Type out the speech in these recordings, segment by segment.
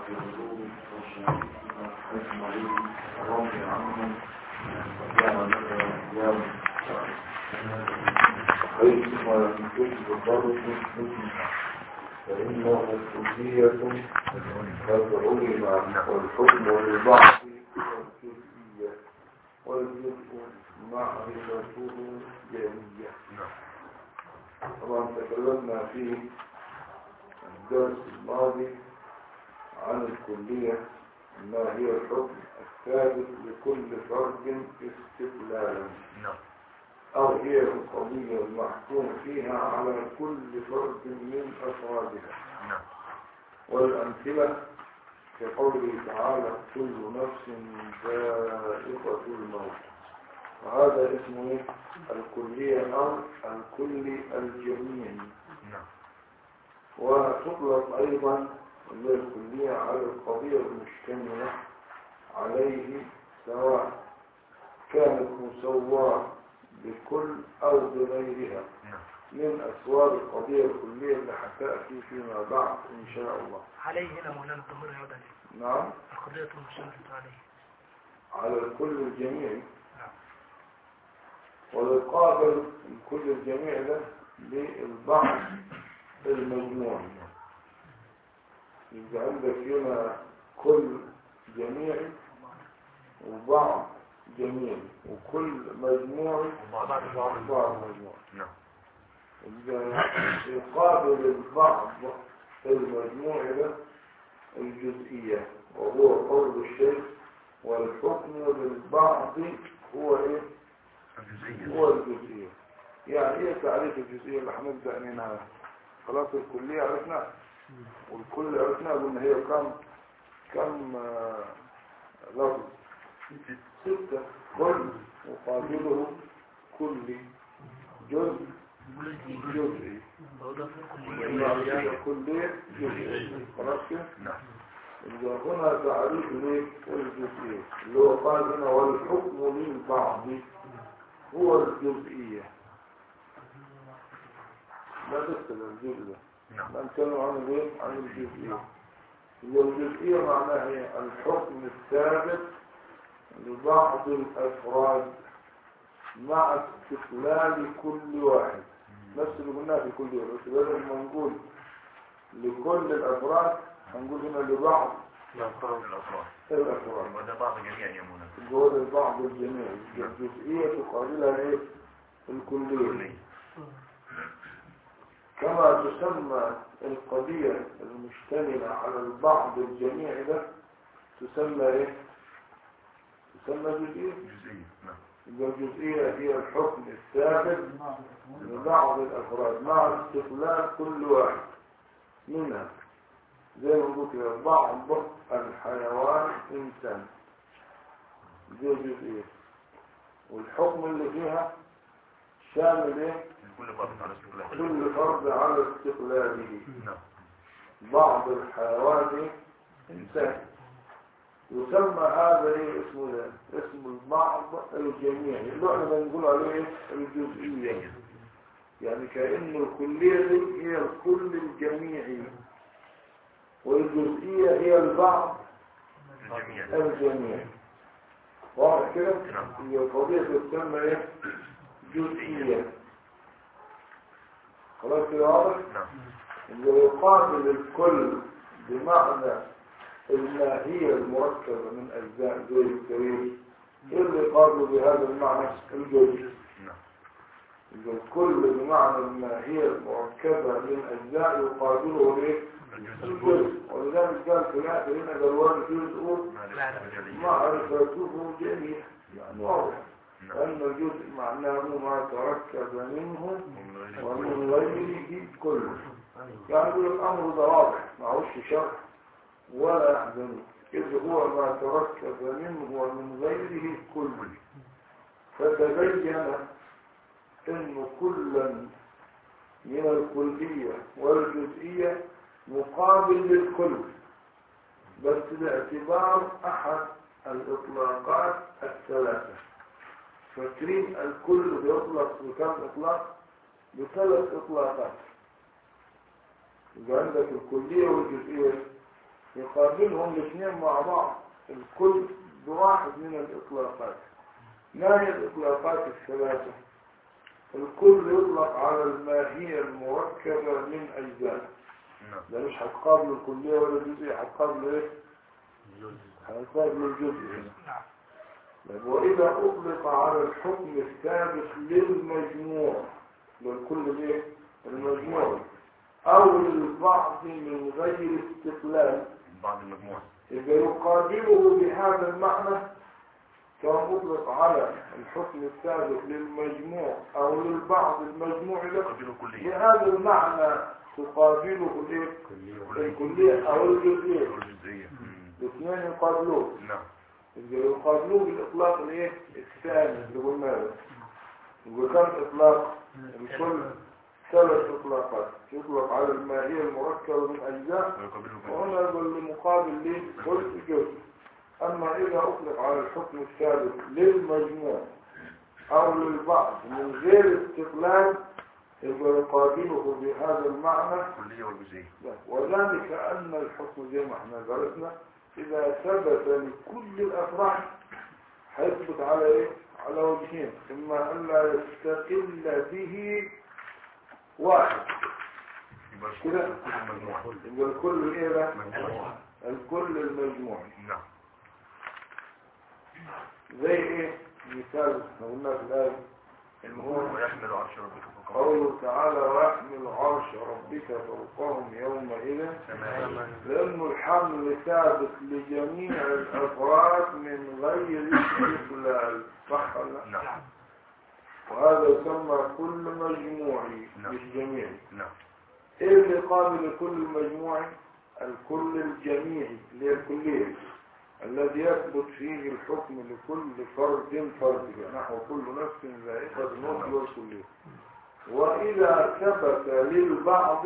العلوم وشهادتنا أجمعين رضي عنهم وجعل لنا أيام حيث ما يمكن بضرب حكمها فإنه كلية قد علم والحكم للبعض والجزئية والجزء معرفته جميع طبعا تكلمنا في الدرس الماضي عن الكلية ما هي الحكم الثابت لكل فرد استقلالا أو هي القضية المحكوم فيها على كل فرد من أفرادها والأمثلة كقوله تعالى كل نفس ذائقة الموت وهذا اسمه الكلية أو الكل الجميع وتطلق أيضا الكلية على القضية المجتمعة عليه سواء كانت مسواه بكل أو بغيرها من أسوار القضية الكلية اللي هتأتي فيما بعد إن شاء الله عليه هنا مولانا الضمير يعود عليه نعم القضية المشتملة عليه على الكل الجميع نعم. ويقابل الكل الجميع ده بالبعض المجموع يبقى عندك هنا كل جميعي وبعض جميعي وكل مجموع وبعض بعض مجموع يبقى يقابل البعض المجموع ده الجزئية وهو قول الشيء والحكم للبعض هو ايه هو الجزئية يعني ايه تعريف الجزئية اللي هنبدأ منها خلاص الكلية عرفنا والكل عرفنا قلنا هي كم كم آه، لفظ ستة كل مقابله كل جزء جزئي وإضافة يعني كلية كلية جزئي خلاص كده إذا هنا تعريف ليه الجزئية اللي هو قال هنا والحكم للبعض هو الجزئية لا بس الجزء ده لا نتكلم عن الايه عن الجزئية هي الجزئية معناها هي الحكم الثابت لبعض الأفراد مع استقلال كل واحد نفس اللي قلناه في كل يوم بس بدل ما نقول لكل الأفراد هنقول هنا لبعض الأفراد وده بعض جميع يمونا الجهود البعض الجميع الجزئية تقابلها ايه الكلية كما تسمى القضية المشتملة على البعض الجميع ده تسمى ايه تسمى جزئية جزئي نعم يبقى الجزئية هي الحكم الثابت لبعض الأفراد مع استقلال كل واحد منها زي ما قلت كده بعض الحيوان إنسان دي جزئية والحكم اللي فيها شامل ايه كل فرد على استقلال كل فرد على استقلاله نعم بعض الحيوان إيه؟ إنسان يسمى هذا ايه اسمه ده اسم البعض الجميع اللي احنا بنقول عليه إيه؟ الجزئية يعني كأن الكلية دي هي الكل الجميعي والجزئية هي البعض الجميع الجميع واضح كده نعم. هي القضية تسمى ايه جزئية خلاص كده واضح نعم اللي يقابل الكل بمعنى الماهية المركبة من أجزاء زي السرير إيه اللي يقابل بهذا المعنى الجزء نعم إذا الكل بمعنى الماهية المركبة من أجزاء يقابله الايه؟ الجزء ولذلك قال في الآخر هنا قال جزء معرفته جميع يعني واضح أن الجزء معناه ما تركب منه ومن غيره كله يعني يقول الأمر ده واضح معهوش شرح ولا يحزن إذ هو ما تركب منه ومن غيره كله فتبين أن كلا من الكلية والجزئية مقابل للكل بس باعتبار أحد الإطلاقات الثلاثة فاكرين الكل بيطلق بكم إطلاق بثلاث إطلاقات يبقى عندك الكلية والجزئية يقابلهم الاثنين مع بعض الكل بواحد من الإطلاقات ما هي الإطلاقات الثلاثة الكل يطلق على الماهية المركبة من أجزاء نعم ده مش هتقابل الكلية ولا الجزئية هتقابل ايه؟ هتقابل الجزء هنا نعم طيب وإذا أطلق على الحكم الثابت للمجموع للكل الايه؟ المجموع أو للبعض من غير استقلال بعض المجموعة إذا يقابله بهذا المعنى كان مطلق على الحكم الثابت للمجموع أو للبعض المجموع له قبيله كلية بهذا المعنى تقابله الايه؟ الكلية أو الجزئية الجزئية مم. الاثنين يقابلوه نعم إذا يقابلوه بالإطلاق الايه؟ الثاني اللي قلنا له وكم إطلاق الكل ثلاث إطلاقات يطلق على الماهية المركبة من أجزاء ويقابله بالجزئية وهنا يقول لمقابل ليه كل جزء أما إذا أطلق على الحكم الثابت للمجموع أو للبعض من غير استقلال يبقى يقابله بهذا المعنى الكلية والجزئية لا. وذلك أن الحكم زي ما احنا درسنا إذا ثبت لكل الأفراد هيثبت على إيه؟ على وجهين إما أن لا يستقل به واحد يبقى كده. كل المجموعة يبقى الكل إيه ده؟ مجموعة الكل المجموعي نعم زي إيه؟ مثال احنا قلنا في الآية المهم ويحمل عرش ربك فوقهم قوله تعالى ويحمل عرش ربك فوقهم يومئذ ثمانية لأنه الحمل ثابت لجميع الأفراد من غير استقلال صح ولا لا؟ نعم وهذا يسمى كل مجموعي نعم. مش جميعي نعم ايه اللي قابل كل مجموعي الكل الجميعي اللي هي الكلية الذي يثبت فيه الحكم لكل فرد فرد نحو كل نفس ذائقة الموت والكلية وإذا ثبت للبعض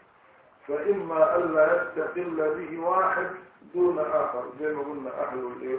فإما ألا يستقل به واحد دون آخر زي ما قلنا أهل الإيه؟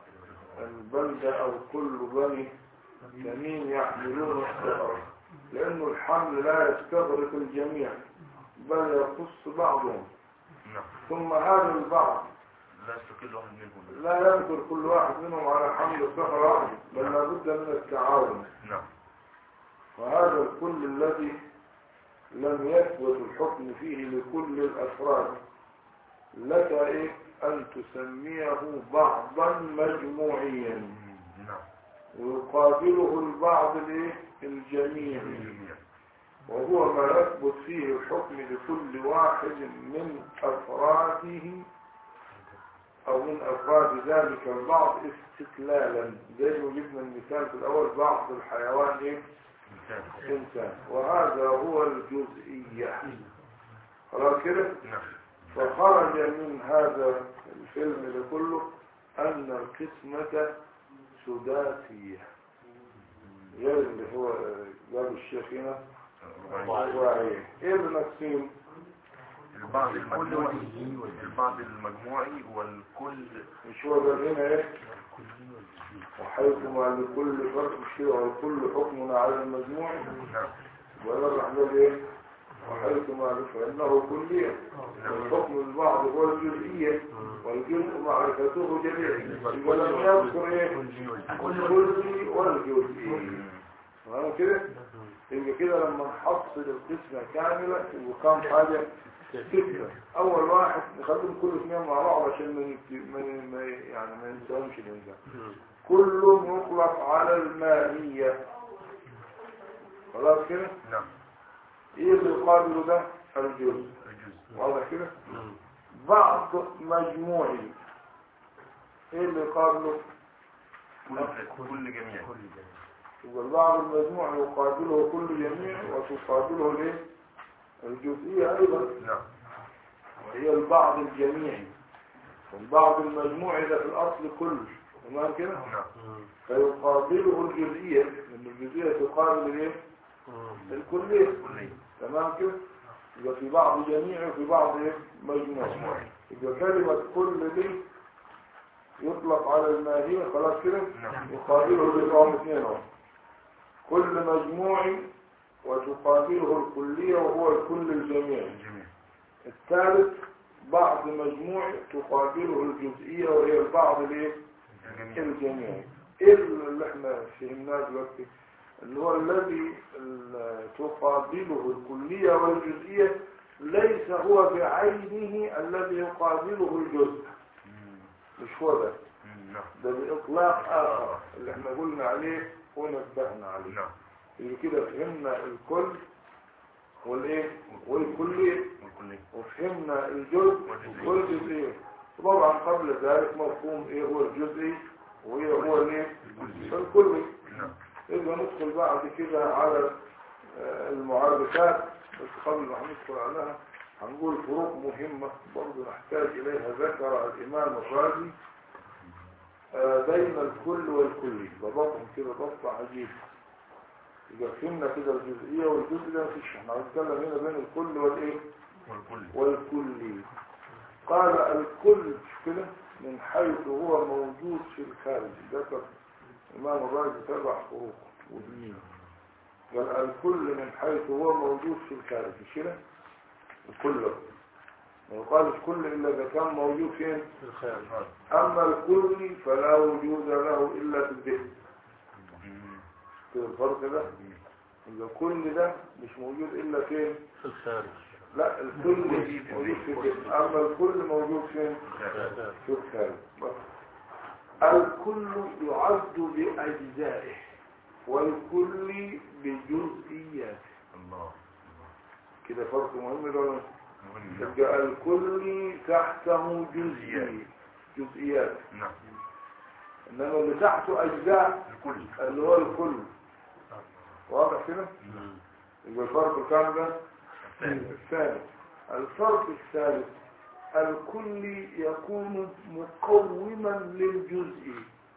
البلدة أو كل بني تميم يحملون السفر لأنه الحمل لا يستغرق الجميع بل يخص بعضهم نعم ثم هذا البعض لا يستقل واحد منهم لا يقدر كل واحد منهم على حمل السفر واحد بل لابد من التعاون نعم وهذا الكل الذي لم يثبت الحكم فيه لكل الأفراد لك إيه أن تسميه بعضا مجموعيا مم. نعم ويقابله البعض الإيه الجميع جميع وهو ما يثبت فيه الحكم لكل واحد من أفراده أو من أفراد ذلك البعض استقلالا زي ما جبنا المثال في الأول بعض الحيوان إيه؟ إنسان إنسان وهذا هو الجزئية خلاص كده نعم فخرج من هذا الفيلم ده كله أن القسمة سداسية غير اللي هو جاب الشيخ هنا رباعية ايه بنقسم البعض المجموعي البعض المجموعي والكل مش هو ده هنا ايه وحيثما لكل فرق شيء والكل حكم على المجموع نعم ولا الرحمن ايه وحيثما فإنه كلية والحكم البعض هو الجزئية والجزء معرفته جميع ولم يذكر ايه الكلي والجزئي فاهم كده يبقى كده لما نحصل القسمة كاملة يبقى كام حاجة ستة أول واحد نخليهم كل اثنين مع بعض عشان ما نت- ما- ما- يعني ما ننساهمش الإنسان كل مطلق على الماهية خلاص كده نعم ايه اللي يقابل ده الجزء الجزء واضح كده بعض مجموعي ايه اللي يقابله كل كل جميع يبقى البعض المجموع يقابله كل جميع وتقابله الايه الجزئية ايضا نعم وهي البعض الجميعي والبعض المجموعي ده في الاصل كل تمام كده نعم فيقابله الجزئية لان الجزئية تقابل الايه الكلية كلية تمام كده يبقى في بعض جميعي وفي بعض ايه مجموعي مجموعي يبقى كلمة كل دي يطلق على الماهية خلاص كده نعم يقابله الإضرام اثنين اهو كل مجموع وتقابله الكلية وهو الكل الجميع الجميع الثالث بعض مجموعي تقابله الجزئية وهي البعض الايه الجميع الجميعي ايه اللي احنا فهمناه دلوقتي اللي هو الذي ال- تقابله الكلية والجزئية ليس هو بعينه الذي يقابله الجزء مم. مش هو ده مم. نعم ده بإطلاق آخر اللي احنا قلنا عليه ونبهنا عليه نعم اللي كده فهمنا الكل والايه والكلية والكلية وفهمنا الجزء والجزئية طبعا قبل ذلك مفهوم ايه هو الجزئي وايه هو الايه الكلي نعم إذا ندخل بعد كده على آه، المعرفات بس قبل ما ندخل عليها هنقول فروق مهمة برضه نحتاج إليها ذكر الإمام الرازي آه، بين الكل والكلي ضبطهم كده ضبط عجيب إذا فهمنا كده الجزئية والجزء ده مفيش احنا هنتكلم هنا بين الكل والإيه والكل والكلي قال الكل مش كده من حيث هو موجود في الخارج ذكر إمام الرازي سبع فروق ودين قال الكل من حيث هو موجود في الخارج مش كده الكل ما يقالش كل إلا إذا كان موجود فين في الخارج أما الكل فلا وجود له إلا في الذهن مم. كده الفرق ده إذا كل ده مش موجود إلا فين في الخارج لا الكل موجود في الذهن أما الكل موجود فين خارج. في الخارج بس. الكل يعد بأجزائه والكل بجزئياته الله كده فرق مهم ده ولا مش؟ مهم. يبقى الكل تحته جزئي جزئيات نعم انما اللي تحته اجزاء الكل اللي هو الكل واضح كده مم. يبقى الفرق كام ده الثاني. الثالث الفرق الثالث الكل يكون مقوما للجزء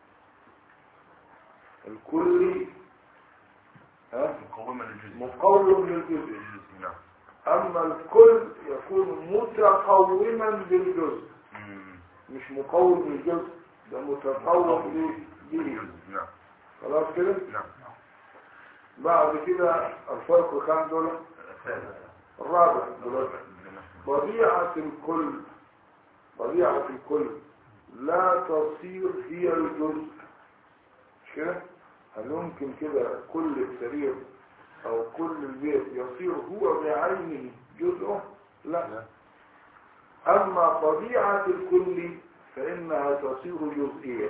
الكل ها مقومة للجزء مقوم للجزء الجزء نعم اما الكل يكون متقوما للجزء مم. مش مقوم للجزء ده متقوم به الجزء نعم خلاص كده نعم بعد كده الفرق كام دول الثالث الرابع دلوقتي طبيعة الكل طبيعة الكل لا تصير هي الجزء مش كده؟ هل يمكن كده كل السرير أو كل البيت يصير هو بعينه جزءه؟ لا أما طبيعة الكل فإنها تصير جزئية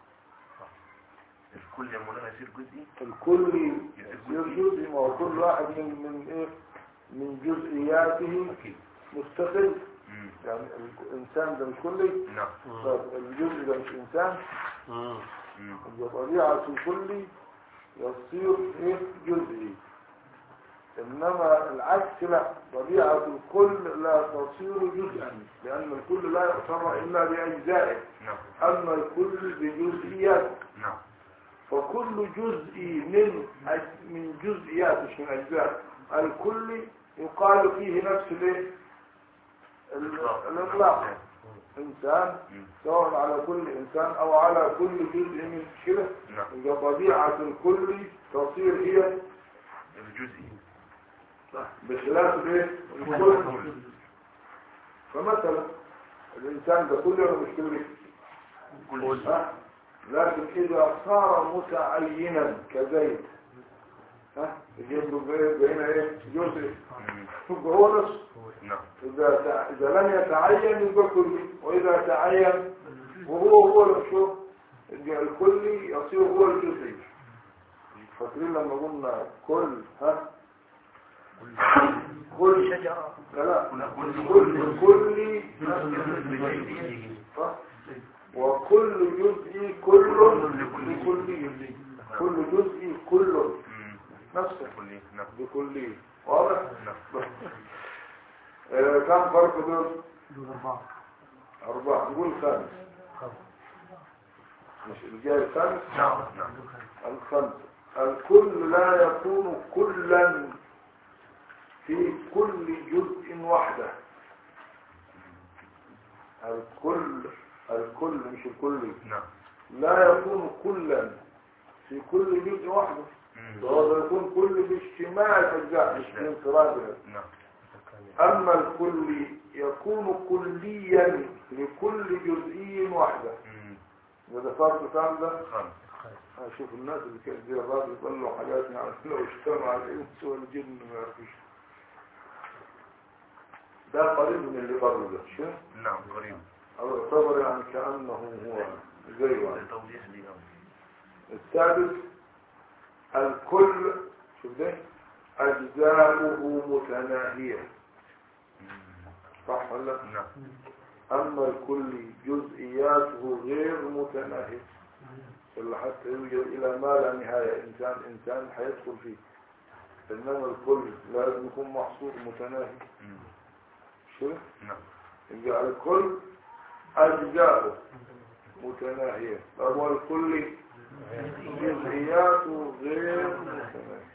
الكل يا مولانا يصير جزئي الكل يصير جزء ما هو كل واحد من من إيه؟ من جزئياته أكيد مستقل مم. يعني الإنسان ده مش كلي نعم طيب الجزء ده مش إنسان مم. يبقى طبيعة الكل يصير إيه جزئي إنما العكس لا طبيعة الكل لا تصير جزءا لأن الكل لا يعتبر إلا بأجزائه نعم أما الكل بجزئيات نعم فكل جزء من أج- من جزئيات مش من أجزاء الكل يقال فيه نفس الايه ال- الإطلاق إنسان مم. سواء على كل إنسان أو على كل جزء من كده نعم إذا طبيعة الكل تصير هي الجزئي بخلاف الايه الكل فمثلا الإنسان ده كله ولا مش كله كل ها؟ لكن إذا صار متعينا كزيد ها يجيب له بإيه؟ هنا ايه جزء مم. يبقى هو نفسه نعم إذا تع- إذا لم يتعين يبقى كلي وإذا تعين وهو هو نفسه يبقى الكلي يصير هو الجزئي فاكرين لما قلنا كل ها كل شجرة لا لا كل كل كلي بجزئيه صح؟ وكل جزء كل لكلي كل جزء كل مم. نفسه كل نعم بكلي واضح؟ نعم آه، كم فرق دول؟ دول أربعة أربعة نقول خامس مش الجاي الخامس نعم نعم الخمس الكل لا يكون كلا في كل جزء وحده الكل الكل مش الكل نعم لا يكون كلا في كل جزء وحده مم. وهذا يكون كل باجتماع الأجزاء مش بانفرادها نعم أما الكل يكون كليا لكل جزئي وحده مم. وده فرق كام ده خمس هشوف الناس اللي كانت زي الراجل يطلعوا حاجات يعني لو اجتمع الانس والجن ما يعرفوش ده قريب من اللي قبله ده شو نعم قريب او يعتبر يعني كانه هو زيه يعني. توضيح لي أول. السادس الكل شوف ده اجزاؤه متناهيه صح ولا لا؟ نعم اما الكل جزئياته غير متناهيه اللي حتى يوجد الى ما لا نهايه انسان انسان حيدخل فيه انما الكل لازم يكون محصور متناهي مم. شو نعم يبقى الكل اجزاؤه متناهيه فهو الكل جزئياته غير متناهيه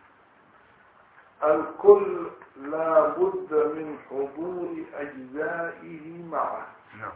الكل لا بد من حضور اجزائه معه نعم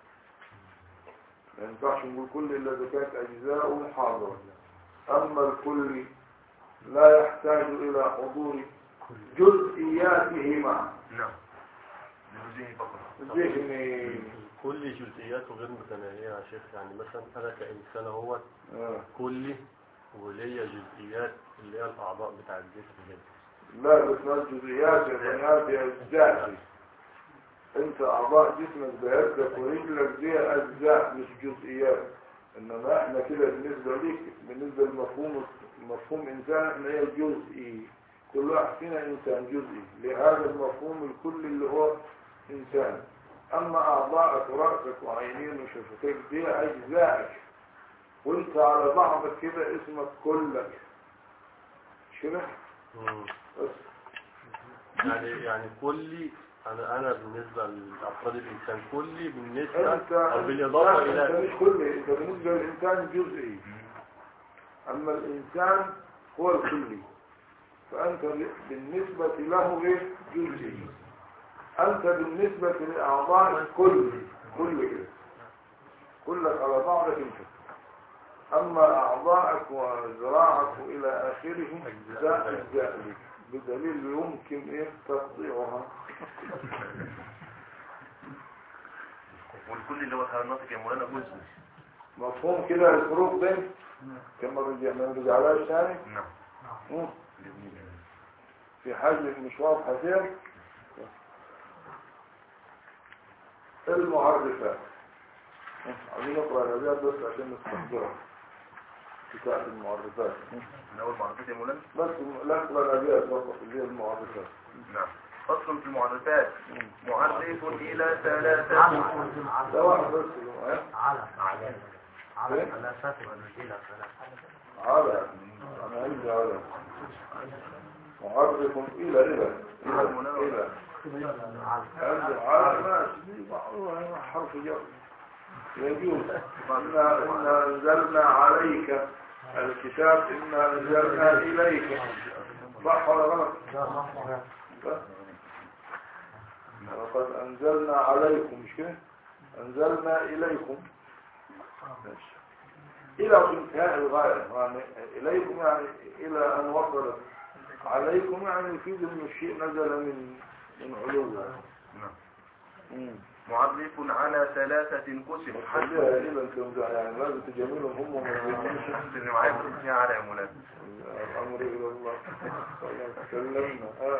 ما ينفعش نقول كل الا اذا كانت اجزاؤه حاضره اما الكل لا يحتاج الى حضور جزئياته معه نعم لجزئه فقط ذهني كل جزئياته غير متناهية يا شيخ يعني مثلا أنا كإنسان هو آه. كلي وليا جزئيات اللي هي الأعضاء بتاع الجسم كده لا بس ما الجزئيات يا بنات يا اجزاء انت اعضاء جسمك بيدك ورجلك دي اجزاء مش جزئيات انما احنا كده بالنسبه ليك بالنسبه لمفهوم مفهوم انسان احنا هي جزئي كل واحد فينا انسان جزئي لهذا المفهوم الكلي اللي هو انسان اما اعضائك وراسك وعينين وشفتيك دي اجزائك وانت على بعضك كده اسمك كلك شنو مم. بس يعني يعني كلي أنا أنا بالنسبة لأفراد الإنسان كلي بالنسبة انت أو بالإضافة انت إلى مش كلي انت بالنسبه للانسان جزئي اما الانسان هو الكلي فانت بالنسبه له ايه جزئي انت بالنسبه لاعضاء كل كل كده كلك على بعضك انت اما اعضائك وذراعك الى اخره ده اجزاء لك بدليل يمكن ايه تقطيعها والكل اللي هو الناطق يا مولانا جزء مفهوم كده الفروق دي كما رجع ما نرجعلهاش تاني نعم مم. جميل. في حاجة مش واضحة فيها المعرفات مم. عايزين نقرأ الأبيات بس عشان نستحضرها كتاب المعرفات مم. من أول معرفات يا مولانا بس لا نقرأ الأبيات فقط اللي هي المعرفات نعم فصل في المعرفات مم. معرف إلى ثلاثة ده واحد بس اللي معاه. على على على إيه؟ ثلاثة إلى ثلاثة على أنا عندي على معرف إلى إلى إلى إلى عندي على ماشي معروف حرف جر يجوز إنا إنا أنزلنا عليك الكتاب إنا أنزلنا إليك صح ولا غلط؟ صح؟ وقد أنزلنا عليكم مش كده؟ أنزلنا إليكم ماشي. إلى انتهاء الغاية يعني إليكم يعني إلى أن وصلت عليكم يعني يفيد أن الشيء نزل من من علوه نعم مم. معرف على ثلاثة قسم خليها إلى أنت يعني لازم تجاملهم هم وما اللي معايا بس فيها على يا مولانا الأمر إلى الله خلاص تكلمنا آه.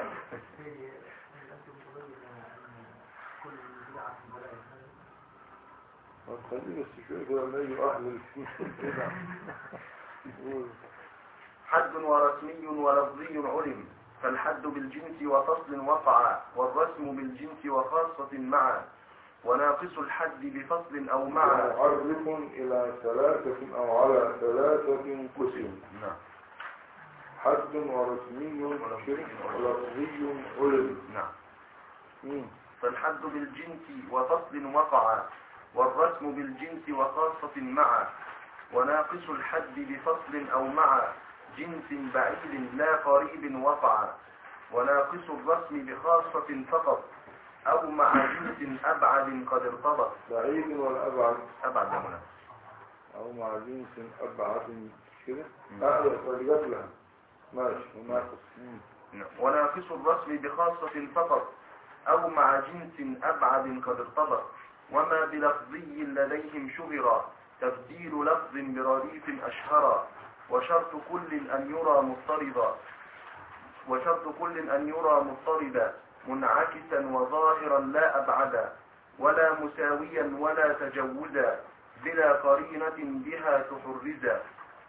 ما تخليه بس شوية كده لا يؤهل البدع. قول. حد ورسمي ولفظي علم فالحد بالجنس وفصل وقع والرسم بالجنس وخاصة معا وناقص الحد بفصل أو معا معرف إلى ثلاثة أو على ثلاثة قسم نعم حد ورسمي شرك ولفظي علم نعم مم. فالحد بالجنس وفصل وقع والرسم بالجنس وخاصة معا وناقص الحد بفصل أو مع جنس بعيد لا قريب وقع وناقص الرسم بخاصة فقط أو مع جنس أبعد قد ارتبط بعيد والأبعد أبعد يا منى أو مع جنس أبعد كده مم. لا يخرج قبلها ماشي وناقص مم. وناقص الرسم بخاصة فقط أو مع جنس أبعد قد ارتبط وما بلفظي لديهم شهر تبديل لفظ برديف أشهر وشرط كل أن يرى مضطردا وشرط كل أن يرى مضطردا منعكسا وظاهرا لا أبعدا ولا مساويا ولا تجوزا بلا قرينة بها تحرزا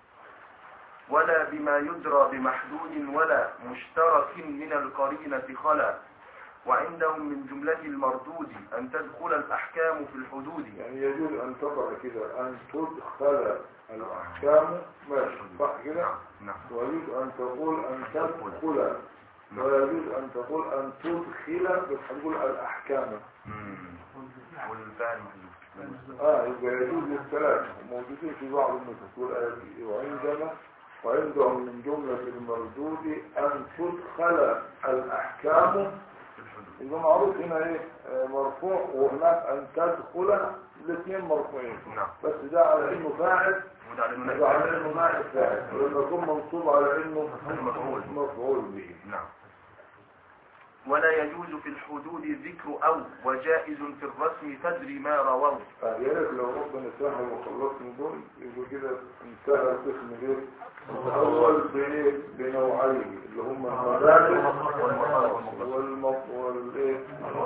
ولا بما يدرى بمحدود ولا مشترك من القرينة خلا وعندهم من جملة المردود أن تدخل الأحكام في الحدود يعني يجوز أن تقع كده أن تدخل الأحكام ماشي صح كده نعم ويجوز أن تقول أن تدخل ويجوز أن تقول أن تدخل بس هتقول الأحكام والفعل اه يبقى يجوز للثلاثة موجودين في بعض النسخ والآيات وعندنا وعندهم من جملة المردود أن تدخل الأحكام في الحدود يبقى معروف هنا ايه آه، مرفوع وهناك أن تدخل الاثنين مرفوعين نعم بس ده على إنه فاعل وده على إنه يبقى على نفس إنه نائب فاعل ولما يكون منصوب على إنه مفعول. مفعول به نعم ولا يجوز في الحدود ذكر أو وجائز في الرسم تدري ما رووا يا ريت لو ربنا سهل وخلصنا دول يبقى كده انتهى القسم ايه الاول بايه بنوعين اللي هم المبادئ والم- والايه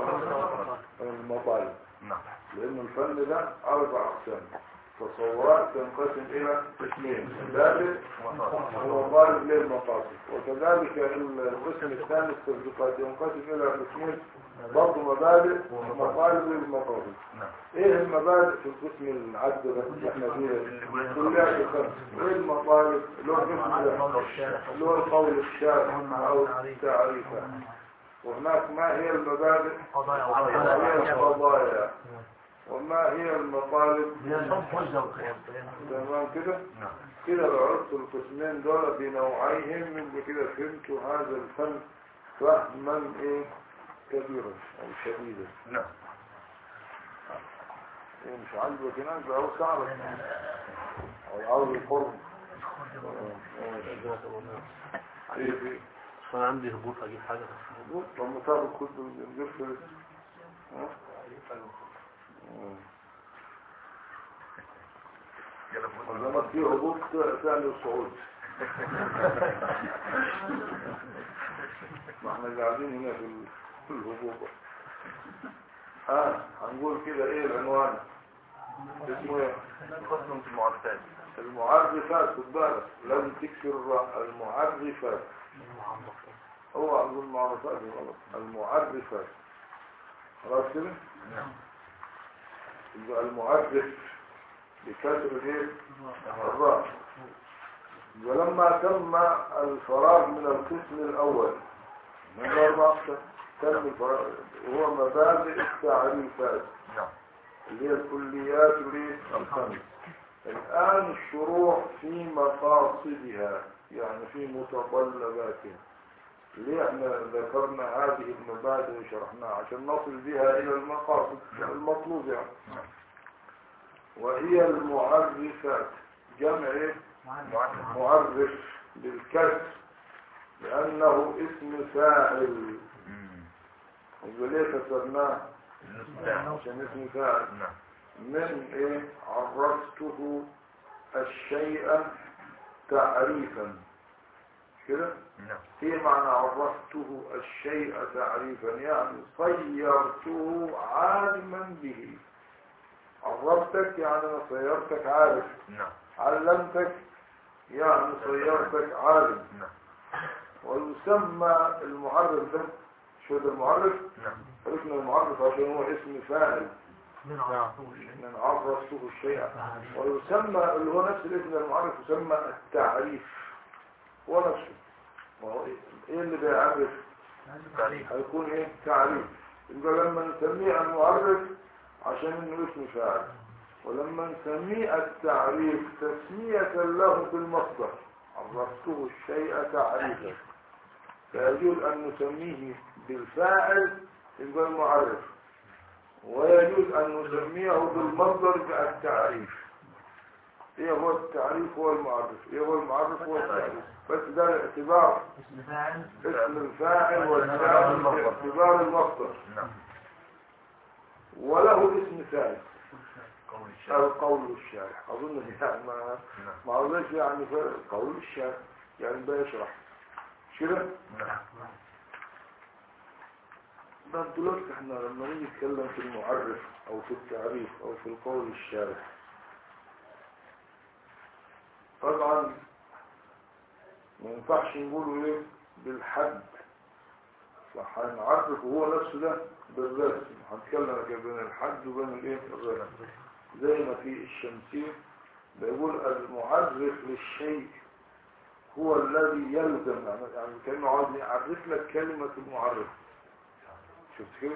المطالب نعم لان الفن ده اربع اقسام تصورات تنقسم الى قسمين مبادئ ومطالب للمقاصد وكذلك القسم الثاني التصديقات ينقسم الى قسمين برضه مبادئ ومطالب للمقاصد نعم ايه المبادئ في القسم العد ده اللي احنا فيه كلها في الخمس وايه المطالب اللي هو القسم ده اللي هو القول الشارع او التعريفات وهناك ما هي المبادئ قضايا وما هي القضايا وما هي المطالب وقيام تمام كده نعم كده لو عرفت القسمين دول بنوعيهم يبقى كده فهمتوا هذا الفن فهما ايه كبيرا او شديدا نعم ايه مش عاجبك هناك ده عاوز تعرف او عاوز القرب ايه في انا عندي هبوط اجيب حاجه هبوط لما تاخد كتب الانجيل في ها؟ آه. يلا لما في هبوط ثاني الصعود ما احنا قاعدين هنا في ال- في الهبوط ها هنقول كده ايه العنوان اسمه ايه قسم في المعرفات المعرفات خد بالك لازم تكسر الراء المعرفات هو هنقول معرفات غلط المعرفات خلاص كده نعم يبقى المعرف بكسر الايه الراء ولما تم الفراغ من القسم الأول من الأربع أقسام تم الفراغ وهو مبادئ التعريفات نعم اللي هي الكليات وليه الخمس الآن الشروع في مقاصدها يعني في متطلباتها ليه احنا ذكرنا هذه المبادئ وشرحناها عشان نصل بها إلى المقاصد المطلوب يعني نعم وهي المعرفات جمع إيه؟ معرفة معرف بالكسر لأنه اسم فاعل وليه كسرناه نعم عشان اسم فاعل نعم من ايه عرفته الشيء تعريفا كده نعم ايه معنى عرفته الشيء تعريفا يعني صيرته عالما به عرفتك يعني أنا صيرتك عارف نعم علمتك يعني صيرتك عالم نعم ويسمى المعرف ده شو ده المعرف نعم عرفنا المعرف عشان هو اسم فاعل من عرفوش من عرفته الشيء ويسمى اللي هو نفس الاسم المعرف يسمى التعريف هو نفسه ما هو ايه إيه اللي بيعرف تعريف هيكون ايه تعريف يبقى لما نسميه المعرف عشان انه اسم فاعل ولما نسميه التعريف تسمية له بالمصدر عرفته الشيء تعريفا فيجوز ان نسميه بالفاعل يبقى المعرف ويجوز ان نسميه بالمصدر بالتعريف ايه هو التعريف هو المعرف ايه هو المعرف هو التعريف بس ده الاعتبار اسم فاعل اسم الفاعل والفاعل باعتبار المصدر نعم وله اسم ثالث قول الشارع القول الشارح اظن يعني ما نعم ما اظنش يعني في قول الشارح يعني ده يشرح مش كده نعم ده دلوقتي احنا لما نيجي نتكلم في المعرف او في التعريف او في القول الشارح طبعا ما ينفعش نقوله ايه بالحد فهنعرف هو نفسه ده بالرسم هنتكلم كده بين الحد وبين الايه الرسم زي ما في الشمسية بيقول المعرف للشيء هو الذي يلزم يعني يعني كأنه عاوز يعرف لك كلمة المعرف شفت كده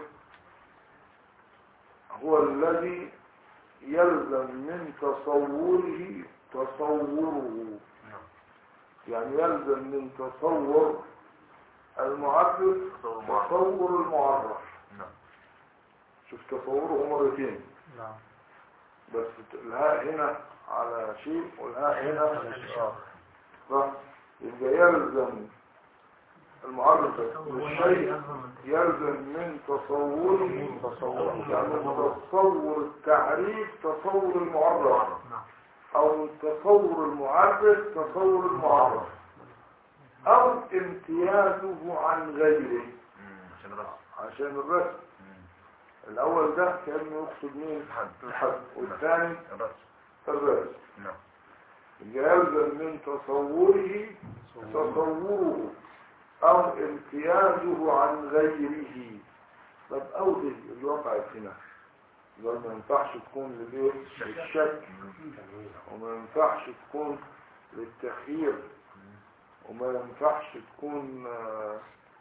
هو الذي يلزم من تصوره تصوره يعني يلزم من تصور المعرف تصور معرف. تصور المعرف نعم شوف تصوره مرتين نعم بس الهاء هنا على شيء والهاء هنا على شيء آخر صح؟ يبقى يلزم المعرف للشيء يلزم من تصوره يعني من تصور التعريف تصور المعرف نعم او من تصور المعرف تصور المعرف او امتيازه عن غيره مم. عشان الرسم عشان الرسم مم. الاول ده كان يقصد مين الحد الحد والثاني الرسم الرسم نعم يلزم من تصوره تصوره او امتيازه عن غيره طب اوجه الواقع هنا يبقى ما ينفعش تكون للإيه؟ للشك وما ينفعش تكون للتخيير وما ينفعش تكون آه،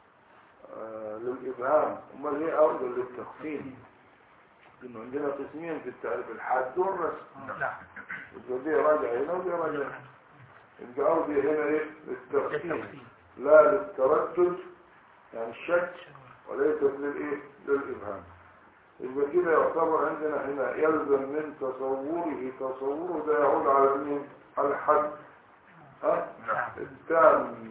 آه، للإبهام وما هي أوجه للتقسيم إنه عندنا قسمين في التعريف الحد والرسم نعم يبقى دي راجع هنا ودي راجع هنا يبقى أوجه هنا إيه للتقسيم التقسيم لا للتردد يعني الشك وليس للإيه للإبهام يبقى كده يعتبر عندنا هنا يلزم من تصوره تصوره ده يعود على مين على الحد ها نعم التام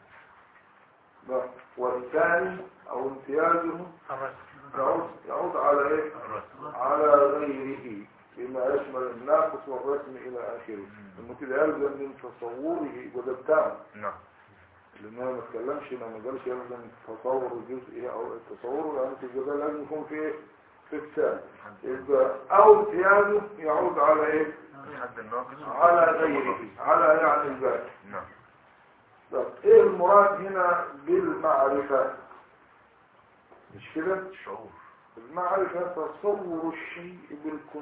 ده. والثاني او امتيازه الرسم يعود, يعود على ايه الرسم على غيره بما يشمل الناقص والرسم الى اخره انه كده يلزم من تصوره وده التام نعم لان انا ما اتكلمش انا ما قالش يلزم تصور الجزء او التصور لان في الجزء لازم يكون في ايه في التام يبقى او امتيازه يعود على ايه الحد الناقص على غيره على يعني الباقي نعم طب ايه المراد هنا بالمعرفة مش كده الشعور المعرفة تصور الشيء بالكن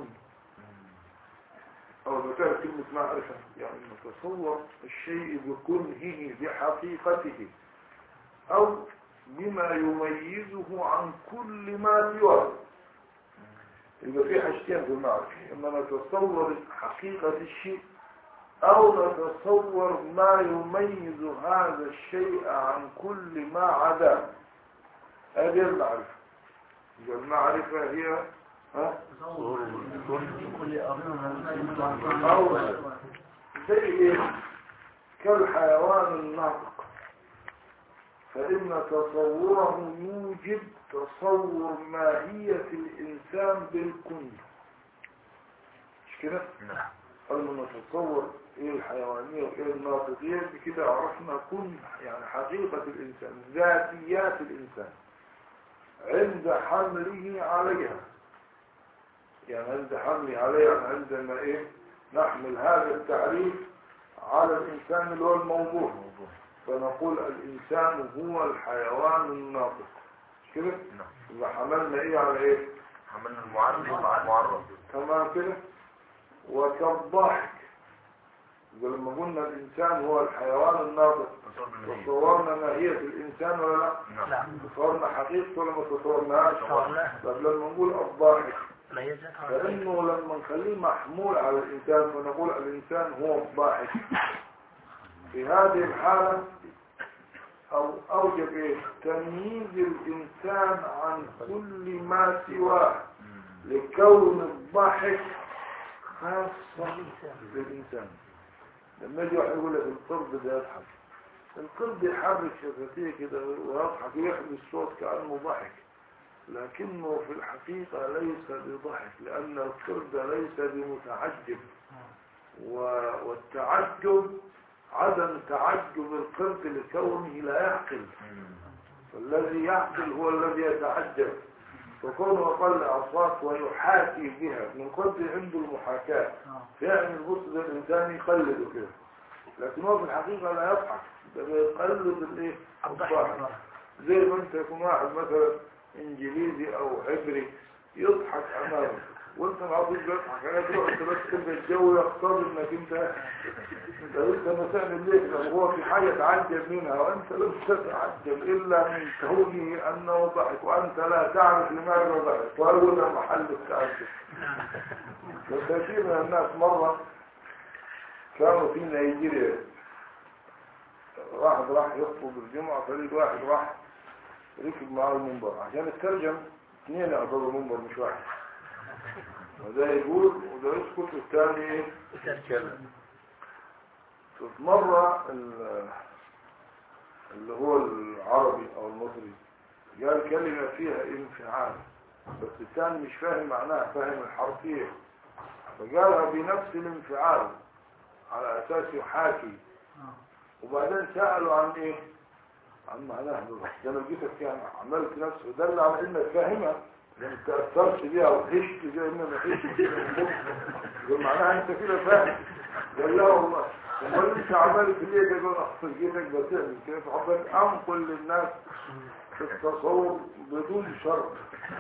او بتعرف كلمة معرفة يعني نتصور الشيء بكنه بحقيقته او بما يميزه عن كل ما سواه يبقى في حاجتين في المعرفة اما نتصور حقيقة الشيء او نتصور ما يميز هذا الشيء عن كل ما عداه هذه المعرفة يبقى المعرفة هي ها كل أو زي إيه؟ كالحيوان الناطق فإن تصوره يوجب تصور ماهية الإنسان بالكن مش كده؟ نعم قبل ما نتصور ايه الحيوانية وايه الناطقية بكده عرفنا كن يعني حقيقة الإنسان ذاتيات الإنسان عند حمله عليها يعني عند حمله عليها يعني عندما ايه نحمل هذا التعريف على الإنسان اللي هو الموضوع الموضوع فنقول الإنسان هو الحيوان الناطق مش كده؟ نعم يبقى حملنا ايه على ايه؟ عملنا المعرف مع المعرف تمام كده وكالضحك يبقى لما قلنا الإنسان هو الحيوان الناطق تصور بالمهية تصورنا ماهية الإنسان ولا لا؟ نعم نعم تصورنا حقيقته ولا ما تصورناش؟ تصورناها. طب لما نقول الضاحك ما هي ذاتها فإنه لما نخليه محمول على الإنسان فنقول الإنسان هو الضاحك في هذه الحالة أو أوجب إيه؟ تمييز الإنسان عن كل ما سواه مم. لكون الضحك خاصة بالإنسان لما يجي واحد يقول لك القرد ده يضحك القرد يحرك شفتيه كده ويضحك ويحمي الصوت كأنه ضحك لكنه في الحقيقة ليس بضحك لأن القرد ليس بمتعجب و- والتعجب عدم تعجب القرد لكونه لا يعقل فالذي يعقل هو الذي يتعجب فكونه يطلع أصوات ويحاكي بها من قدر عنده المحاكاة فعلا البص ده الإنسان يقلده كده لكن هو في الحقيقة لا يضحك ده بيقلد الايه الضحك زي ما انت يكون واحد مثلا انجليزي او عبري يضحك امامك وانت معطيك بيضحك انا تروح انت بس كده الجو يقتضي انك انت انت انت ما تعمل ليه لو هو في حاجه تعجب منها وانت لم تتعجب الا من كونه انه ضحك وانت لا تعرف لماذا ضحك وهذا محل التعجب وكثير من الناس مره كانوا في نيجيريا واحد راح يخطب الجمعة فريد واحد راح ركب معاه المنبر عشان الترجم اثنين يعتبروا المنبر مش واحد وده يقول وده يسكت والثاني ايه ففي مرة ال- اللي هو العربي او المصري قال كلمة فيها انفعال بس الثاني مش فاهم معناها فاهم الحرفية فقالها بنفس الانفعال على اساس يحاكي وبعدين سألوا عن ايه عن معناها بالظبط ده لو جيتك يعني عملت نفسه دل على انك فاهمها لان تأثرت بيها وهشت زي ما انا هشت يقول معناها انت كده فاهم قال لا والله امال انت عملت ليه ده يقول اصل جيتك بتعمل كده فحبيت انقل للناس في التصور بدون شرط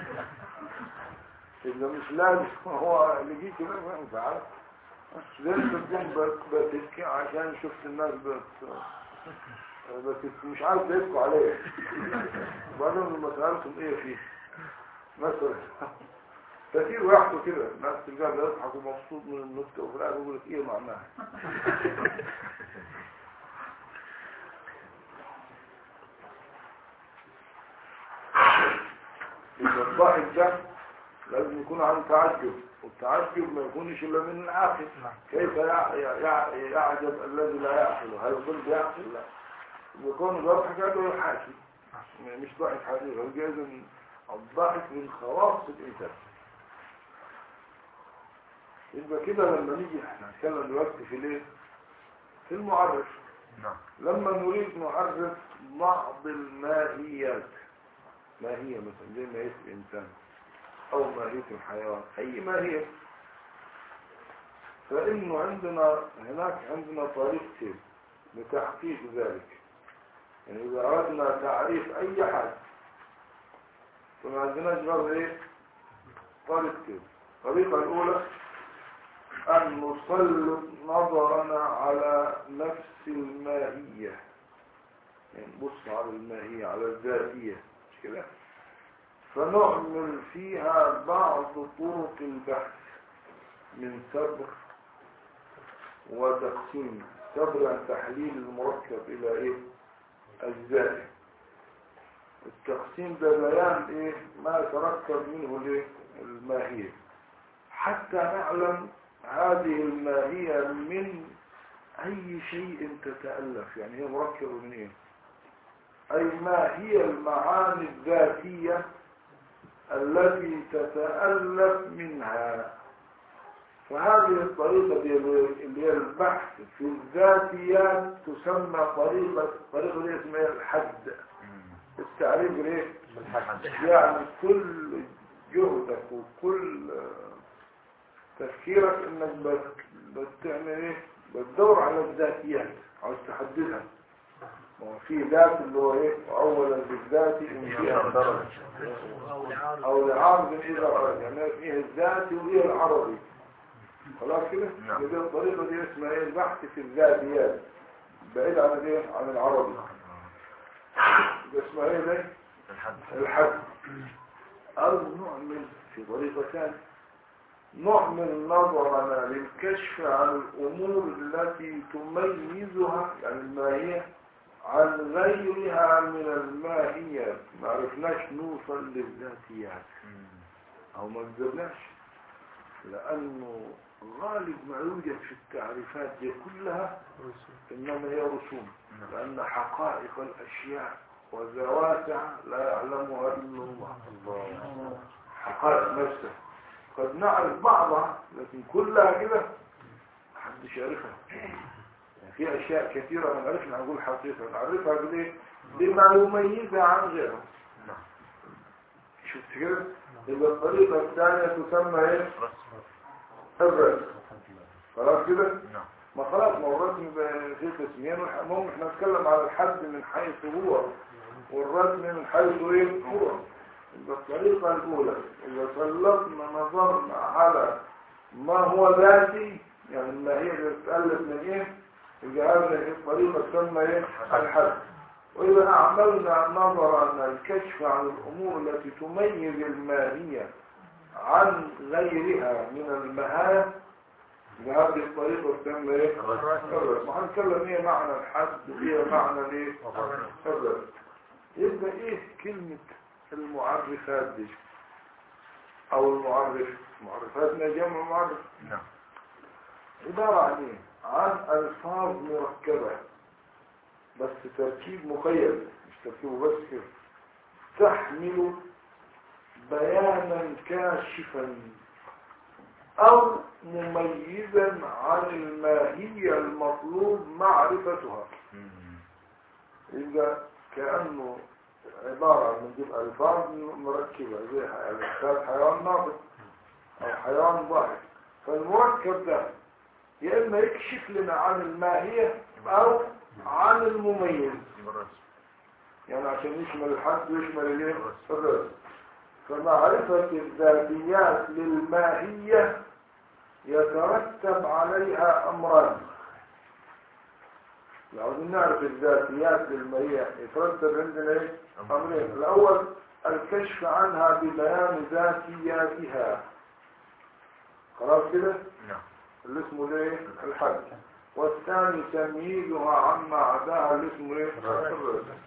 إذا مش لازم هو اللي جيت كده ما ينفعش زي انت تكون بت- بتبكي عشان شفت الناس بت بت مش عارف يبكوا عليه وبعدين لما سألتم ايه فيه مثلا كثير ويحكوا كده الناس تلقاه بيضحك ومبسوط من النكتة وفي الآخر يقول لك ايه معناها إذا الضحك ده لازم يكون عن تعجب والتعجب ما يكونش إلا من العاقل كيف يع- يع- يعجب الذي لا يعقل هل القلب يعقل لا يكون بيضحك هذا يحاكي مش ضحك حقيقي هو جايز من الضحك من خواص الإنسان يبقى كده لما نيجي احنا نتكلم دلوقتي في الايه في المعرف نعم لما نريد نعرف بعض الماهيات ماهية مثلا زي ماهية الإنسان أو ماهية الحيوان أي ماهية فإنه عندنا هناك عندنا طريقتين لتحقيق ذلك يعني إذا أردنا تعريف أي حاجة فما عندناش غير إيه طريقتين الطريقة الأولى أن نسلط نظرنا على نفس الماهية يعني نبص على الماهية على الذاتية مش كده فنعمل فيها بعض طرق البحث من سبر وتقسيم سبر عن تحليل المركب إلى إيه أجزاء التقسيم ده بيان إيه ما يتركب منه ليه الماهية حتى نعلم هذه الماهية من أي شيء تتألف يعني هي مركبة من إيه أي ما هي المعاني الذاتية التي تتألف منها فهذه الطريقة دي اللي هي البحث في الذاتيات تسمى طريقة طريقة دي اسمها الحد التعريف ليه يعني كل جهدك وكل تفكيرك انك بت- بتعمل ايه بتدور على الذاتيات عاوز تحددها ما هو في ذات اللي هو ايه اولا بالذات ان فيها او لعارض اذا خرج يعني فيه الذاتي وايه العربي خلاص كده نعم. يبقى الطريقه دي اسمها ايه البحث في الذاتيات بعيد عن الايه عن العربي يبقى اسمها ايه ده الحد الحد أو نعمل في طريقة ثانية نعمل نظرنا للكشف عن الأمور التي تميزها يعني الماهية عن غيرها من الماهيات ما عرفناش نوصل للذاتيات أو ما نزلناش لأنه غالب ما يوجد في التعريفات دي كلها إنما هي رسوم لأن حقائق الأشياء وذواتها لا يعلمها إلا الله حقائق نفسها قد نعرف بعضها لكن كلها كده محدش يعرفها يعني في أشياء كثيرة ما نعرفش نقول حقيقة نعرفها بإيه بما يميزها عن غيرها شفت كده يبقى الطريقة الثانية تسمى ايه الرسم خلاص كده نعم ما خلاص ما هو الرسم بقى فيه قسمين والح- المهم احنا نتكلم على الحد من حيث هو والرسم من حيث ايه هو يبقى الطريقة الأولى إذا سلطنا نظرنا على ما هو ذاتي يعني ما هي اللي بتألف من ايه يبقى هذه الطريقة تسمى ايه الحد وإذا أعملنا نظرا الكشف عن الأمور التي تميز الماهية عن غيرها من المهام بهذه الطريقة تسمى ايه؟ الرسم وهنتكلم ايه معنى الحد وايه معنى الايه؟ الرسم يبقى ايه كلمة المعرفات دي او المعرف معرفاتنا جمع معرف نعم عبارة عن ايه؟ عن الفاظ مركبة بس تركيب مقيد مش تركيبه بس كده تحمل بيانا كاشفا او مميزا عن الماهية المطلوب معرفتها يبقى كأنه عبارة عن نجيب ألفاظ مركبة زي الإنسان حيوان ناطق أو حيوان ضاحك فالمركب ده يا إما يكشف لنا عن الماهية أو عن المميز الرسم يعني عشان يشمل الحد ويشمل الايه الرسم فمعرفة الذاتيات للماهية يترتب عليها أمران لو عاوزين نعرف الذاتيات للماهية يترتب عندنا ايه أمرين الأول الكشف عنها ببيان ذاتياتها خلاص كده نعم اللي اسمه ايه الحد والثاني تمييزها عما عداها اللي اسمه ايه الرسم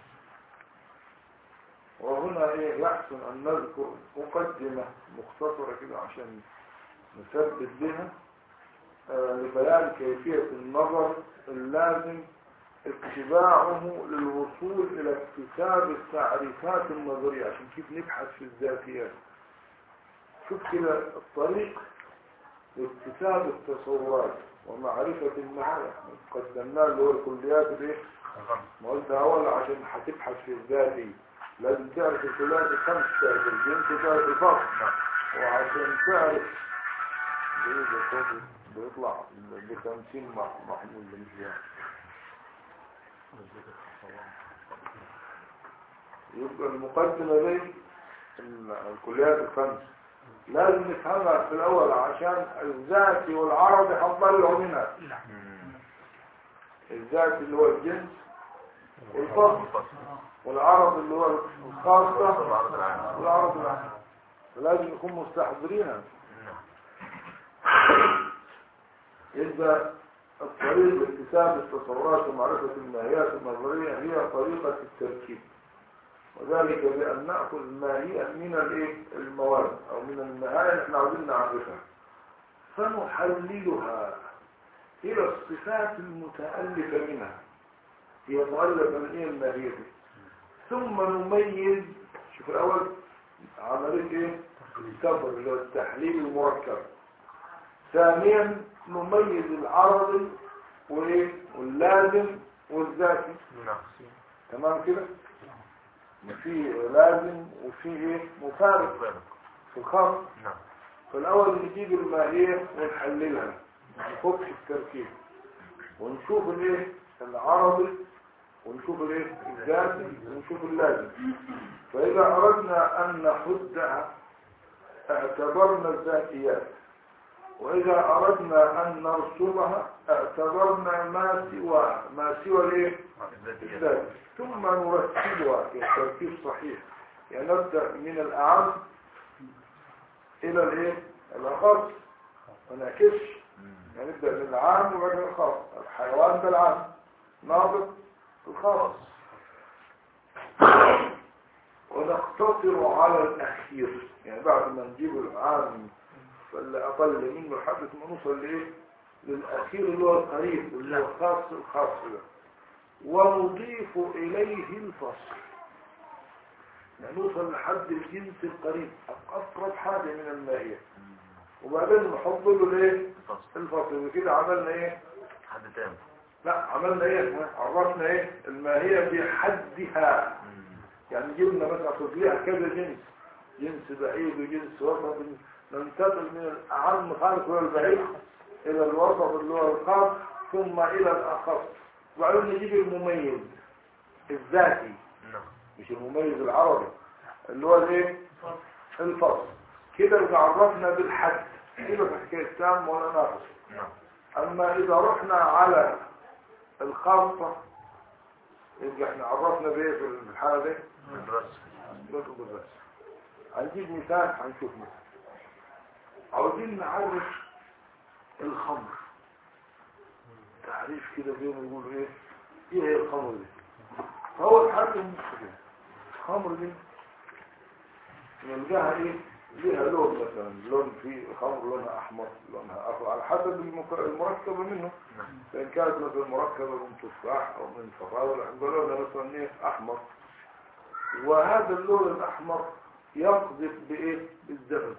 وهنا ايه يحسن ان نذكر مقدمة مختصرة كده عشان نثبت بها آه، لبيان كيفية النظر اللازم اتباعه للوصول الى اكتساب التعريفات النظرية عشان كيف نبحث في الذاتيات شوف كده الطريق لاكتساب التصورات ومعرفة المعارف قدمناه اللي هو الكليات الايه الغمس ما قلت اول عشان هتبحث في الذاتي لازم تعرف الثلاثي خمس تعرف الجنس وتعرف الفصل نعم وعشان تعرف ايه ده صوتي بيطلع بخمسين محمول ده مش يعني يبقى المقدمة دي ال- الكليات الخمس لازم نفهمها في الأول عشان الذاتي والعربي هنطلعوا منها الذاتي اللي هو الجنس والفصل والعرض اللي هو الخاصة العرض العام والعرض العام فلازم نكون مستحضرينها نعم يبقى الطريق لاكتساب التصورات ومعرفة الماهيات النظرية هي طريقة التركيب وذلك بأن نأخذ ماهية من الايه المواد أو من المهاية اللي احنا عاوزين نعرفها فنحللها إلى الصفات المتألفة منها هي مؤلفة من ايه الماهية دي ثم نميز شوف الأول عملية ايه الكبر اللي هو التحليل المركب ثانيا نميز العرضي وايه واللازم والذاتي نعم تمام كده في لازم وفي ايه مفارق فارق. في الخاص نعم فالاول نجيب الماهيه ونحللها نفك التركيب ونشوف الايه العرضي ونشوف الايه الذاتي ونشوف اللازم فاذا اردنا ان نحدها اعتبرنا الذاتيات واذا اردنا ان نرسمها اعتبرنا ما سواها ما سوى الايه الذاتيات الذات ثم نرتبها في ترتيب صحيح يعني نبدأ من الأعم إلى الإيه؟ الأخص ما نعكسش يعني نبدأ من العام وبعدين الخاص الحيوان ده العام ناطق الخاص ونقتصر على الأخير يعني بعد ما نجيب العام فاللي أقل منه لحد ما نوصل لإيه للأخير اللي هو القريب اللي هو خاص الخاص ده ونضيف إليه الفصل يعني نوصل لحد الجنس القريب أقرب حاجة من الماهية وبعدين نحط له الايه الفصل الفصل وكده عملنا ايه حد تام لا عملنا ايه عرفنا ايه الماهية بحدها يعني جبنا مثلا تطبيع كذا جنس جنس بعيد وجنس وسط ننتقل من الأعم خالص هو البعيد إلى الوسط اللي هو الخاص ثم إلى الأخص وبعدين نجيب المميز الذاتي نعم مش المميز العربي اللي هو الايه الفصل كده يبقى عرفنا بالحد كده في حكايه تام ولا ناقص نعم اما اذا رحنا على الخاصه يبقى احنا عرفنا بايه في الحاله دي بالرسم نطلب بالرسم هنجيب مثال هنشوف مثال عاوزين نعرف الخمر تعريف كده زي ما يقولوا ايه ايه هي الخمر دي فهو الحل المشكلة الخمر دي نلقاها ايه ليها لون مثلا لون في خمر لونها احمر لونها اخضر على حسب المك- المركبه منه نعم فان كانت مثلا مركبه من تفاح او من فراوله هنقول لونها مثلا ايه احمر وهذا اللون الاحمر يقذف بايه بالزبد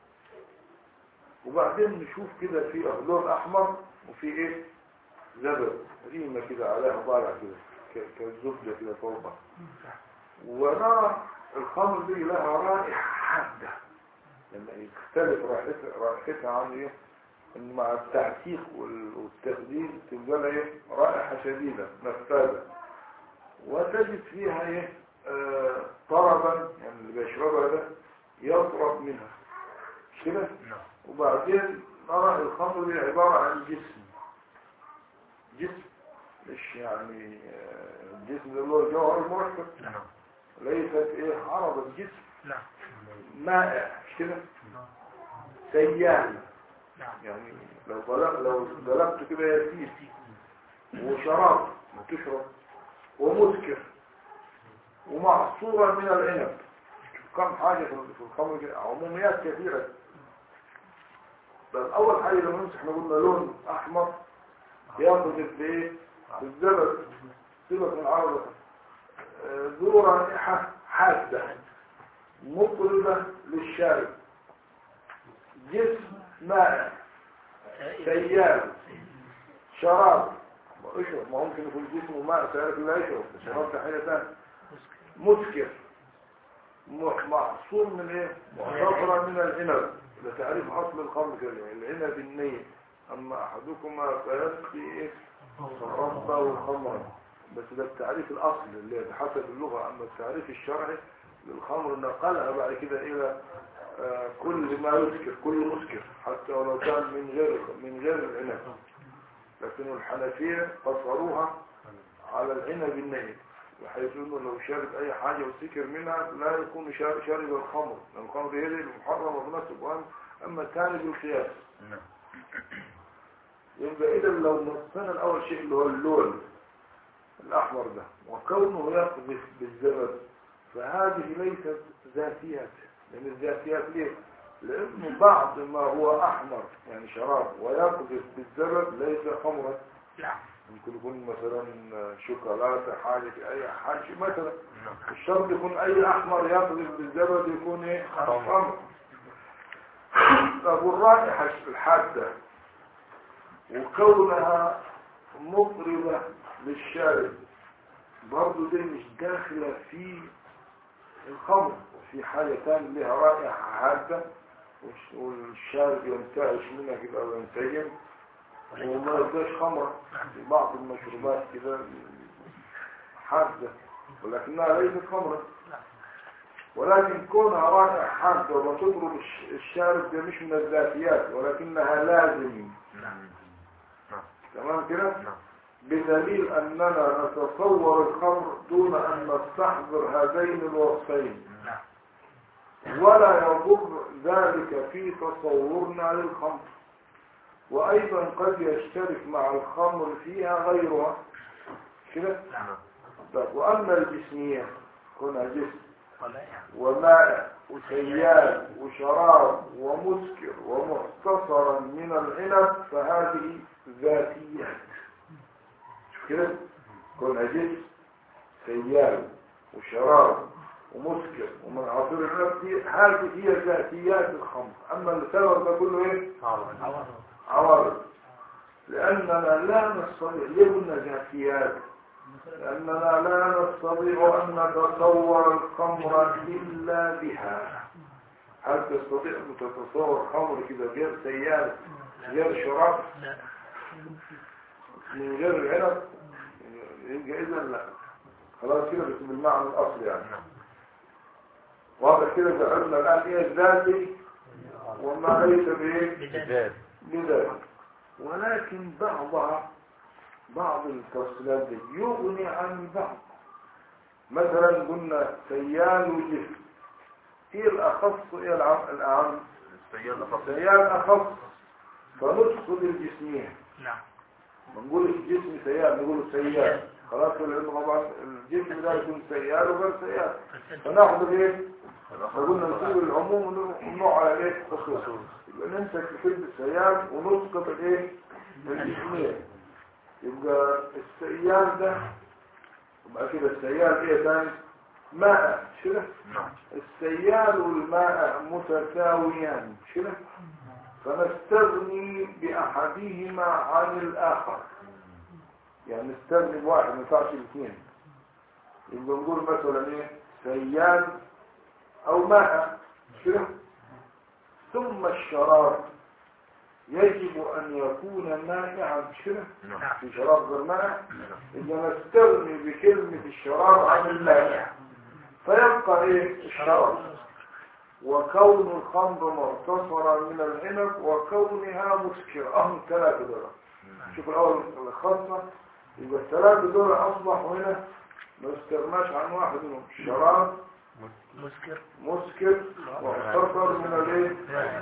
وبعدين نشوف كده في لون احمر وفي ايه زبد ريمه كده عليها طالع كده ك- كالزبده كده فوقها ونرى الخمر دي لها رائحه حاده لما يختلف رائحتها رائحتها عن ايه ان مع التعتيق وال- والتخدير تبقى لها ايه رائحه شديده نفاذه وتجد فيها ايه آه طربا يعني اللي بيشربها ده يطرب منها مش كده نعم وبعدين نرى الخمر دي عبارة عن جسم جسم مش يعني آه، الجسم ده اللي هو الجوهر المركب نعم ليست ايه عرض الجسم نعم مائع مش كده سيال نعم يعني لو ضلق لو ضلقت كده يسير وشراب ما تشرب ومسكر ومعصورة من العنب شوف كم حاجة في في الخمر كده، عموميات كثيرة بل أول حاجة لما نمسح احنا قلنا لون أحمر ياخد بايه بالزبد سيبك من عرضة آه، ذو رائحة حادة مطربة للشارب جسم مائع سيال شراب ما اشرب ما ممكن يكون جسمه ماء سيارك لا يشرب الشراب ده حاجة ثانية مسكر م- معصور من ايه معصفرة من العنب ده تعريف اصل الخمر كده العنب النية اما احدكما فيسقي ايه ربه خمرا بس ده التعريف الاصل اللي حسب اللغة اما التعريف الشرعي للخمر نقلها بعد كده الى آه، كل ما يسكر كل مسكر حتى ولو كان من غير من غير العنب لكن الحنفية قصروها على العنب النية بحيث انه لو شرب اي حاجة وسكر منها لا يكون شارب, شارب الخمر لان الخمر هي دي المحرمة بنفسه وأن- اما الثاني بالقياس نعم يبقى اذا لو نصنا الاول شيء اللي هو اللون الاحمر ده وكونه يقذف بالزبد فهذه ليست ذاتيات لان الذاتيات ليه لانه بعض ما هو احمر يعني شراب ويقذف بالزبد ليس خمرا نعم ممكن يكون مثلا شوكولاته حاجه في اي حاجه مثلا نعم الشرط يكون اي احمر يقذف بالزبد يكون ايه خمر طب والرائحه الحاده وكونها مطربة للشارب برضو دي مش داخلة في الخمر في حاجة تانية لها رائحة حادة والش- والشارب ينتعش منها كده أو ينسجم وما يبقاش خمرة في بعض المشروبات كده حادة ولكنها ليست خمرة ولكن كونها رائحة حادة وتضرب الش- الشارب ده مش من الذاتيات ولكنها لازم نعم نعم تمام كده نعم بدليل أننا نتصور الخمر دون أن نستحضر هذين الوصفين نعم ولا يضر ذلك في تصورنا للخمر وأيضا قد يشترك مع الخمر فيها غيرها كده نعم طيب وأما الجسمية كونها جسم وماء وسيال وشراب ومسكر ومختصرا من العنب فهذه ذاتيات شوف كده كونها جسم سيال وشراب ومسكر ومن عصير العنب دي هذه هي ذاتيات الخمر اما السبب ده كله ايه عوارض لأننا لا نستطيع يبنى ذاتيات لأننا لا نستطيع أن نتصور الخمر إلا بها هل تستطيع أن تتصور خمر كده غير سيارة غير شراب من غير العنب يبقى إذا لا خلاص كده بس بالمعنى الأصلي يعني واضح كده فعلنا الآن إيه الذاتي وما ليس بإيه ذات بذلك ولكن بعضها بعض التفصيلات دي يغني عن بعض مثلا قلنا سيال وجسم ايه الاخص ايه العم- الاعم السيال أخف سيال اخص فندخل الجسمين نعم ما نقولش الجسم سيال نقول سيال خلاص العلم طبعا الجسم ده يكون سيال وغير سيال فناخذ ايه فقلنا نسيب العموم ونوع على ايه الخصوص يبقى نمسك في كلمة السيال ونسقط الايه الجسمين يبقى السيال ده يبقى كده السيال ايه تاني ماء شنو السيال والماء متساويان شنو فنستغني بأحدهما عن الآخر يعني نستغني بواحد ما ينفعش الاثنين يبقى نقول مثلا ايه سيال او ماء شنو ثم الشراب يجب ان يكون مائعا شنو في شراب غير ماء اذا نستغني بكلمة الشراب عن الماء فيبقى ايه الشراب وكون الخمر مختصرة من العنب وكونها مسكرة اهم ثلاثة دول شوف الاول الخاصة يبقى الثلاثة دول اصبحوا هنا ما استغناش عن واحد منهم الشراب مسكر مسكر مختصر من الايه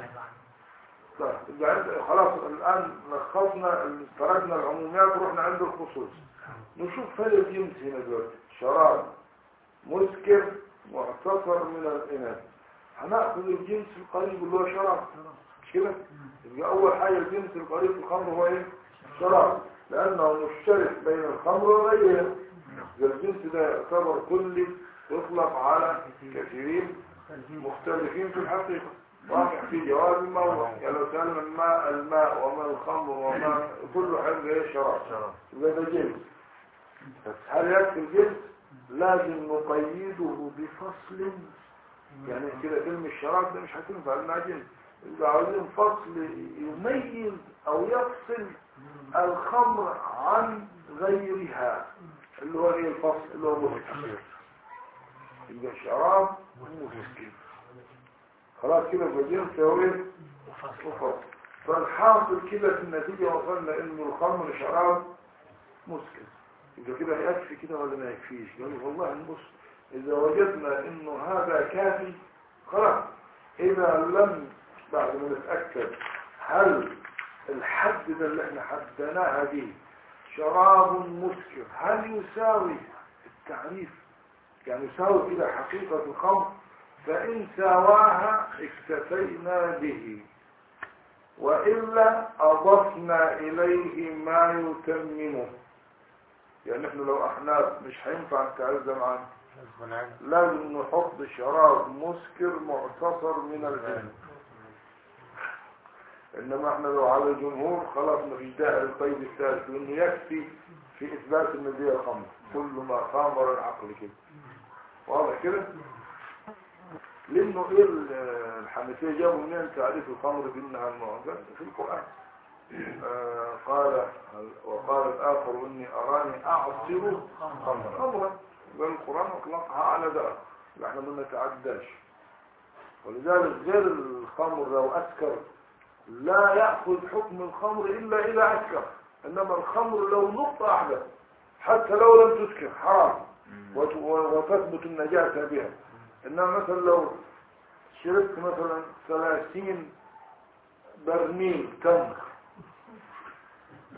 طيب يبقى عند- خلاص الان لخصنا تركنا العموميات ورحنا عند الخصوص نشوف فرق الجنس هنا دلوقتي شراب مسكر مختصر من الاناث هناخذ الجنس القريب اللي هو شراب مش كده يبقى اول حاجه الجنس القريب في الخمر هو ايه شراب لانه مشترك بين الخمر وغيرها الجنس ده يعتبر كلي يطلق على كثيرين مختلفين في الحقيقة واقع في جواب الموضوع يعني لو سألنا الماء الماء وما الخمر وما كل حاجة ايه شراب يبقى ده جنس بس هل يكفي الجنس لازم نقيده بفصل يعني كده كلمة الشراب ده مش هتنفع لنا جنس يبقى عاوزين فصل يميز او يفصل الخمر عن غيرها اللي هو ايه الفصل اللي هو مسكر يبقى شراب ومسكر خلاص كده الجنس هو ايه وفصل فالحاصل كده في النتيجة وصلنا انه الخمر شراب مسكر يبقى كده يكفي كده ولا ما يكفيش قالوا والله نبص اذا وجدنا انه هذا كافي خلاص اذا لم بعد ما نتأكد هل الحد ده اللي احنا حدناها دي شراب مسكر هل يساوي التعريف يعني يساوي كده حقيقة الخمر فإن ساواها اكتفينا به وإلا أضفنا إليه ما يتممه يعني احنا لو احناف مش هينفع التعريف ده معانا لازم نحط شراب مسكر معتصر من العنب انما احنا لو على الجمهور خلاص مفيش داعي للقيد الثالث لانه يكفي في اثبات ان دي خمر كل ما خامر العقل كده واضح كده لانه ايه ال- الحنفيه جابوا منين تعريف الخمر بانها المعجز في القران آه قال وقال الاخر اني اراني اعصر خمرا والقران اطلقها على ذلك احنا ما نتعداش ولذلك غير الخمر لو اسكر لا يأخذ حكم الخمر إلا إذا أسكر إنما الخمر لو نقطة واحدة حتى لو لم تسكر حرام وت- وتثبت النجاة بها إنما مثلا لو شربت مثلا ثلاثين برميل تمر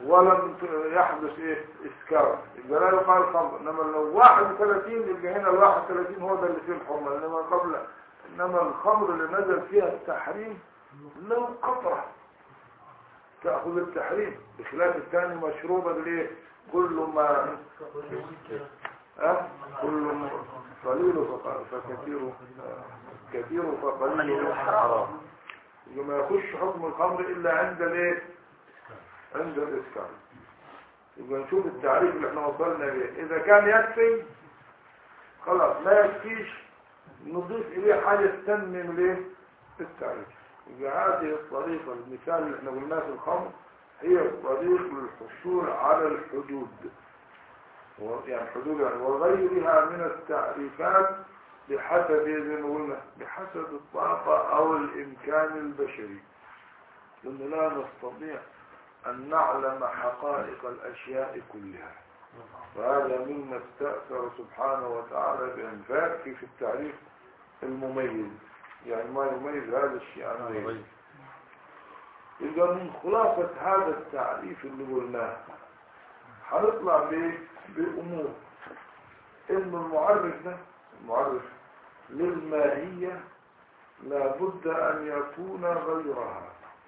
ولم ت- يحدث ايه اسكار يبقى لا يقال خمر انما لو 31 يبقى هنا ال 31 هو ده اللي فيه الحرمه انما قبل انما الخمر اللي نزل فيها التحريم لو قطره تاخذ التحريم بخلاف الثاني مشروبه بالايه كل ما أه؟ كل ما قليل فق- فكثير آه، كثير فقليل حرام يبقى ما يخش حكم الخمر الا عند الايه عند الاسكار يبقى نشوف التعريف اللي احنا وصلنا اليه اذا كان يكفي خلاص لا يكفيش نضيف اليه حاجه تتمم الايه التعريف يبقى هذه الطريقه المثال اللي احنا قلناه في الخمر هي الطريق للحصول على الحدود و- يعني حدود يعني وغيرها من التعريفات بحسب زي ما قلنا بحسب الطاقة أو الإمكان البشري لأن لا نستطيع أن نعلم حقائق الأشياء كلها وهذا مما استأثر سبحانه وتعالى بأنفاق في التعريف المميز يعني ما يميز هذا الشيء عن غيره إذا من خلاصة هذا التعريف اللي قلناه هنطلع بإيه؟ بأمور إن المعرف ده المعرف للماهية لابد أن يكون غيرها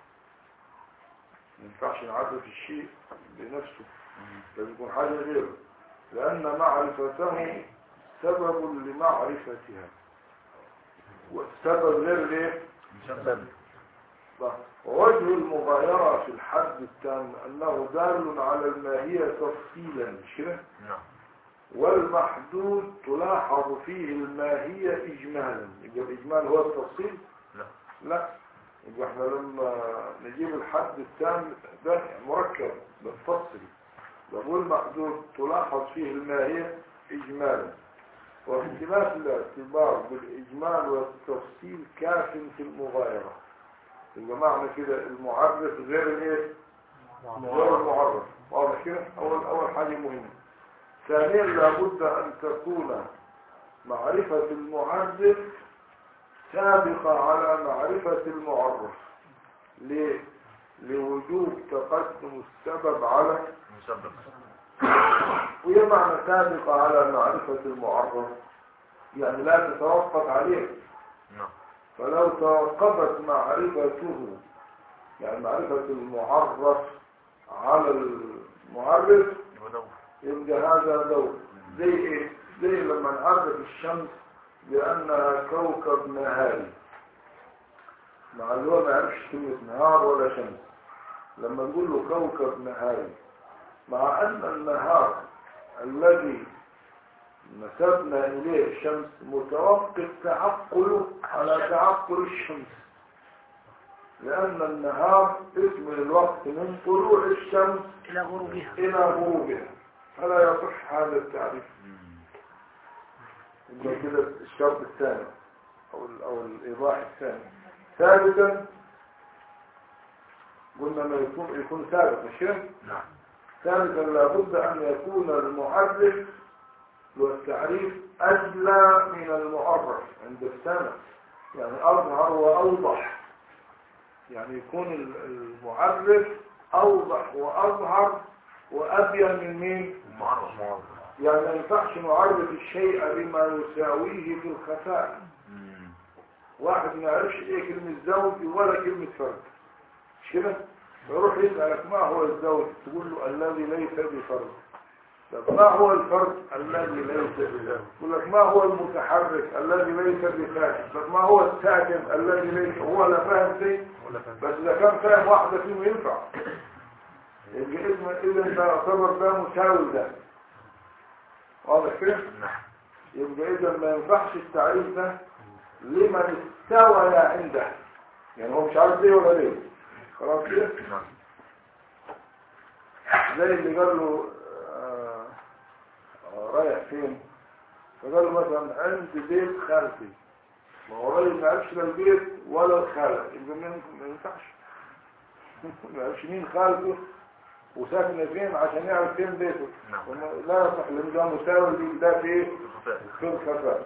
ما ينفعش نعرف الشيء بنفسه لازم يكون حاجة غيره لأن معرفته سبب لمعرفتها والسبب غير ليه؟ صح. ووجه المغايرة في الحد التام أنه دال على الماهية تفصيلا مش كده؟ نعم والمحدود تلاحظ فيه الماهية إجمالا يبقى الإجمال هو التفصيل لا لا يبقى احنا لما نجيب الحد التام ده مركب بنفصل بقول محدود تلاحظ فيه الماهية إجمالا واختلاف الاعتبار بالإجمال والتفصيل كاف في المغايرة يبقى معنى كده المعرف غير الايه؟ غير المعرف واضح كده؟ أول أول حاجة مهمة ثانيا لابد أن تكون معرفة المعرف سابقة على معرفة المعرف ليه؟ لوجوب تقدم السبب على مسبب وهي معنى سابقة على معرفة المعرف يعني لا تتوقف عليه نعم فلو توقفت معرفته يعني معرفة المعرف على المعرف ودور يبقى هذا دور زي ايه زي لما نعرف الشمس بانها كوكب نهاري مع اللي هو ما يعرفش كلمة نهار ولا شمس لما نقول له كوكب نهاري مع ان النهار الذي نسبنا اليه الشمس متوقف تعقله على تعقل الشمس لان النهار اسم الوقت من طلوع الشمس إلى غروبها إلى غروبها فلا يصح هذا التعريف يبقى كده الشرط الثاني أو ال- أو الإيضاح الثاني ثالثا قلنا ما يكون يكون ثابت مش كده؟ نعم ثالثا لابد أن يكون المعرف والتعريف أجلى من المعرف عند السامع يعني أظهر وأوضح يعني يكون ال- المعرف أوضح وأظهر وأبين من مين؟ معرف يعني ما ينفعش نعرف الشيء بما يساويه في الخفاء واحد ما يعرفش ايه كلمة زوج ولا كلمة فرد مش كده فيروح يسألك ما هو الزوج تقول له الذي ليس بفرد طب ما هو الفرد الذي ليس بزوج يقول لك ما هو المتحرك الذي ليس بساكن طب ما هو الساكن الذي ليس هو لا فاهم شيء بس اذا كان فاهم واحدة فيهم ينفع يبقى اذا اذا انت يعتبر ده مساوي ده واضح كده نعم يبقى اذا ما ينفعش التعريف ده لمن استوى عنده يعني هو مش عارف ليه ولا ليه خلاص كده نعم زي اللي قال له آه آه رايح فين فقال له مثلا عند بيت خالتي ما هو راجل ما يعرفش لا البيت ولا الخالة يبقى ما ما ينفعش ما يعرفش مين خالته وساكنة فين عشان يعرف فين بيته نعم. وما- لا يصح لان ده مساوي ده في ايه الخفاء في الخفاء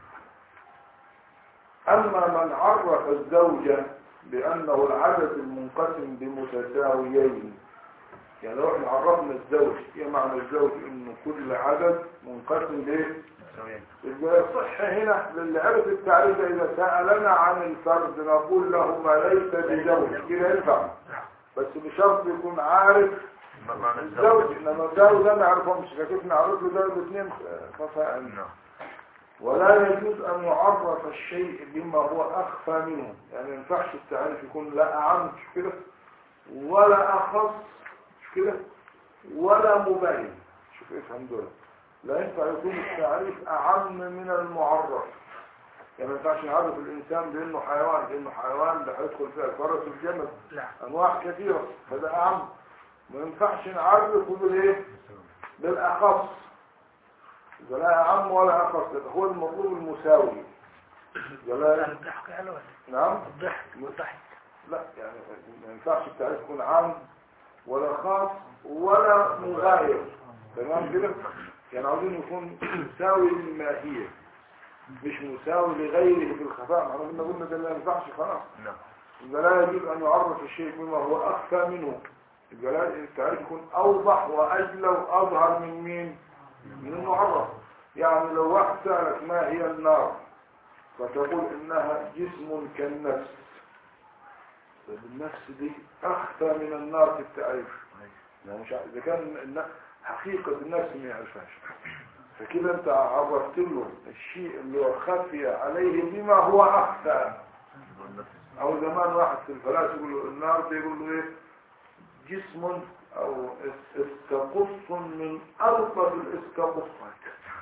أما من عرف الزوجة بأنه العدد المنقسم بمتساويين يعني لو احنا عرفنا الزوج ايه معنى الزوج انه كل عدد منقسم ليه يبقى يصح هنا للي عرف التعريف ده اذا سالنا عن الفرد نقول له ما ليس بزوج كده ينفع بس بشرط يكون عارف ما معنى الزوج الزوج انما الزوج ده ما يعرفهمش فكيف نعرف له ده الاثنين خفاء نعم ولا يجوز أن يعرف الشيء بما هو أخفى منه يعني ما ينفعش التعريف يكون لا أعم مش كده ولا أخص مش كده ولا مبين شوف افهم دول لا ينفع يكون التعريف أعم من المعرف يعني ما ينفعش نعرف الإنسان بأنه حيوان لأنه حيوان ده هيدخل فيها الفرس والجمل لا أنواع كثيرة فده أعم ما ينفعش نعرفه بالإيه بالأخص إذا لا أعم ولا أخص يبقى هو المطلوب المساوي إذا لا الضحك حلو نعم الضحك الضحك لا يعني ما ينفعش التعريف يكون عام ولا خاص ولا مغاير تمام كده يعني عاوزين يكون مساوي للماهية مش مساوي لغيره في الخفاء معنا قلنا قلنا ده ما ينفعش خلاص نعم يبقى لا يجوز أن يعرف الشيء بما هو أخفى منه يبقى لا التعريف يكون أوضح وأجلى وأظهر من مين؟ من المعرف يعني لو واحد سألك ما هي النار فتقول إنها جسم كالنفس طيب النفس دي أخفى من النار في التعريف يعني مش عارف- إذا كان الن- حقيقة النفس ما يعرفهاش فكده أنت عرفت له الشيء اللي هو خفي عليه بما هو أخفى او زمان واحد في الفلاسفه يقول له النار ده يقول له ايه جسم او اس- استقص من الطف الاسكاقصات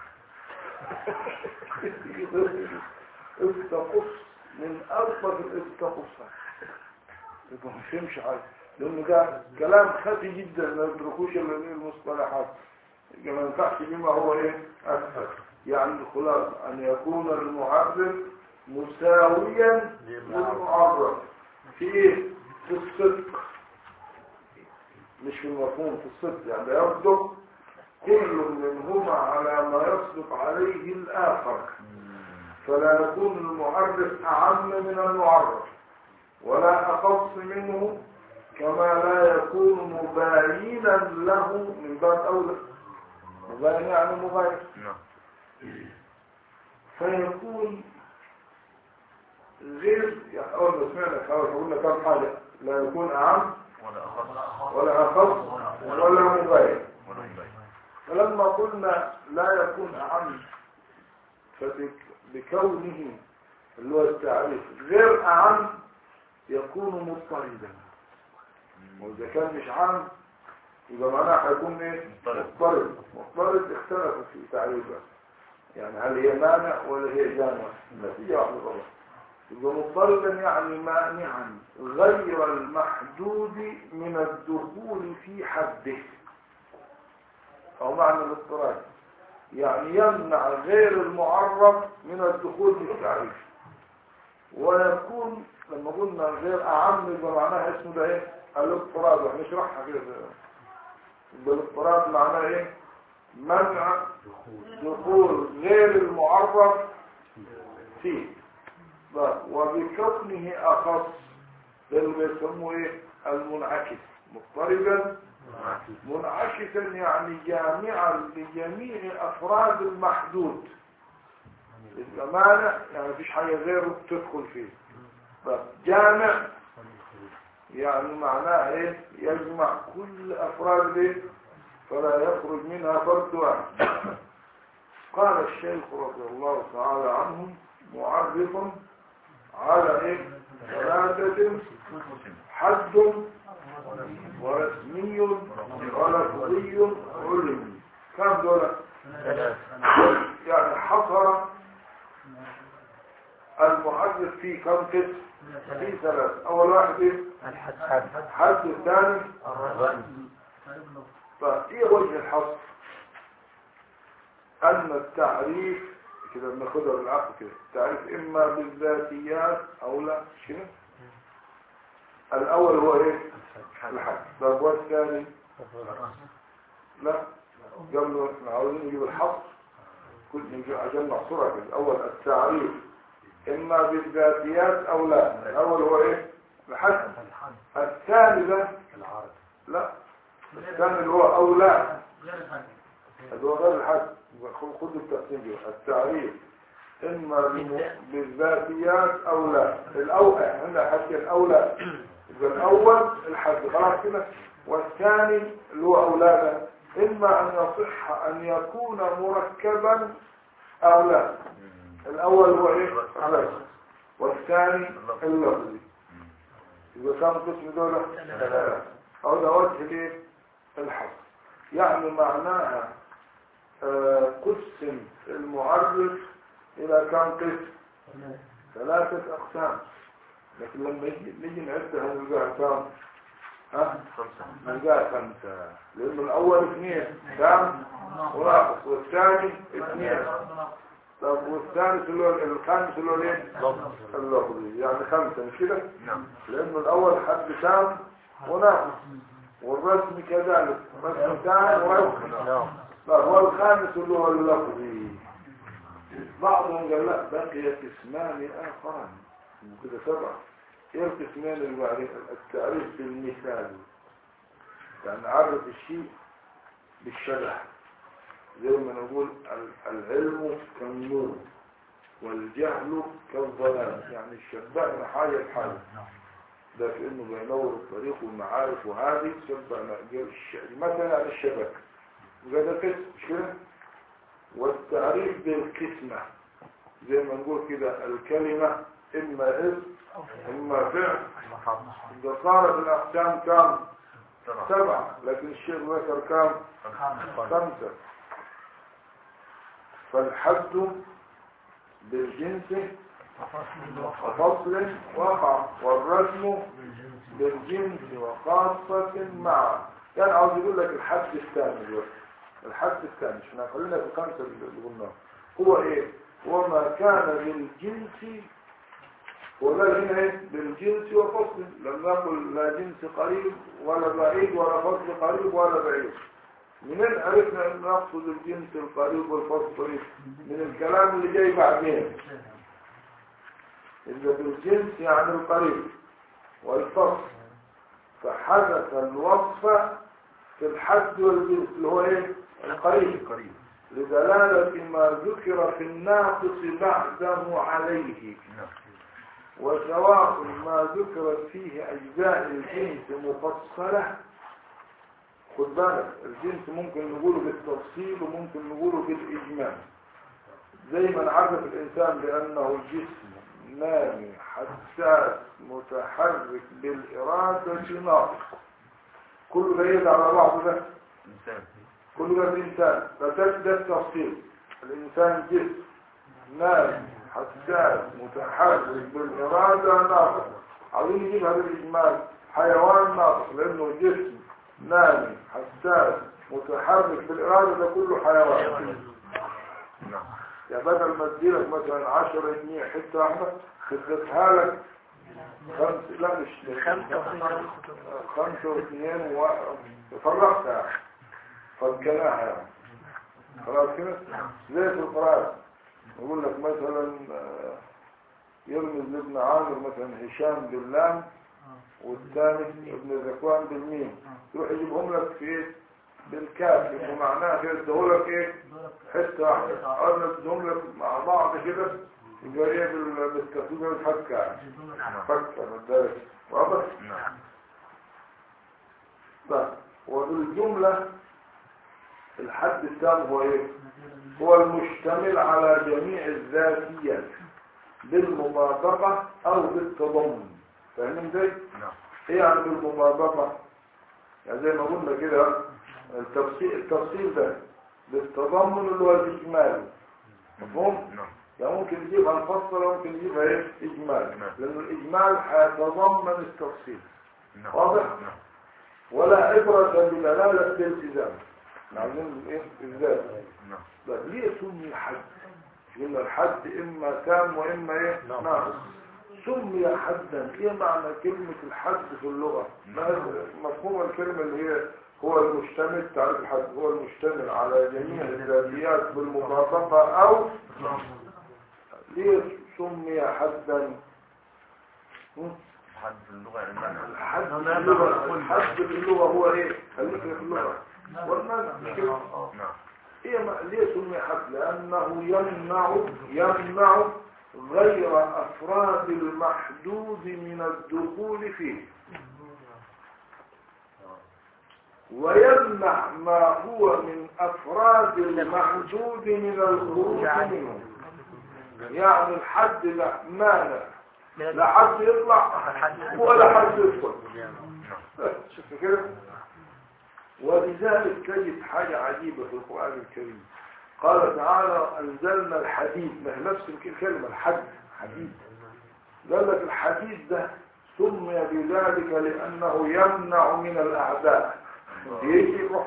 استقص من الطف الاسكاقصات يبقى ما فهمش حاجه لانه ده كلام خفي جدا ما يدركوش الا المصطلحات يبقى ما ينفعش بما هو ايه اكثر يعني الخلاصه ان يكون المعرف مساويا للمعرف في ايه في الصدق مش في المفهوم في الصدق يعني يصدق كل منهما على ما يصدق عليه الآخر فلا يكون المعرف أعم من المعرف ولا أخص منه كما لا يكون مباينا له من باب أولى مباين يعني مباين نعم فيكون غير يعني أول ما سمعنا خلاص قلنا كم حاجة لا يكون أعم ولا أخص ولا أخص ولا مباين ولا مبين فلما قلنا لا يكون أعم فبكونه اللي هو التعريف غير أعم يكون مضطردا وإذا كان مش عام يبقى معناه هيكون ايه؟ مضطرد. مضطرد مضطرد اختلفوا في تعريفه يعني هل هي مانع ولا هي جامع النتيجة واحدة طبعا يبقى مضطردا يعني مانعا غير المحدود من الدخول في حده أو معنى الاضطراد يعني يمنع غير المعرف من الدخول في التعريف ويكون لما قلنا غير أعم يبقى معناها اسمه ده ايه الاضطراد وهنشرحها كده يبقى الاضطراد معناه ايه منع دخول غير المعرف فيه بقى. وبكونه أخص ده اللي بيسموه ايه المنعكس مضطربا منعكسا يعني جامعا لجميع أفراد المحدود الزمانة يعني مفيش حاجة غيره تدخل فيه بس جامع يعني معناه ايه يجمع كل أفراد ايه فلا يخرج منها فرد واحد قال الشيخ رضي الله تعالى عنه معرف على ايه ثلاثة حد ورسمي ولفظي علمي كم دول يعني حصر المحدث في كم قسم في ثلاث اول واحد ايه حد الثاني فايه وجه الحصر ان التعريف كده بناخدها بالعقل كده التعريف اما بالذاتيات او لا مش كده الاول هو ايه الحد طب والثاني لا قبل احنا عاوزين نجيب الحصر كل نجيب عشان نحصرها كده الاول التعريف اما بالذاتيات او لا الاول هو ايه الحد الثاني ده لا الثاني اللي هو أولى غير الحد اللي هو غير الحد خد خد التقسيم ده التعريف إما بالم- بالذاتيات أو لا الأول احنا حكي الأولى يبقى الأول الحد خلاص كده والثاني اللي هو أولاده إما أن يصح أن يكون مركبا أو لا الأول هو إيه؟ الرسم والثاني اللفظي يبقى كم قسم دولة؟ ثلاثة أو ده وجه الإيه؟ الحصر يعني معناها آه، قسم المعرف إلى كم قسم؟ ثلاثة أقسام لكن لما يجي نيجي نعدها نلقاها كم؟ ها؟ خمسة نلقاها خمسة لأنه الأول اثنين كم؟ وناقص والثاني اثنين طب والثالث اللي هو الخامس اللي هو الايه؟ اللفظي يعني خمسة مش كده؟ نعم لأنه الأول حد تام وناقص والرسم كذلك رسم تام ورسم نعم طب هو الخامس اللي هو اللفظي بعضهم قال لا بقي قسمان آخران وكده سبعة ايه القسمان اللي بعدين التعريف بالمثال يعني عرف الشيء بالشبه زي ما نقول ال- العلم كالنور والجهل كالظلام يعني شبهنا حاجة بحاجة ده في انه بينور الطريق والمعارف وهذه شبهنا الش- مثلا على الشبكة وده ده قسم مش كده والتعريف بالقسمة زي ما نقول كده الكلمة إما اسم إما فعل إذا صارت الأقسام كام سبعة سبعة لكن الشيخ ذكر كام خمسة فالحد بالجنس وفصل وقع والرسم بالجنس وخاصة معا يعني عاوز يقول لك الحد الثاني دلوقتي الحد الثاني مش احنا خلينا في الخمسة اللي قلناها هو ايه وما كان بالجنس وقال هنا ايه بالجنس وفصل لم نقل لا جنس قريب ولا بعيد ولا فصل قريب ولا بعيد منين عرفنا ان نقصد الجنس القريب والفصل القريب من الكلام اللي جاي بعدين إذا بالجنس يعني القريب والفصل فحدث الوصف في الحد والجنس اللي هو ايه القريب قريب لدلالة ما ذكر في الناقص بعده عليه نعم وسواء ما ذكرت فيه أجزاء الجنس مفصلة خد بالك الجنس ممكن نقوله بالتفصيل وممكن نقوله بالإجمال زي ما نعرف الإنسان بأنه جسم نامي حساس متحرك بالإرادة ناقص كل ده يدعى على بعضه ده إنسان كل ده الإنسان فده ده التفصيل الإنسان جسم نام حساس متحرك بالإرادة ناقص عاوزين نجيب هذا الإجمال حيوان ناقص لأنه جسم نامي حساس متحرك بالإرادة ده كله حيوان نعم يا بدل ما تديلك مثلا 10 جنيه حتة واحدة خدتها لك خمس لا مش خمسة خمسة واثنين و... فرقتها فكناها يعني خلاص كده زي في القرآن يقول لك مثلا آه، يرمز لابن عامر مثلا هشام باللام والثاني ابن ذكوان بالميم يروح يجيبهم لك في ايه بالكاف يبقوا معناها كده يديهولك ايه حته واحده اول تديهم لك مع بعض كده يبقى ايه بال- بالتفصيل الفكه يعني فكه من ذلك واضح نعم طيب وبالجمله الحد التام هو ايه هو المشتمل على جميع الذاتيات بالمطابقة أو بالتضمن فاهمين ازاي؟ نعم ايه يعني بالمطابقة؟ يعني زي ما قلنا كده التفصيل التفصيل ده بالتضمن اللي هو الإجمال مفهوم؟ نعم يعني ممكن نجيبها مفصلة ممكن نجيبها ايه؟ إجمال نعم. لأن الإجمال هيتضمن التفصيل نعم واضح؟ نعم ولا عبرة بدلالة الالتزام عايزين ايه؟ الذات نعم طب ليه سمي حد قلنا الحد اما تام واما ايه نعم. ناقص سمي حدا ايه معنى كلمة الحد في اللغة ما مفهوم الكلمة اللي هي هو المشتمل تعريف الحد هو المشتمل على جميع الذاتيات بالمطابقة او ليه سمي حدا هم؟ الحد في اللغة يعني المعنى الحد في اللغة الحد في اللغة هو ايه خليك في اللغة والمنع مش كده نعم هي ما- ليه سمي حد لأنه يمنع يمنع غير أفراد المحدود من الدخول فيه ويمنع ما هو من أفراد المحدود من الخروج منه يعني الحد لا مانع لا حد يطلع ولا حد يدخل شوف كده ولذلك تجد حاجة عجيبة في القرآن الكريم قال تعالى أنزلنا الحديد ما هي نفس الكلمة الحد حديد قال لك الحديد ده سمي بذلك لأنه يمنع من الأعداء يجي يروح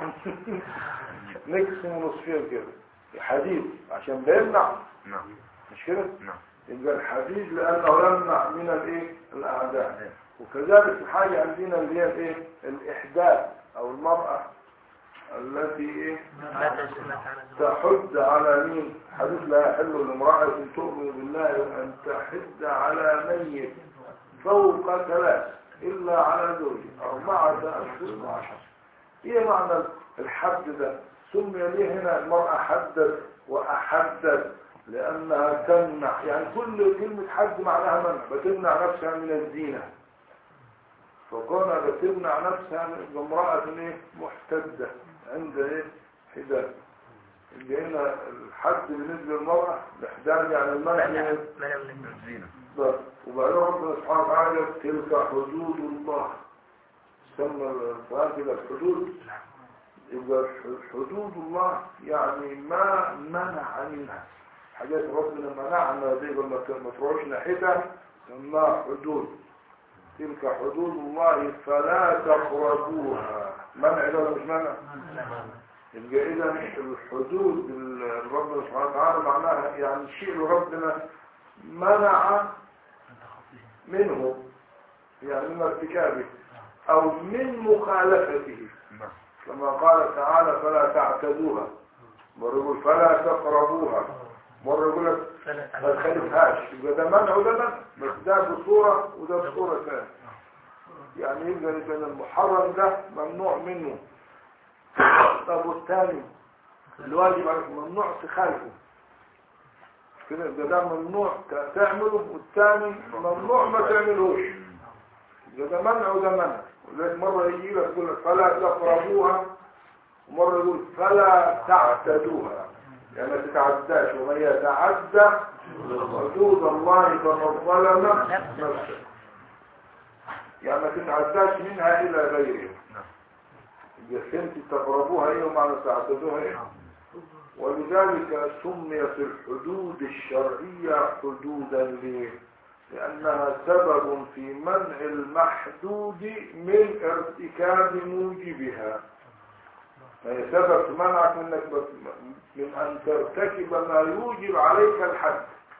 نقسم نصفين كده الحديد عشان بيمنع نعم مش كده نعم يبقى الحديد لأنه يمنع من الايه الأعداء وكذلك الحاجة عندنا اللي هي الايه الإحداث أو المرأة التي ايه تحد على مين حديث لا يحل لامرأة تؤمن بالله أن تحد على ميت فوق ثلاث إلا على زوج أربعة أشهر وعشر إيه معنى الحد ده سمي ليه هنا المرأة حدت وأحدت لأنها تمنع يعني كل كلمة حد معناها منع بتمنع نفسها من الزينة فكونها بتمنع نفسها من امرأة ايه محتدة عند ايه حداد يبقى هنا الحد بالنسبة للمرأة الإحداد يعني المنع من الزينة بس وبعدين ربنا سبحانه وتعالى تلك حدود الله سمى القرآن كده الحدود يبقى الح- حدود الله يعني ما منع منها حاجات ربنا منعنا زي ما ت- ما تروحش ناحيتها سماها حدود تلك حدود الله فلا تقربوها منع ده ولا مش منع يبقى اذا الحدود ال- ربنا سبحانه وتعالى معناها يعني الشيء اللي ربنا منع منه يعني من ارتكابه او من مخالفته نعم كما قال تعالى فلا تعتدوها مرة يقول فلا تقربوها مرة يقول لك ما تخالفهاش يبقى ده منع وده منع بس ده بصورة وده بصورة ثانية يعني يبقى إذا المحرم ده ممنوع منه طب والثاني الواجب عليك ممنوع تخالفه كده يبقى ده ممنوع ت- تعمله والثاني ممنوع ما تعملهوش يبقى ده منع وده منع ولذلك مرة يجي لك يقول لك فلا تقربوها ومرة يقول فلا تعتدوها يعني ما تتعداش ومن يتعدى حدود الله فقد ظلم نفسه يعني ما تتعداش منها إلى غيرها نعم إذا كنت تقربوها إيه ومعنى تعتدوها إيه ولذلك سميت الحدود الشرعية حدودا ليه؟ لأنها سبب في منع المحدود من ارتكاب موجبها هي سبب في منعك منك بس- من أن ترتكب ما يوجب عليك الحد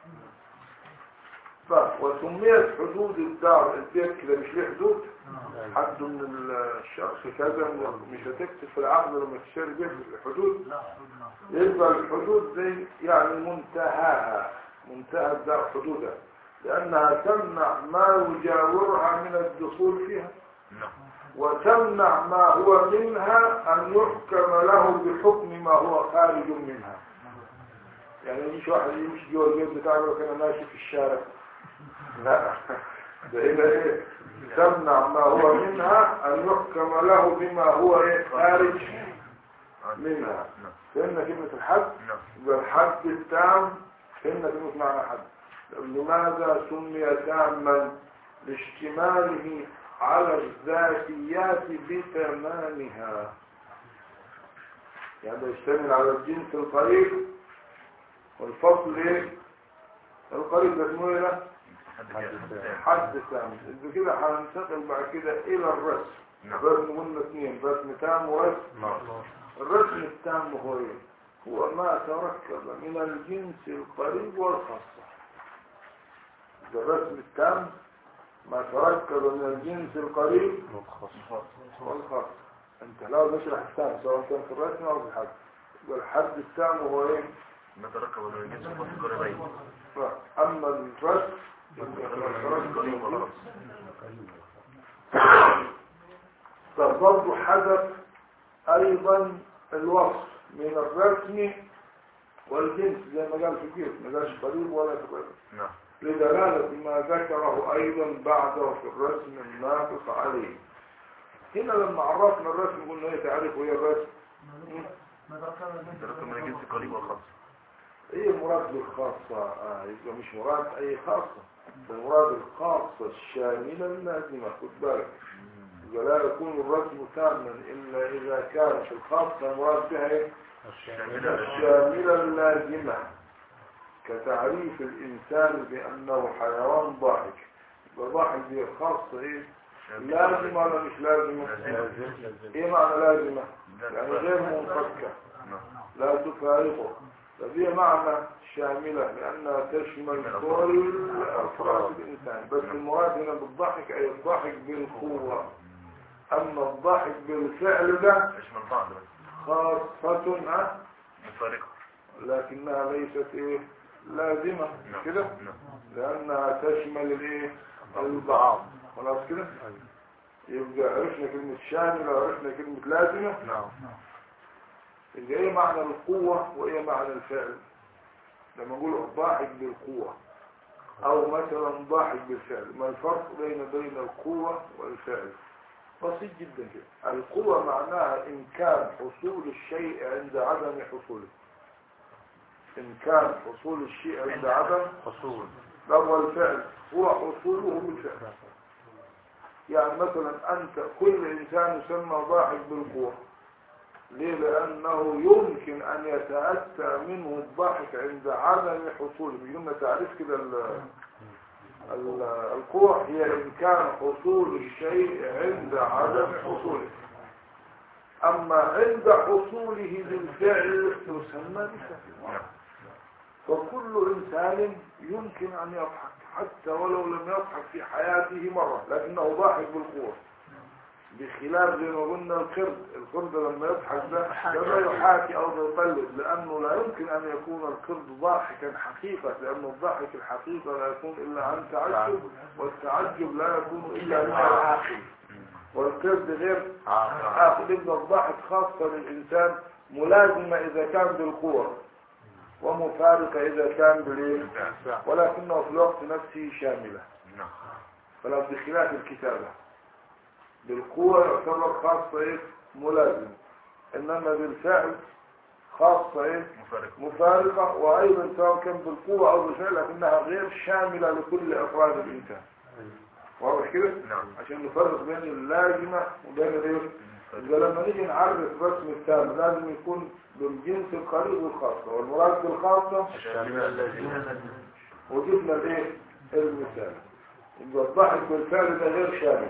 طيب وسميت حدود الدار البيت كده مش ليه حدود حد من الشخص كذا من- مش هتكتب في العقد لما تشتري بيت الحدود يبقى الحدود دي يعني منتهاها منتهى الدار حدودها لأنها تمنع ما يجاورها من الدخول فيها نعم وتمنع ما هو منها أن يحكم له بحكم ما هو خارج منها يعني يجيش واحد يمشي جوه البيت بتاعه يقول لك انا ماشي في الشارع لا ده هنا ايه تمنع ما هو منها أن يحكم له بما هو ايه خارج منها نعم فهمنا كلمة الحد نعم يبقى الحد التام فهمنا كلمة معنى حد لماذا سمي تاما لاشتماله على الذاتيات بتمامها يعني يشتمل على الجنس القريب والفصل ايه القريب ده اسمه ايه ده حد كده حد تام يبقى كده هننتقل بعد كده الى الرسم نعم الرسم قلنا اثنين رسم تام ورسم نعم الرسم التام هو ايه هو ما تركب من الجنس القريب والخاصة ده الرسم التام ما تركب من الجنس القريب والخاصة انت لو نشرح التام سواء كان في الرسم او في الحد يبقى الحد التام هو ايه نتركب من الجنس القريبين اما الرسم قريب وخلاص طب برضه حدث ايضا الوصف من الرسم والجنس زي ما قال في الجنس ما قالش قريب ولا في الرسم نعم لدلالة ما ذكره أيضا بعده في الرسم الناقص عليه هنا لما عرفنا الرسم قلنا ايه تعرف ايه الرسم درجة من الجنس قريب وخلاص ايه المراد بالخاصة آه يبقى مش مراد اي خاصة المراد الخاصة الشاملة اللازمة خد بالك يبقى لا يكون الرسم تاما الا اذا كانت الخاصة المراد بها ايه شاملة الشاملة اللازمة كتعريف الإنسان بأنه حيوان ضاحك يبقى ضاحك دي خاصة إيه؟ لازمة ولا مش لازمة؟ إيه معنى لازمة؟ يعني غير منفكة نعم لا تفارقه فدي معنى شاملة لأنها تشمل كل أفراد الإنسان بس المراد هنا بالضحك أي الضحك بالقوة أما الضحك بالفعل ده تشمل بعض بس خاصة ها؟ مفارقة لكنها ليست ايه لازمة نعم كده نعم لانها تشمل الايه البعض خلاص كده يبقى عرفنا كلمة شاملة وعرفنا كلمة لازمة نعم يبقى ايه معنى القوة وايه معنى الفعل لما نقول الضاحك بالقوة او مثلا ضاحك بالفعل ما الفرق بين بين القوة والفعل بسيط جدا كده القوة معناها امكان حصول الشيء عند عدم حصوله امكان حصول الشيء عند عدم حصول لو الفعل هو حصوله بالفعل يعني مثلا انت كل انسان يسمى ضاحك بالقوة ليه لانه يمكن ان يتأتى منه الضحك عند عدم حصوله بيقولنا تعريف كده ال- ال- القوة هي امكان حصول الشيء عند عدم حصوله اما عند حصوله بالفعل يسمى بفعل فكل إنسان يمكن أن يضحك حتى ولو لم يضحك في حياته مرة لكنه ضاحك بالقوة بخلاف زي ما قلنا القرد القرد لما يضحك ده لما يحاكي أو يقلد لأنه لا يمكن أن يكون القرد ضاحكا حقيقة لأن الضحك الحقيقة لا يكون إلا عن تعجب والتعجب لا يكون إلا من العاقل والقرد غير عاقل إن الضحك خاصة للإنسان ملازمة إذا كان بالقوة ومفارقة إذا كان بالإيه ولكنه في الوقت نفسه شاملة نعم فلا بخلاف الكتابة بالقوة يعتبر خاصة إيه ملازم إنما بالفعل خاصة إيه مفارقة مفارقة وأيضا سواء كان بالقوة أو بالفعل لكنها غير شاملة لكل أفراد الإنسان واضح كده؟ نعم عشان نفرق بين اللازمة وبين الإيه؟ إذا لما نيجي نعرف رسم التام لازم يكون بالجنس القريب والخاصة والمراد بالخاصة شاملة الذين وجبنا الايه المثال يبقى الضحك بالفعل ده غير شامل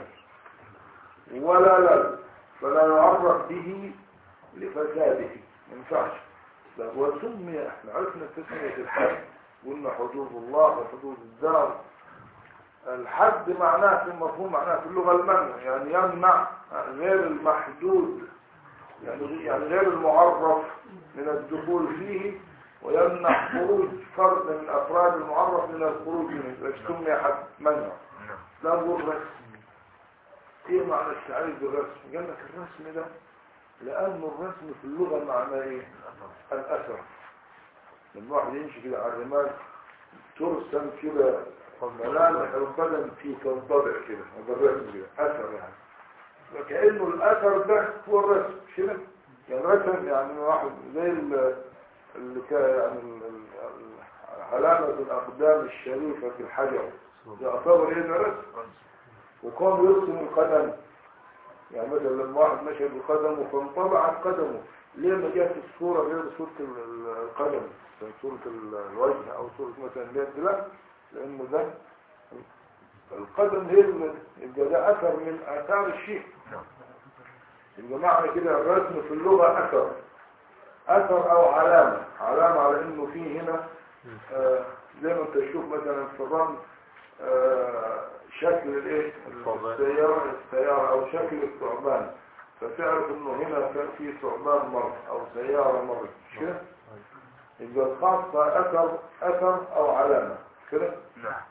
ولا لا فلا يعرف به لفساده ما ينفعش لا هو سمي احنا عرفنا تسمية الحد قلنا حدود الله وحدود الدار الحد معناه في المفهوم معناه في اللغة المنع يعني يمنع غير المحدود يعني يعني غير المعرف من الدخول فيه ويمنع خروج فرد من افراد المعرف من الخروج منه لذلك سمي حد منع نعم ده هو الرسم ايه معنى التعريف بالرسم قال لك الرسم ده لانه الرسم في اللغه معناه ايه الاثر لما واحد يمشي كده على الرمال ترسم كده ملامح القدم في تنطبع كده هذا الرسم كده اثر يعني وكانه الاثر ده هو الرسم مش كده يعني الرسم يعني واحد زي ال- اللي كان يعني ال- ال- ال- علامة الأقدام الشريفة في الحجر يعتبر ايه ده رسم وكان يرسم القدم يعني مثلا لما واحد مشى بقدمه فانطبعت قدمه ليه ما جاءت الصورة غير صورة ال- ال- القدم زي صورة ال- الوجه أو صورة مثلا اليد لا لأنه ده القدم هي اللي- يبقى ده أثر من آثار الشيء نعم يبقى معنى كده الرسم في اللغة أثر أثر أو علامة علامة على إنه في هنا آه زي ما انت تشوف مثلا في الرمل آه شكل الايه الثعبان. السيارة السيارة أو شكل الثعبان فتعرف إنه هنا كان في ثعبان مر أو سيارة مرت مش كده؟ يبقى الخاصة أثر أثر أو علامة كده؟ نعم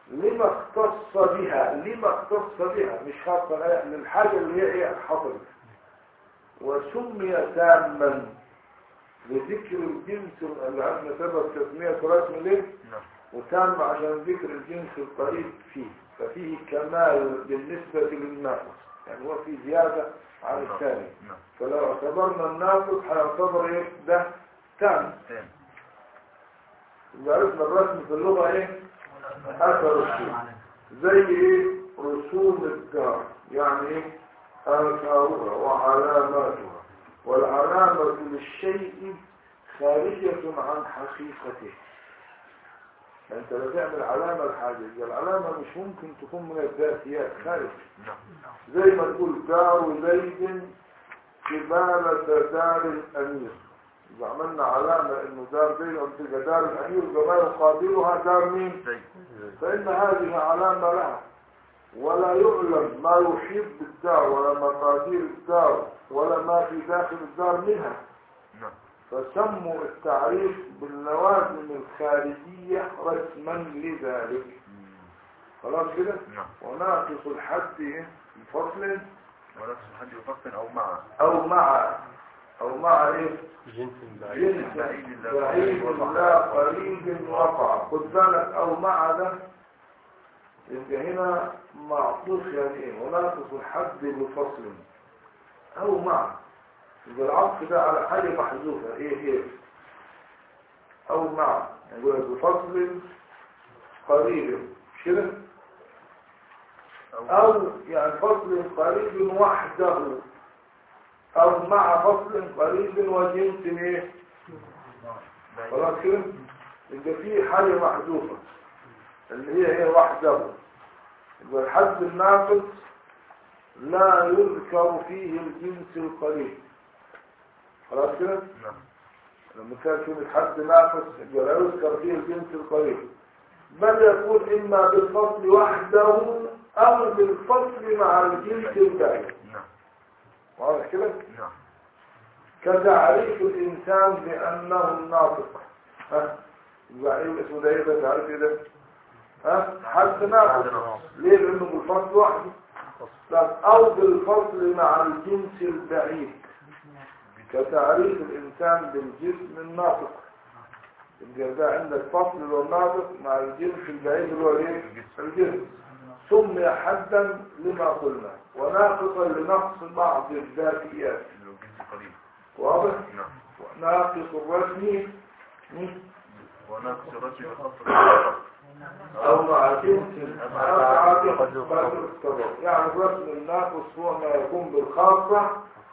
لما اختص بها لما اختص بها مش خاصة بها، للحاجة اللي هي ايه حصلت وسمي تاما لذكر الجنس اللي عندنا سبب تسمية رسم ليه نعم وتام عشان ذكر الجنس القريب فيه ففيه كمال بالنسبة للناقص يعني هو في زيادة عن الثاني نعم فلو اعتبرنا الناقص هيعتبر ايه ده تام تاني يبقى عرفنا الرسم في اللغة ايه اثر الشيء زي ايه رسوم الدار يعني ايه اثارها وعلاماتها والعلامة للشيء خارجة عن حقيقته انت لو تعمل علامة لحاجة يبقى العلامة مش ممكن تكون من الذاتيات خارج نعم زي ما تقول دار زيد قبالة دار الأمير إذا عملنا علامة إنه دار زيد أو تلقى دار الأمير وما يقابلها دار مين؟ زي فإن هذه علامة لها ولا يعلم ما يحيط بالدار ولا مقادير الدار ولا ما في داخل الدار منها نعم فسموا التعريف باللوازم الخارجية رسما لذلك خلاص كده نعم وناقص الحد إيه؟ بفصل ونفس الحد يفصل أو مع أو مع أو مع إيه جنس بعيد جنس بعيد لا بعيد قريب وقع. لا قريب وقع خد بالك أو مع ده يبقى هنا معطوف يعني إيه وناقص الحد بفصل أو مع يبقى العطف ده على حاجة محذوفة إيه هي أو مع يقول لك بفصل قريب مش كده أو يعني فصل قريب وحده أو مع فصل قريب وجنس إيه خلاص كده يبقى في حاجة محذوفة اللي هي ايه وحده يبقى الحد الناقص لا يذكر فيه الجنس القريب خلاص كده نعم لما كان كلمة حد ناقص يبقى لا يذكر فيه الجنس القريب بل يكون إما بالفصل وحده أو بالفصل مع الجنس البعيد نعم واضح كده نعم كتعريف الإنسان بأنه الناطق ها يبقى ايه اسمه ده ايه ده تعريف ايه ده ها حد ناقص ليه لانه بالفصل وحده طب او بالفصل مع الجنس البعيد كتعريف الانسان بالجسم الناطق يبقى ده عندك فصل اللي هو الناطق مع الجنس البعيد اللي هو ايه الجسم سمي حدا لما قلنا وناقصا لنقص بعض الذاتيات اللي هو الجنس قريب واضح نعم وناقص الرسم وناقص الرسم يفصل أو مع جنس أبعاد قدر السبب يعني الرسم الناقص هو ما يكون بالخاصة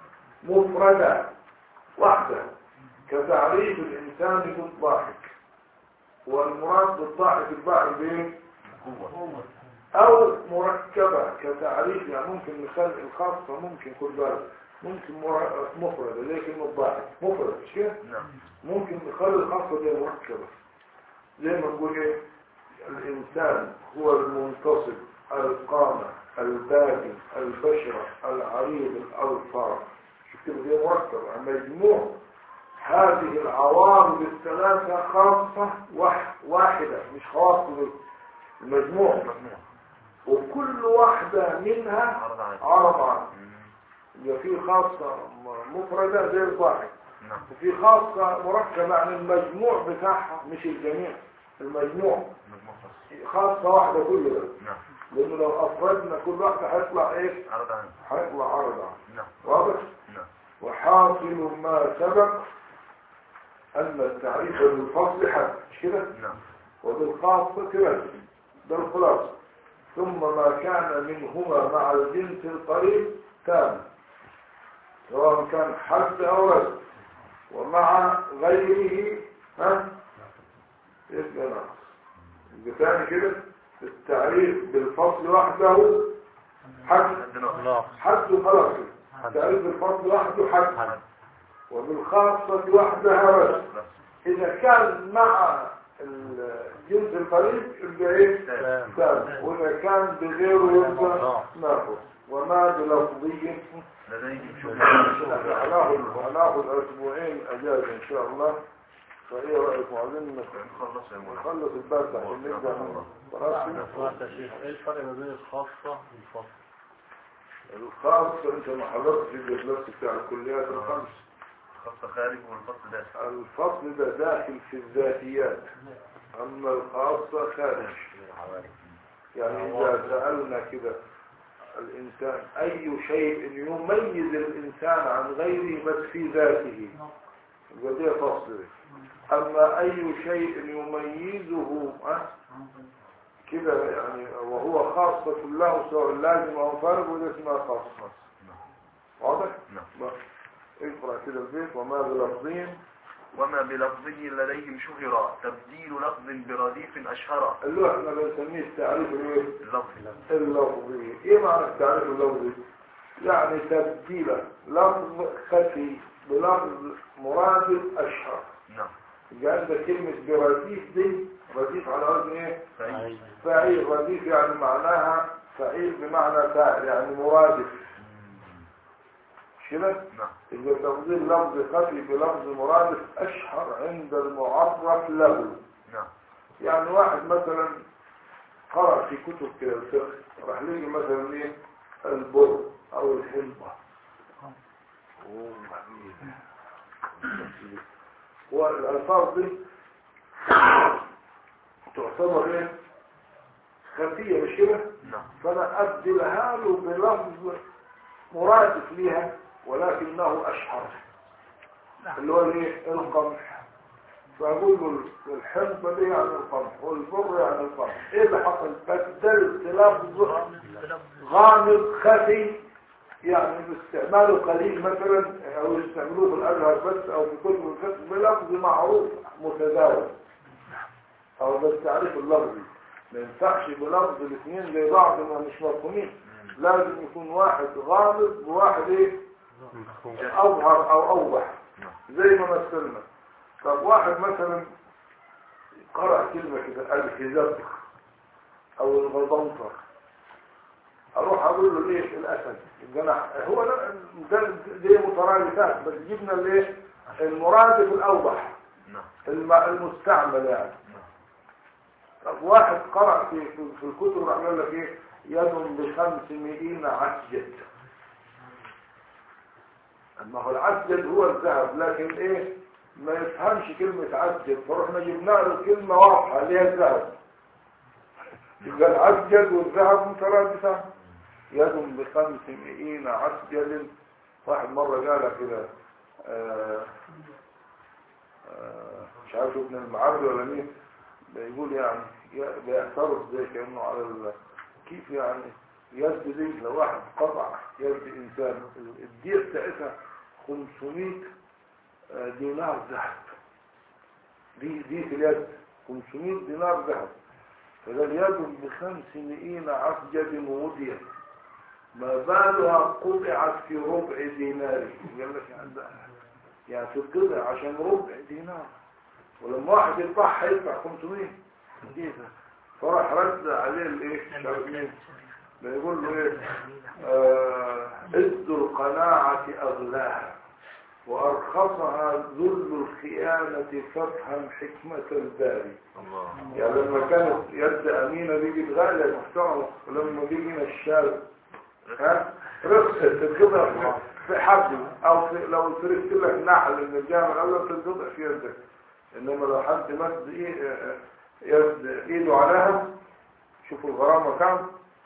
مفردة واحدة كتعريف الإنسان بالضاحك والمراد بالضاحك البعض بإيه؟ قوة أو مركبة كتعريف يعني ممكن نخلي الخاصة ممكن كل بالك ممكن مر- مفردة زي كلمة ضاحك مفردة مش كده؟ نعم ممكن نخلي الخاصة دي مركبة زي ما نقول ايه الانسان هو المنتصب القامة الباقي البشرة العريض الألفار شفت دي مركبة مجموع هذه العوارض الثلاثة خاصة واحد واحدة مش خاصة المجموع مجموع وكل واحدة منها عرض عليه عرض عنها مم. يبقى في خاصة م- مفردة زي الضاحك نعم وفي خاصة مركبة عن المجموع بتاعها مش الجميع المجموع مجموع خاص خاصة واحدة كل ده نعم لأنه لو أفردنا كل واحدة هيطلع إيه؟ عرض عنه هيطلع عرض عنه. نعم واضح؟ نعم وحاصل ما سبق أن التعريف بالفصل حد مش كده؟ نعم وبالخاصة كده ده الخلاصة ثم ما كان منهما مع الجنس القريب تام سواء كان حد أو رد ومع غيره ها يبقى ناقص يبقى تاني كده التعريف بالفصل وحده حد عندنا لا حد خلاص كده. حد. التعريف بالفصل وحده حد حد وبالخاصة وحدها رد بس إذا كان مع الجنس القريب يبقى إيه؟ تام. تام وإذا كان بغيره يبقى ناقص وما بلفظية لديهم شغل هناخد هناخد أسبوعين أجازة إن شاء الله فايه رايكم عايزين نخلص يا مولانا نخلص الدرس عشان نبدا من خلاص كده؟ سمعت يا شيخ ايه الفرق ما بين الخاصة والفصل الخاص انت ما حضرتش الدرس بتاع الكليات الخمس خاصة خارج والفصل داخل الفصل ده داخل في الذاتيات اما الخاصه خارج يعني اذا سالنا كده الانسان اي شيء يميز الانسان عن غيره بس في ذاته يبقى ده فصل اما اي شيء يميزه أه؟ كده يعني وهو خاصة له سواء لازم او فارغ وده اسمها خاصة واضح؟ نعم بس. اقرأ كده البيت وما بلفظين وما بلفظه لديهم شهر تبديل لفظ برديف أشهر اللي هو احنا بنسميه التعريف الايه؟ اللفظ اللفظي ايه معنى التعريف اللفظي يعني تبديل لفظ خفي بلفظ مرادف اشهر نعم يبقى عندك كلمة برديف دي رديف على وزن ايه فأي فعيل رديف يعني معناها فعيل بمعنى فاعل يعني مرادف مش كده نعم يبقى تفضيل لفظ خفي بلفظ مرادف اشهر عند المعرف له نعم يعني واحد مثلا قرأ في كتب كده الفقه راح ليه مثلا ايه البر او الحنطة أوه، جميل. والالفاظ دي تعتبر ايه خفية مش كده نعم فانا ابدلها له بلفظ مرادف ليها ولكنه اشهر اللي هو الايه القمح فاقول له الحنطه دي يعني القمح والبر يعني القمح ايه اللي حصل بدلت لفظ غامض خفي يعني باستعماله قليل مثلا او يستعملوه في الازهر بس او في كتب الفقه بلفظ معروف متداول او ده التعريف اللفظي ما ينفعش بلفظ الاثنين زي بعض ما مش مفهومين لازم يكون واحد غامض وواحد ايه اظهر او اوضح زي ما مثلنا طب واحد مثلا قرأ كلمة كده الحزبق او الغضنفر اروح اقول له ايه الاسد الجناح هو ده ده دي مترادفات بس جبنا الايه المرادف الاوضح نعم الم- المستعمل يعني طب واحد قرأ في في, في الكتب راح يقول لك ايه يد بخمس مئين عسجد اما هو العسجد هو الذهب لكن ايه ما يفهمش كلمة عسجد فرحنا جبنا له كلمة واضحة اللي هي الذهب يبقى العسجد والذهب مترادفة يد بخمس مئين عسجد واحد مرة قالها كده آه آه مش عارف ابن المعري ولا مين بيقول يعني ي- بيعترض زي كأنه على ال... كيف يعني يد دي لو واحد قطع يد إنسان الدية بتاعتها 500 آه، دينار ذهب دي دي في اليد 500 دينار ذهب فده اليد بخمسمائين عسجد ودية ما بالها قطعت في ربع دينار قال لك يعني ده- يعني تتقطع عشان ربع دينار ولما واحد يطلع هيدفع 500 ايه ده فراح رد عليه الايه مش عارف مين بيقول له ايه آه، عز القناعة اغلاها وارخصها ذل الخيانة فافهم حكمة الباري الله يعني لما كانت يد امينة بيجي غالية محترمة ولما بيجي من الشارع ها رخصت تتقطع في- في حبل او في لو تركت لك نحل من الجامع الاول تتقطع في يدك انما لو حد مد ايه يد ايده عليها شوفوا الغرامة كام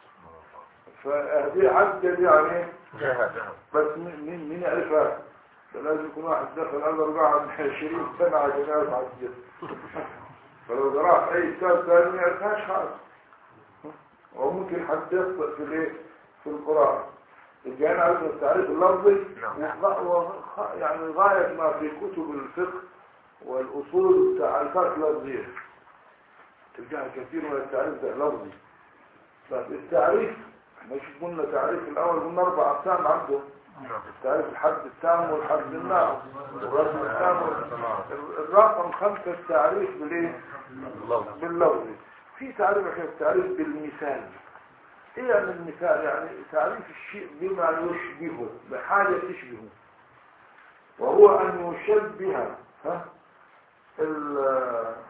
فهذه عدد يعني ايه ذهب بس مين مين مين يعرفها ده لازم يكون واحد دخل قال قاعد 20 سنة عشان يعرف على الجد فلو قرأت اي كتاب ثاني ما يعرفهاش خالص وممكن حد يخطئ في الايه في القراءة يبقى انا عايز التعريف اللفظي نعم. وغ- وغ- يعني غاية ما في كتب الفقه والأصول تعريفات لفظية تلقاها كثير من التعريف ده لفظي طيب التعريف احنا شو قلنا تعريف الأول قلنا أربع أقسام عنده نعم تعريف الحد التام والحد الناقص والرقم التام وال- الرقم خمسة التعريف بالايه اللفظ باللفظ في تعريف احنا التعريف بالمثال ايه يعني المثال يعني تعريف الشيء بما يشبهه بحاجة تشبهه وهو ان يشبه ها ال-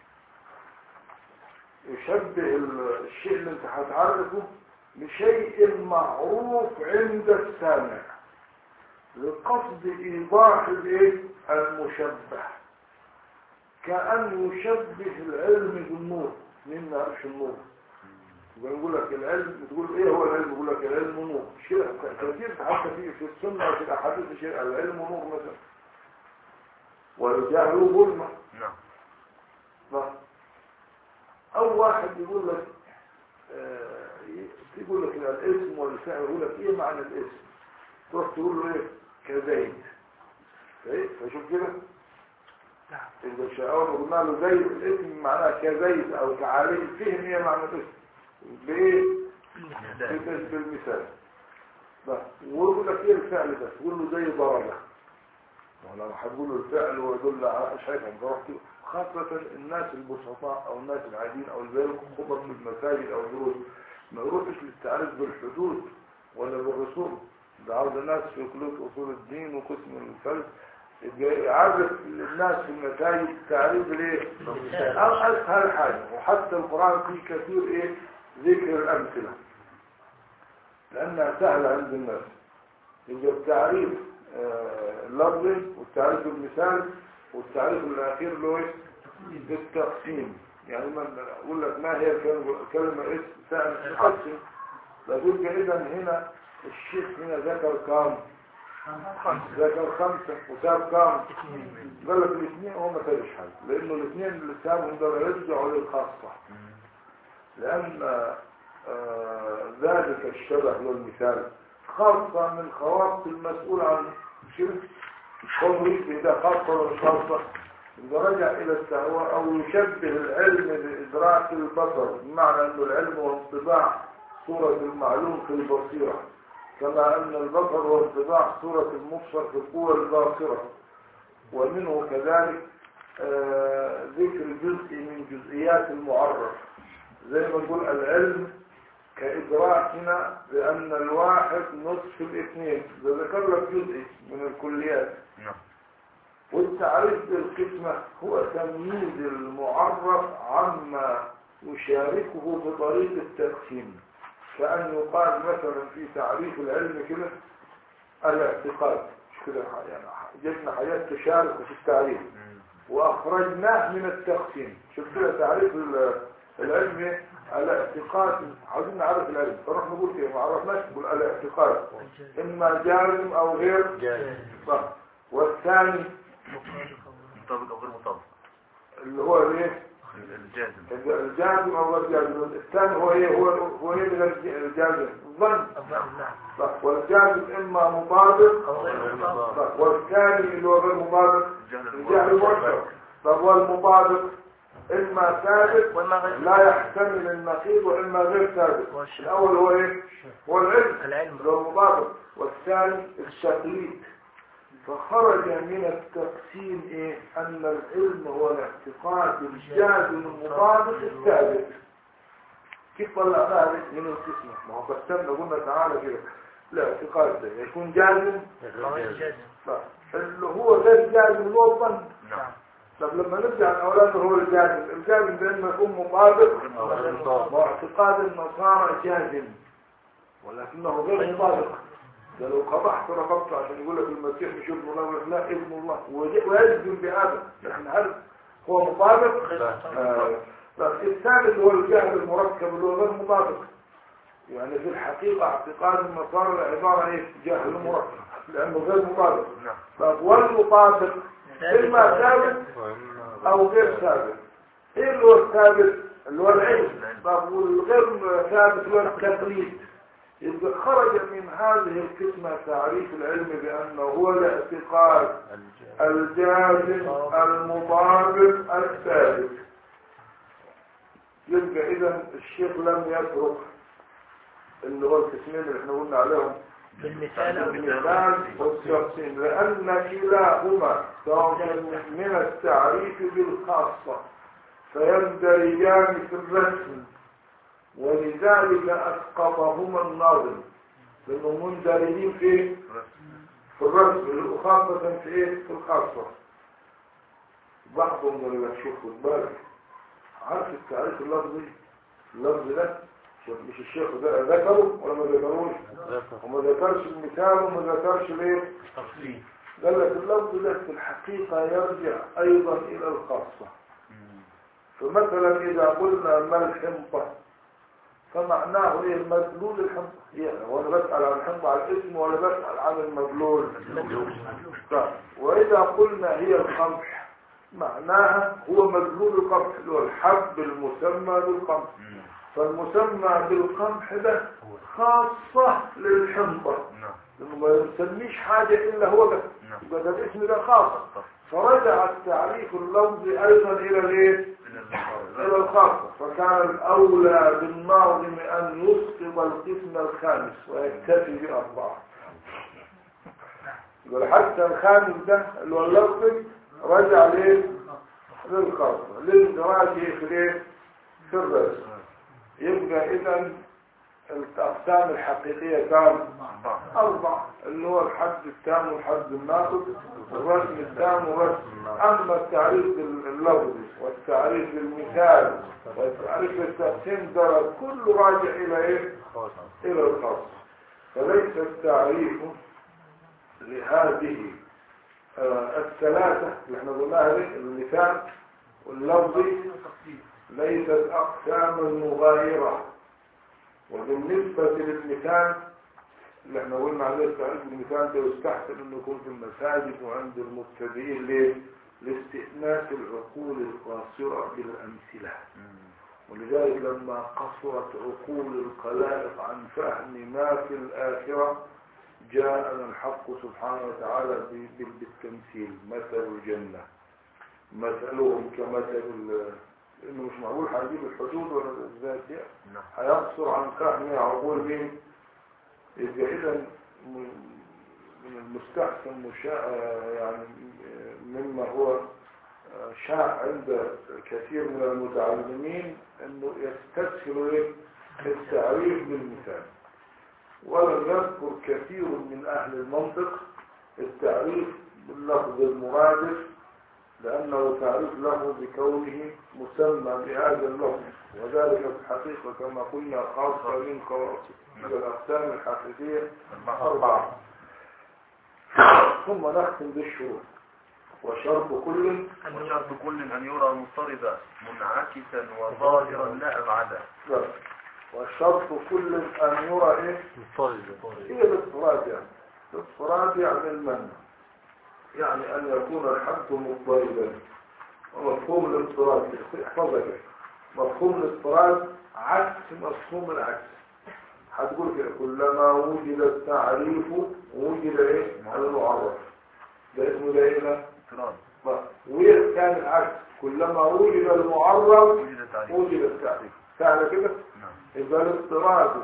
يشبه ال- الشيء اللي انت هتعرفه بشيء معروف عند السامع لقصد ايضاح الايه المشبه كأن يشبه العلم بالنور مين ما يعرفش النور يبقى يقول لك العلم تقول ايه هو العلم يقول لك العلم نور شيء كثير حتى في في السنه وفي الاحاديث شيء العلم نور مثلا والجهل ظلمه نعم نعم. او واحد يقول لك آه، يقول لك الاسم والفعل يقول لك ايه معنى الاسم تروح تقول له ايه كزيد ايه فشوف كده نعم إذا شاءون قلنا له زيد الاسم معناه كزيد أو كعلي فهم هي معنى الاسم بإيه؟ بال- بالمثال بس ويقول لك إيه الفعل ده؟ تقول له زي ضربة ولما هتقول له الفعل ويدل على شيء فرحت خاصة الناس البسطاء أو الناس العاديين أو اللي بيلقوا خطب في المساجد أو دروس ما يروحش للتعريف بالحدود ولا بالرسوم ده عاوز الناس في كلية أصول الدين وقسم الفلس يبقى يعرف الناس في المساجد تعريف الايه أو اسهل حاجه وحتى القران فيه كثير ايه ذكر الامثله لانها سهله عند الناس يبقى التعريف آه، اللفظي والتعريف المثال والتعريف الاخير اللي هو إيه؟ بالتقسيم يعني ما اقول لك ما هي الكلمه كلمه اسم فعل تقسم لابد اذا هنا الشيخ هنا ذكر كام ذكر خمسة وساب كام قال لك الاثنين هو ما فيش حاجة لانه الاثنين اللي سابهم دول يرجعوا للخاصة لان آه، ذلك الشبه والمثال خاصة من خواص المسؤول عن شرك قوله إذا خاصة ولا خاصة إذا رجع إلى التهوى أو يشبه العلم بإدراك البصر بمعنى أن العلم هو انطباع صورة المعلوم في البصيرة كما أن البصر هو انطباع صورة المبصر في القوة الباصرة ومنه كذلك آه، ذكر جزء من جزئيات المعرف زي ما نقول العلم كإدراكنا بأن الواحد نصف الاثنين ده ذكر لك جزء من الكليات نعم والتعريف بالقسمة هو تمييز المعرف عما يشاركه بطريق التقسيم كأن يقال مثلا في تعريف العلم كده الاعتقاد مش كده يعني جبنا حاجات تشارك في التعريف واخرجناه من التقسيم شوف كده تعريف ال- العلم إيه؟ الاعتقاد عاوزين نعرف العلم فنروح نقول ايه ما عرفناش نقول الاعتقاد اما جازم او غير جاي صح والثاني مطابق او غير مطابق اللي هو الايه الجازم الجازم او غير جازم الثاني هو ايه هو هو ايه من الج- الجازم الظن نعم صح والجازم اما مطابق أو غير مطابق صح والثاني اللي هو غير مطابق الجهل الجهل مركب طب والمطابق اما ثابت وما غير لا يحتمل النقيض واما غير ثابت والشك. الاول هو ايه هو العلم العلم اللي هو المطابق والثاني التقليد فخرج من التقسيم ايه ان العلم هو الاعتقاد الجازم المطابق الثابت كيف طلعنا هذه من القسمة ما هو قسمنا قلنا تعالى كده الاعتقاد ده يكون جازم أو غير جازم لا اللي هو غير جازم اللي هو الظن نعم طب لما نرجع الاولاد هو الجازم الجازم ده اما يكون مطابق أو غير مطابق. واعتقاد النصارى جازم ولكنه غير مطابق ده لو قطعت رقبته عشان يقول لك المسيح مش ابن الله يقول لك لا ابن الله ويج- ويجزم بهذا لكن هل هو مطابق؟ غير مطابق آه، لا الثاني اللي هو الجهل المركب اللي هو غير مطابق يعني في الحقيقة اعتقاد النصارى عبارة ايه؟ جهل مركب لأنه غير مطابق نعم طب والمطابق إما ثابت وإما او غير ثابت ايه اللي هو الثابت اللي هو العلم طب والغير ثابت اللي هو التقليد يبقى خرج من هذه القسمة تعريف العلم بأنه هو الاعتقاد الجازم المطابق الثابت يبقى إذا الشيخ لم يترك اللي هو القسمين اللي احنا قلنا عليهم بالمثال أو المثال والتقسيم لأن كلاهما سواء كان من التعريف بالخاصة فيندرجان في الرسم ولذلك أسقطهما الناظم لأنهم مندرجين في في الرسم وخاصة في إيه؟ في الخاصة بعضهم اللي لك شوف خد بالك عارف التعريف اللفظي اللفظ ده شوف مش الشيخ ده ذكره ولا ما ذكروش وما ذكرش المثال وما ذكرش ليه تفصيل قال لك اللفظ ده في الحقيقة يرجع أيضا إلى الخاصة فمثلا إذا قلنا ما الحنطة فمعناه إيه مدلول الحنطة يعني وأنا بسأل عن الحنطة على الاسم ولا بسأل عن المدلول طيب وإذا قلنا هي القمح معناها هو مدلول القمح اللي هو الحب المسمى بالقمح فالمسمى بالقمح ده خاصة للحنطة نعم لأنه ما يسميش حاجة إلا هو بس نعم يبقى ده الاسم ده خاص فرجع التعريف اللفظي أيضا إلى الإيه؟ إلى الخاصة فكان الأولى بالناظم أن يسقط القسم الخامس ويكتفي بأربعة يقول حتى الخامس ده اللي هو اللفظي رجع ليه؟ للخاصة للدراجة في الايه؟ في الرسم يبقى إذا الأقسام الحقيقية كام؟ أربعة اللي هو الحد التام والحد الناقص والرسم التام والرسم أما التعريف اللفظي والتعريف المثال والتعريف التقسيم ده كله راجع إلى إيه؟ إلى الخاص فليس التعريف لهذه آه، الثلاثة اللي احنا قلناها دي المثال واللفظي ليست أقساما مغايرة وبالنسبة للمثال اللي احنا قلنا عليه التعريف بالمثال ده يستحسن انه يكون في المساجد وعند المبتدئين ليه؟ لاستئناس العقول القاصرة بالأمثلة ولذلك لما قصرت عقول الخلائق عن فهم ما في الآخرة جاءنا الحق سبحانه وتعالى ب- ب- بالتمثيل مثل الجنة مثلهم كمثل ال- لأنه مش معقول هيجيب الحدود ولا الذات دي نعم هيقصر عن فهم عقول مين يبقى إذا م- من المستحسن مشاء يعني مما هو شاع عند كثير من المتعلمين انه يستسهل إيه؟ التعريف بالمثال ولم يذكر كثير من اهل المنطق التعريف باللفظ المرادف لانه تعريف له بكونه مسمى بهذا اللفظ وذلك في الحقيقه كما قلنا خاصه من خواص الاقسام الحقيقيه اربعه ثم نختم بالشروط وشرط كل وشرط كل أن يرى مضطردا منعكسا وظاهرا لا أبعدا لا. والشرط كل أن يرى إيه هي الاضطراد يعني الاضطراد يعني المنع يعني أن يكون الحد مضطردا ومفهوم الاضطراد احفظها كده مفهوم الاضطراد عكس مفهوم العكس هتقول كده كلما وجد التعريف وجد ايه المعرف ده اسمه ده ايه ده؟ اضطراد وكان العكس كلما وجد المعرف وجد تعريف وجد التعريف سهل كده نعم إذا الاضطراد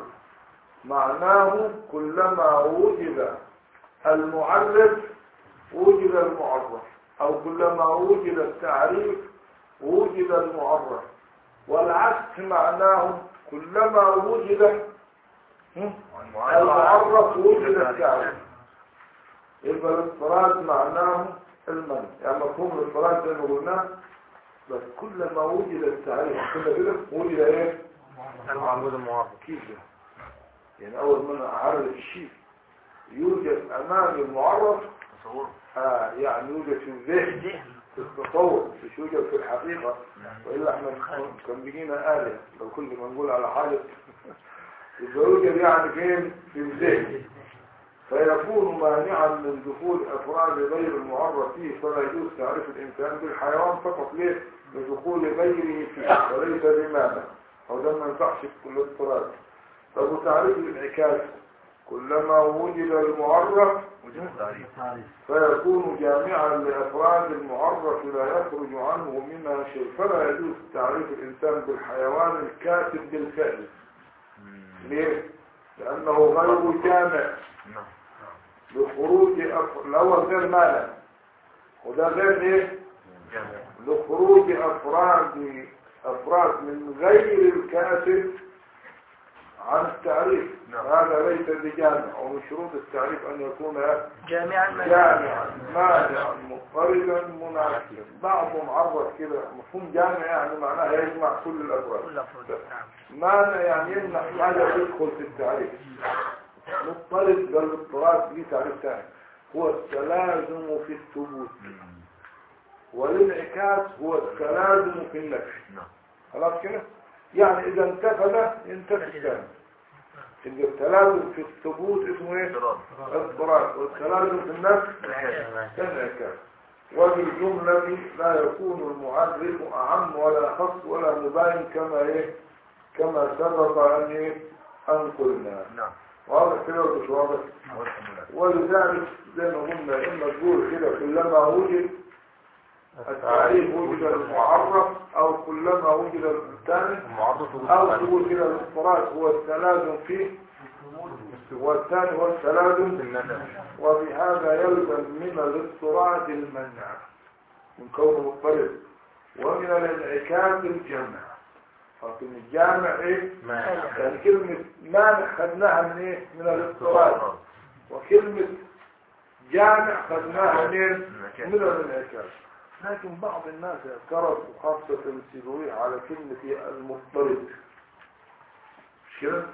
معناه كلما وجد المعرف وجد المعرف أو كلما وجد التعريف وجد المعرف والعكس معناه كلما وجد هم؟ المعرف وجد التعريف يبقى الاضطراد معناه المنع يعني مفهوم الاضطراد زي ما قلنا بس كلما وجد التعريف كنا كده وجد ايه المعبود المعرض كيف ده؟ يعني اول ما انا اعرف الشيء يوجد امامي المعرف تصور آه يعني يوجد في الذهن في التصور مش يوجد في الحقيقة وإلا احنا كان بيجينا آلة لو كل ما نقول على حاجة يبقى يوجد يعني فين في الذهن فيكون مانعا من دخول أفراد غير المعرف فيه فلا يجوز تعريف الإنسان بالحيوان فقط ليه لدخول غيره فيه وليس بمعنى أو ده ما ينفعش في كل اضطراد طب وتعريف الانعكاس كلما وجد المعرف وجد التعريف فيكون جامعا لأفراد المعرف لا يخرج عنه منها شيء فلا يجوز تعريف الإنسان بالحيوان الكاتب بالفعل ليه؟ لأنه غير جامع نعم لخروج أف... الأول غير مانع وده غير إيه؟ جامع لخروج أفراد أفراد من غير الكاتب عن التعريف نعم. هذا ليس بجامع ومن شروط التعريف أن يكون جامعا ما جامعا مانعا مضطردا مناسبا بعضهم عرف كده مفهوم جامع يعني معناها يجمع كل الأفراد كل أفراد نعم مانع يعني يمنع حاجة تدخل في التعريف مضطرد قال الاضطراد ليه تعريف ثاني هو التلازم في الثبوت والانعكاس هو التلازم في النفي نعم. خلاص كده يعني اذا انتفى ده ينتفي الثاني يبقى التلازم في الثبوت اسمه ايه اضطراب اضطراد والتلازم في النفي انعكاس وبالجملة لا يكون المعرف أعم ولا خص ولا مباين كما إيه كما سبق أن إيه أن قلنا نعم واضح كده ولا مش واضح والحمد لله ولذلك زي ما قلنا إما تقول كده كلما وجد التعريف وجد المعرف أو كلما وجد الثاني المعرض أو تقول كده الاضطراد هو التلازم فيه والثاني هو التلازم وبهذا يلزم من الاضطراد المنع من كونه مضطرد ومن الانعكاس الجمع لكن الجامع ايه يعني كلمة مانع خدناها من ايه من الاضطراد وكلمة جامع خدناها منين من الانعكاس لكن بعض الناس اعترضوا خاصة السيبويه على كلمة المضطرد مش كده؟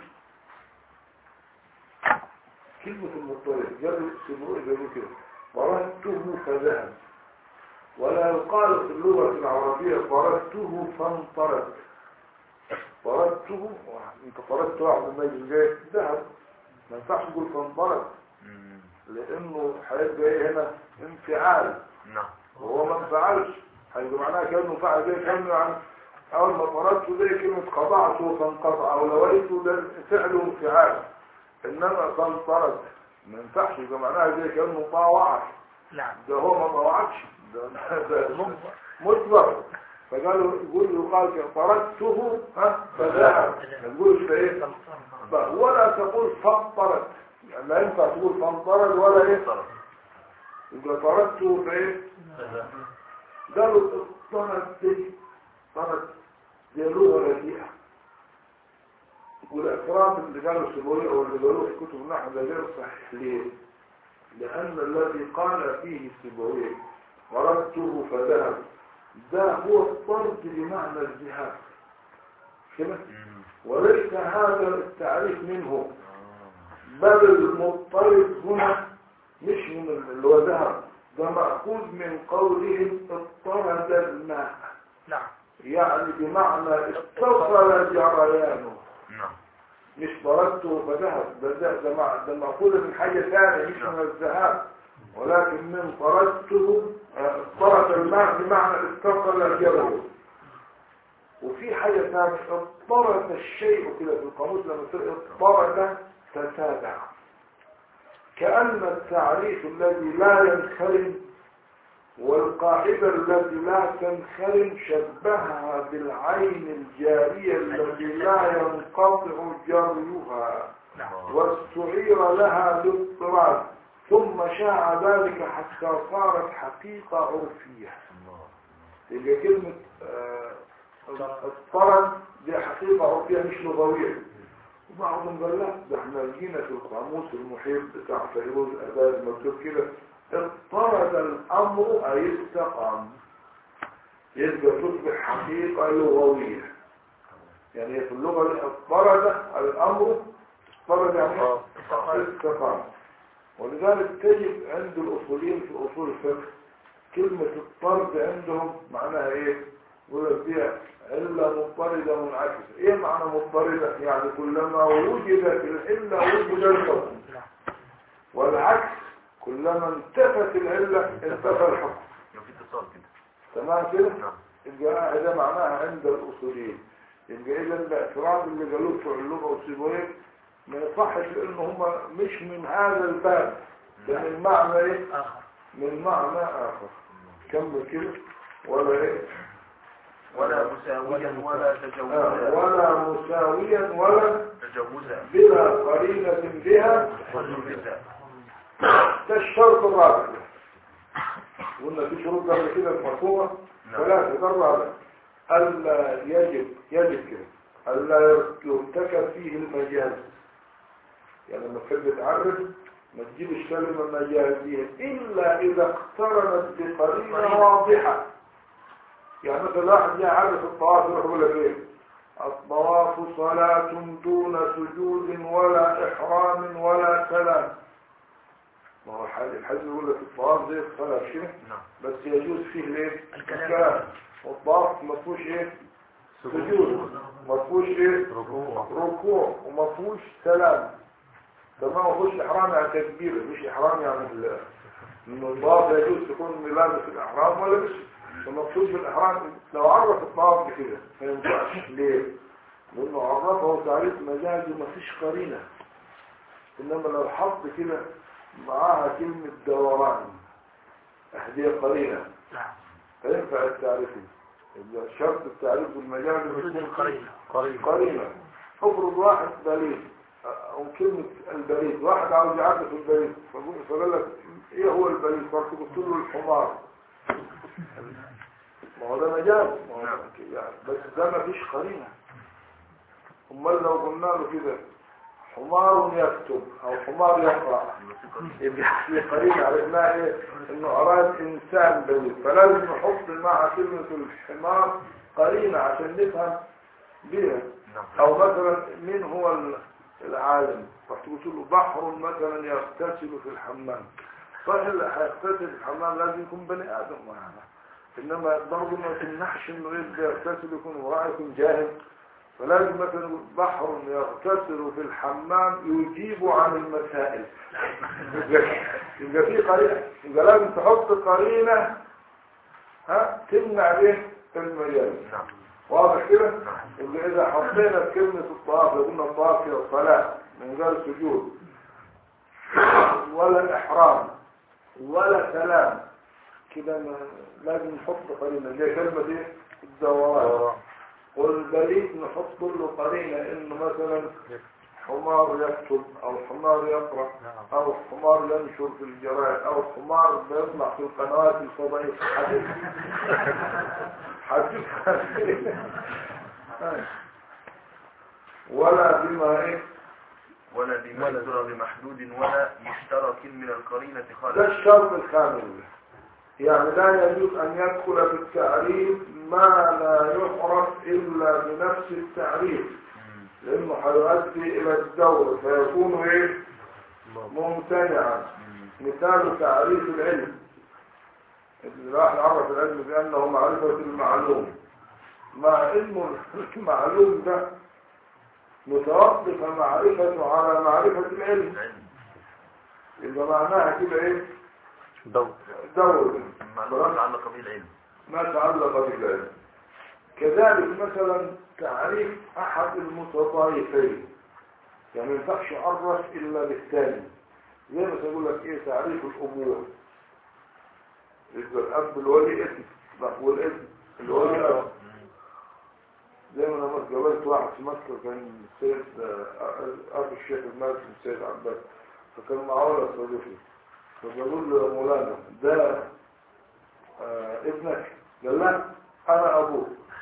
كلمة المضطرد قالوا السيبويه قالوا كده طردته فذهب ولا يقال في اللغة العربية طردته فانطرد طردته انت طردت واحد من مجلس جاي ذهب ما ينفعش تقول فانطرد لانه هيبقى ايه هنا انفعال نعم وهو ما انفعلش هيبقى معناها كانه فعل زي كانه يعني اول ما طردته زي كلمه قطعته فانقطع او لويته ده فعله انفعال انما فانطرد ما ينفعش يبقى معناها زي كانه طاوعك نعم ده هو ما طاوعكش ده ده مجبر فقالوا يقول يقال كده طردته ها فذهب ما تقولش ايه بقى ولا تقول فانطرد يعني لا ينفع تقول فانطرد ولا ايه اضطراب يبقى طردته في ايه قالوا الطرد دي طرد دي لغه رديئه والافراد اللي قالوا السبويه او اللي قالوه في كتب النحو ده غير صحيح ليه؟ لان الذي قال فيه السبويه طردته فذهب ده هو الطرد بمعنى الذهاب كده وليس هذا التعريف منه بل المضطرد هنا مش من اللي هو ذهب ده مأخوذ من قولهم اضطرد الماء نعم يعني بمعنى اتصل جريانه نعم مش طردته فذهب ده ده ده مع- ده مأخوذ من حاجة ثانية مش من الذهاب ولكن من طردته آه، طرد الماء بمعنى اتصل جريانه وفي حاجة ثانية اضطرد الشيء كده في القاموس لما تقول اضطرد تتابع كأن التعريف الذي لا ينخرم والقاعدة التي لا تنخرم شبهها بالعين الجارية التي لا ينقطع جريها نعم واستعير لها الاضطراد ثم شاع ذلك حتى صارت حقيقة عرفية يبقى كلمة آه، اضطرد دي حقيقة عرفية مش لغوية وبعضهم قال لا ده احنا لقينا في القاموس المحيط بتاع فيروز أداء مكتوب كده اضطرد الأمر أي استقام يبقى تصبح حقيقة لغوية يعني في اللغة دي اضطرد الأمر اضطرد يعني إيه؟ استقام ولذلك تجد عند الأصوليين في أصول الفقه كلمة الطرد عندهم معناها ايه يقول لك دي علة مضطردة منعكسة ايه معنى مضطردة يعني كلما وجدت العلة وجد الحكم والعكس كلما انتفت العلة انتفى الحكم يبقى في اتصال كده تمام كده نعم يبقى ده معناها عند الأصوليين يبقى إذا الاعتراض اللي قالوه بتوع اللغة والسيبويه ما يصحش لأن هم مش من هذا الباب ده من معنى إيه؟ آخر من معنى آخر كمل كده ولا إيه؟ ولا مساويا ولا آه، تجوزا ولا مساويا ولا تجوزا بلا قرينة بها تجوزا ده الشرط الرابع قلنا في شروط قبل كده المفهومة نعم. ثلاثة ده الرابع ألا يجب يجب كده ألا يرتكب فيه المجاز يعني لما تحب تعرف ما تجيبش كلمة مجازية إلا إذا اقترنت بقرينة واضحة يعني مثلا واحد يعرف الطواف يروح يقول لك ايه الطواف صلاة دون سجود ولا إحرام ولا سلام ما هو الحديث الحديث يقول لك الطواف زي الصلاة مش كده؟ نعم بس يجوز فيه ليه الكلام. والطواف ما فيهوش ايه سجود ما فيهوش ايه ركوع ركوع وما فيهوش سلام تمام ما فيهوش احرام يعني تكبير مش احرام يعني ال- من الطواف يجوز تكون لابس الاحرام ولا مش المقصود بالاحرام لو عرف الطواف بكده ما ينفعش ليه لانه عرفه تعريف مجازي ما فيش قرينه انما لو حط كده معاها كلمه دوران هديه قرينه نعم فينفع التعريف يبقى شرط التعريف بالمجاز وجود يكون القرينة قريب قرينة افرض واحد بريد او كلمة البريد واحد عاوز يعرف البريد فقول فقال لك ايه هو البريد فقلت له الحمار ما هو ده مجاز ما هو نعم. يعني بس ده ما فيش قرينة امال لو قلنا له كده حمار يكتب او حمار يقرأ يبقى في قرينة عرفناها ايه انه اراد انسان بريد فلازم نحط مع كلمة الحمار قرينة عشان نفهم بيها نعم او مثلا مين هو ال- العالم رحت قلت له بحر مثلا يغتسل في الحمام صحيح اللي هيغتسل في الحمام لازم يكون بني ادم معنا انما برضه ما تمنحش انه يبدا يغتسل يكون وراء يكون جاهل فلازم مثلا يقول بحر يغتسل في الحمام يجيب عن المسائل يبقى يبقى في قرينه يبقى لازم تحط قرينه ها تمنع به المجال نعم واضح كده نعم يبقى إذا حطينا كلمة الطواف لو قلنا الطواف هي الصلاة من غير سجود ولا إحرام ولا سلام كده ما- لازم نحط قرينة اللي هي كلمة دي الدوران والبريد نحط له قرينة إنه مثلا حمار يكتب أو حمار يقرأ أو حمار ينشر في الجرائد أو حمار بيطلع في القنوات الفضائية حديث حديث ولا بما إيه ولا بما يذكر بمحدود ولا مشترك من القرينة ده خالص الشرط الكامل يعني لا يجوز أن يدخل في التعريف ما لا يعرف إلا بنفس التعريف لأنه هيؤدي إلى الدور فيكون إيه ممتنعا مثال تعريف العلم اللي راح يعرف العلم بأنه معرفة المعلوم مع انه المعلوم ده متوقف معرفته على معرفة العلم العلم يبقى معناها كده ايه دور دور معلومات متعلقة بالعلم ما تعلق بالعلم كذلك مثلا تعريف احد المتطايفين يعني ما ينفعش يعرف الا بالثاني زي ما يقول لك ايه تعريف الابوه يبقى الاب الولي ابن لا والابن الولي اب زي ما انا مرة قابلت واحد في مكة كان السيد آه، ابو الشيخ المالك السيد عباس فكان معاه ولد صديقي فبقول له يا مولانا ده آه، ابنك قال لا انا ابوه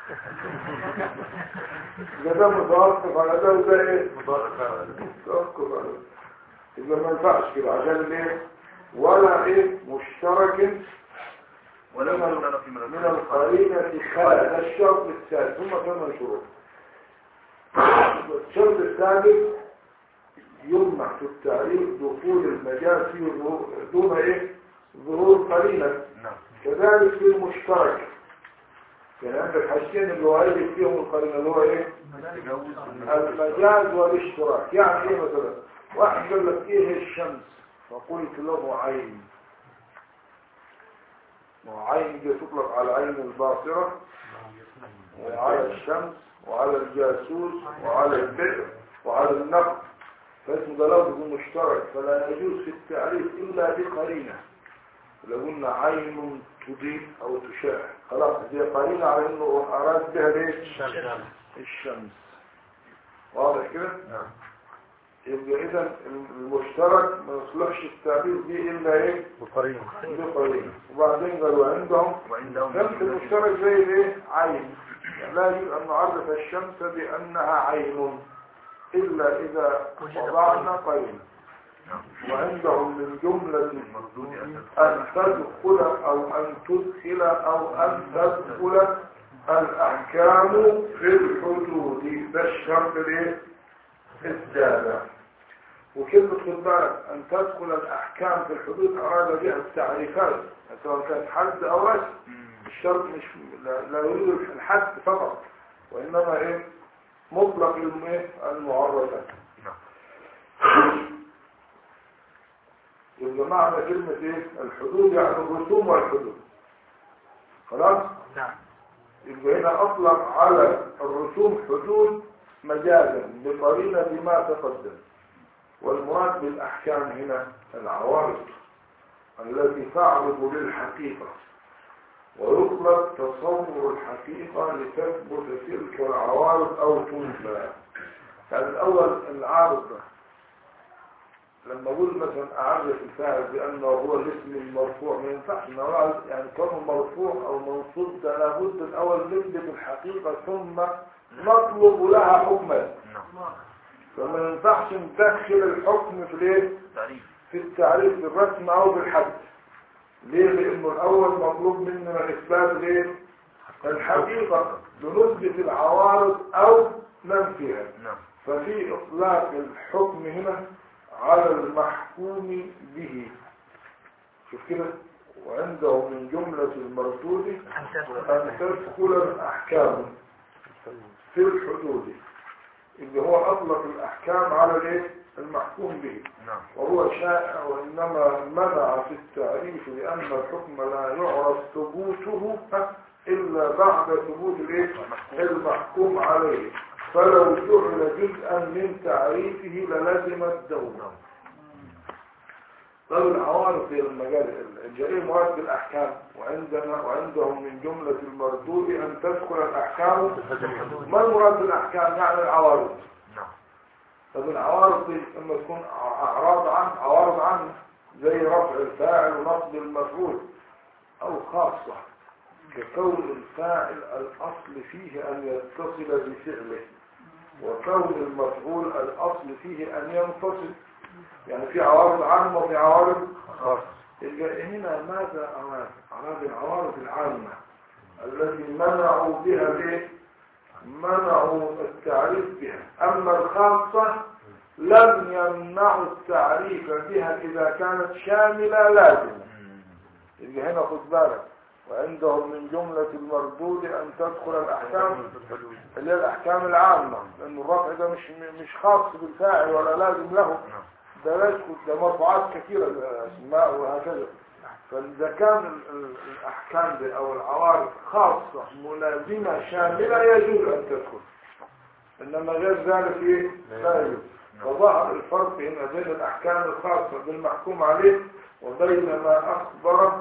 ده ده متوقف على ده وده ايه متوقف على ده يبقى ما ينفعش كده عشان ليه ولا ايه مشترك ولا من مشترك من من القرينة خالص القرينة خلق ده الشرط الثالث ثم ثمان شروط الشرط الثالث يمنع في التعريف دخول المجال فيه ظهور- دون ايه ظهور قرينة نعم كذلك في المشترك يعني عندك حاجتين اللي هو عايز فيهم القرينة اللي هو ايه تجاوز المجاز والاشتراك يعني ايه مثلا واحد قال لك ايه الشمس فقلت له عين وعين دي تطلق على عين الباصرة وعلى الشمس وعلى الجاسوس وعلى البئر وعلى النقد فاسم ده لفظ مشترك فلا يجوز في التعريف إلا بقرينة لو قلنا عين تضيء أو تشاع خلاص دي قرينة على إنه أراد بها ليه الشمس واضح كده نعم يبقى اذا المشترك ما يصلحش التعبير دي الا ايه بقرين بقرينه وبعدين قالوا عندهم وعندهم نفس المشترك زي الايه عين يعني لا يجوز أن نعرف الشمس بأنها عين إلا إذا وضعنا قرينة وعندهم من جملة أن تدخل أو أن تدخل أو أن تدخل الأحكام في الحدود ده الشرط الايه؟ السابع وكلمة خد بالك أن تدخل الأحكام في الحدود أراد بها التعريفات سواء كانت حد أو رسم الشرط مش لا, لا يريد الحد فقط وإنما إيه مطلق الميه المعرفات يبقى معنى كلمة إيه الحدود يعني الرسوم والحدود خلاص نعم يبقى هنا أطلق على الرسوم حدود مجازا بقرينة ما تقدم والمراد بالأحكام هنا العوارض التي تعرض للحقيقة ويطلق تصور الحقيقة لتثبت تلك العوارض أو تنفى يعني الأول العارض ده لما أقول مثلا أعرف الفاعل بأنه هو الاسم المرفوع ما ينفعش نوع يعني كونه مرفوع أو منصوب ده لابد الأول نثبت الحقيقة ثم نطلب لها حكما فما ينفعش ندخل الحكم في الايه تعريف في التعريف بالرسم او بالحد ليه لانه الاول مطلوب مننا اثبات الايه الحقيقه بنثبت العوارض او ننفيها نعم ففي اطلاق الحكم هنا على المحكوم به شوف كده وعنده من جملة المردود أن تدخل أن تدخل الأحكام في الحدود اللي هو أطلق الأحكام على الإيه؟ المحكوم به نعم وهو شائع وإنما منع في التعريف لأن الحكم لا يعرف ثبوته إلا بعد ثبوت الإيه؟ المحكوم عليه فلو جعل جزءا من تعريفه للزم الدولة طب العوارض في المجال الجائر مراد بالأحكام وعندنا وعندهم من جملة المردود أن تدخل الأحكام ما المراد بالأحكام يعني العوارض نعم طب العوارض دي لما تكون أعراض عن عوارض عنه زي رفع الفاعل ونصب المفعول أو خاصة ككون الفاعل الأصل فيه أن يتصل بفعله وكون المفعول الأصل فيه أن ينفصل يعني في عوارض عامة وفي عوارض خاصة يبقى هنا ماذا أراد؟ أراد العوارض العامة التي منعوا بها ليه؟ منعوا التعريف بها أما الخاصة لم يمنعوا التعريف بها إذا كانت شاملة لازمة يبقى هنا خد بالك وعندهم من جملة المردود أن تدخل الأحكام اللي هي الأحكام العامة لأن الرفع ده مش مش خاص بالفاعل ولا لازم له ده لا يسكت ده مرفوعات كثيرة الأسماء وهكذا فإذا كان ال- ال- الأحكام دي أو العوارض خاصة ملازمة شاملة يجوز أن تدخل إنما غير ذلك إيه؟ لا يجوز فظهر الفرق هنا بين الأحكام الخاصة بالمحكوم عليه وبين ما أخبر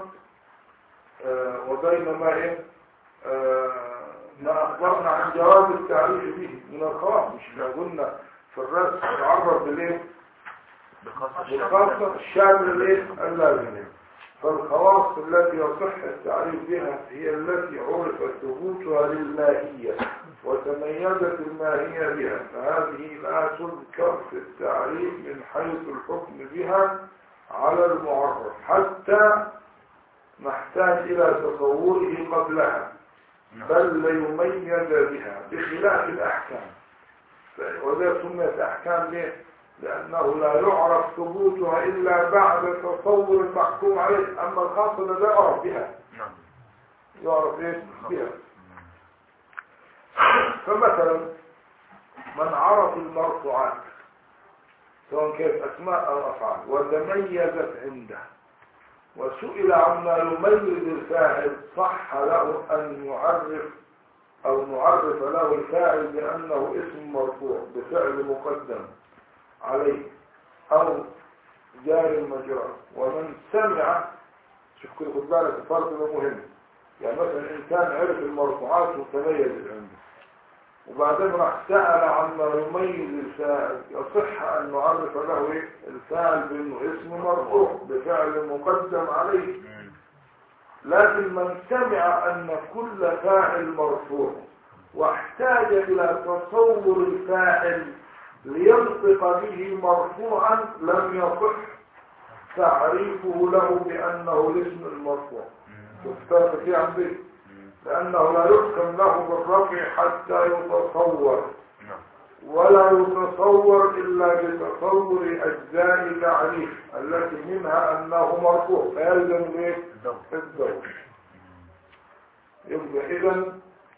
آه، وبين ما إيه؟ آه، ما أخبرنا عن جواز التعريف به من الخواص مش ما قلنا في الرأس تعرف بالإيه؟ بالخاصة الشامل الايه اللازمة فالخواص التي يصح التعريف بها هي التي عرف ثبوتها للماهية وتميزت الماهية بها فهذه لا تذكر في التعريف من حيث الحكم بها على المعرف حتى نحتاج إلى تصوره قبلها بل ليميز بها بخلاف الأحكام وذا سميت أحكام ليه؟ لأنه لا يعرف ثبوتها إلا بعد تصور المحكوم عليه أما الخاصة لا يعرف بها نعم يعرف إيه بها فمثلا من عرف المرفوعات سواء كانت أسماء أو أفعال وتميزت عنده وسئل عما يميز الفاعل صح له أن يعرف أو نعرف له الفاعل بأنه اسم مرفوع بفعل مقدم عليه أو جار مجرى ومن سمع شوف كده خد بالك الفرق ده مهم يعني مثلا إنسان عرف المرفوعات وتميز عنده وبعدين راح سأل عما يميز الفاعل يصح أن نعرف له إيه؟ الفاعل بأنه اسم مرفوع بفعل مقدم عليه لكن من سمع أن كل فاعل مرفوع واحتاج إلى تصور الفاعل لينطق به مرفوعا لم يصح تعريفه له بأنه الاسم المرفوع تفترق في عن به لأنه لا يحكم له بالرفع حتى يتصور نعم ولا يتصور إلا بتصور أجزاء تعريف التي منها أنه مرفوع فيلزم به الدور الدور يبقى إذا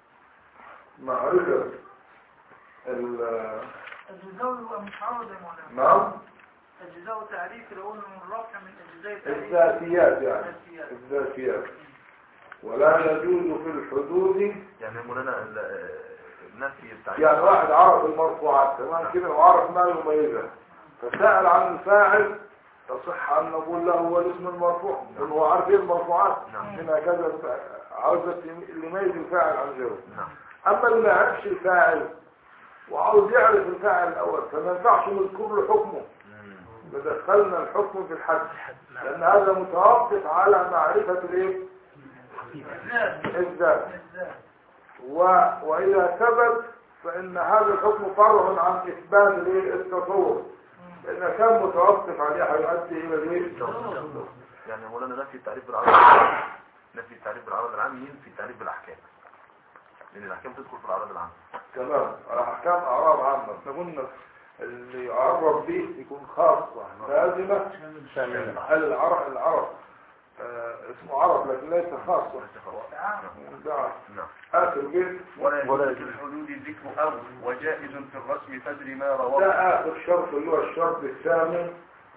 معرفة ال- الجزاء يبقى مش عوض يا مولانا نعم الجزاء تعريف لو قلنا من رفع من اجزاء تعريف الذاتيات يعني الذاتيات. الذاتيات ولا يجوز في الحدود يعني مولانا ال- النفي التعريف يعني واحد عرف المرفوعات تمام كده وعرف ما يميزها فسأل عن الفاعل تصح أن نقول له هو الاسم المرفوع لأنه هو عارف ايه المرفوعات نعم. هنا كذا عاوز اللي يميز الفاعل عن غيره نعم أما اللي ما يعرفش الفاعل وعاوز يعرف الفاعل الأول فما ينفعش نذكر له حكمه مم. دخلنا الحكم في الحد لأن هذا متوقف على معرفة الايه الذات الذات الذات و... وإذا ثبت فإن هذا الحكم فرع عن إثبات الايه التصور لأن كان متوقف عليه هيؤدي إلى الايه يعني مولانا نفي التعريف بالعرض العام نفي التعريف بالعرض العام ينفي التعريف بالأحكام لأن الأحكام تدخل في العرض العام تمام أحكام أعراض عامة احنا قلنا اللي يعرف به يكون خاصة لازمة العرف العرف آه اسمه عرف لكن ليس خاصة ده نعم آخر بيت ولا يجوز في الحدود ذكر أو وجائز في الرسم تدري ما ده رواه آخر شرط اللي هو الشرط الثامن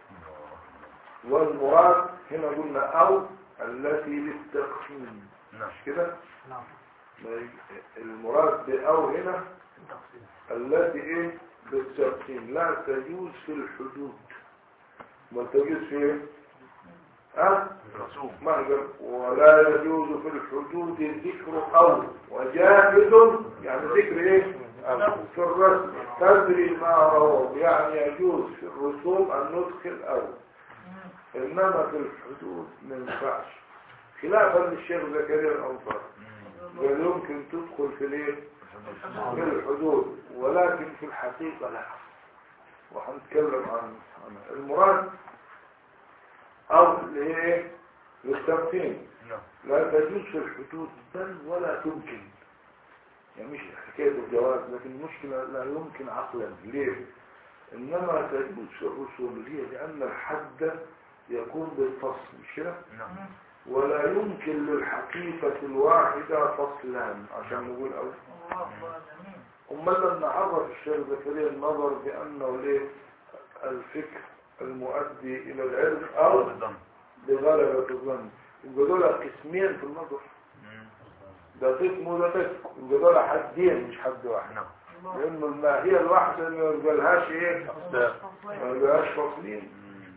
والمراد هنا قلنا أو التي للتقسيم نعم مش كده المراد بأو هنا التي ايه بالتقسيم لا تجوز في الحدود ما تجوز في ايه ها الرسوم ما قال ولا يجوز في الحدود ذكر أو وجاهد يعني ذكر ايه في الرسم تدري ما رواه يعني يجوز في الرسوم أن ندخل أو إنما في الحدود ما ينفعش خلافا للشيخ زكريا الأنصار قال يمكن تدخل في الايه في الحدود ولكن في الحقيقة لا وهنتكلم عن عن المراد أو اللي هي ايه للتمكين نعم لا تجوز في الحدود بل ولا تمكن يعني مش حكاية الجواز لكن المشكلة لا يمكن عقلا ليه إنما تجوز في الرسول هي لأن الحد يكون بالفصل مش كده نعم ولا يمكن للحقيقة الواحدة فصلان عشان نقول أول الله الله جميل أمال لما عرف الشيخ زكريا النظر بأنه ليه الفكر المؤدي إلى العلم أو بالضم بغلبة الظن يبقى دول قسمين في النظر ده قسم وده قسم يبقى دول حدين مش حد واحد نعم لأنه الماهية الواحدة ما يبقالهاش إيه ما يبقالهاش فصلين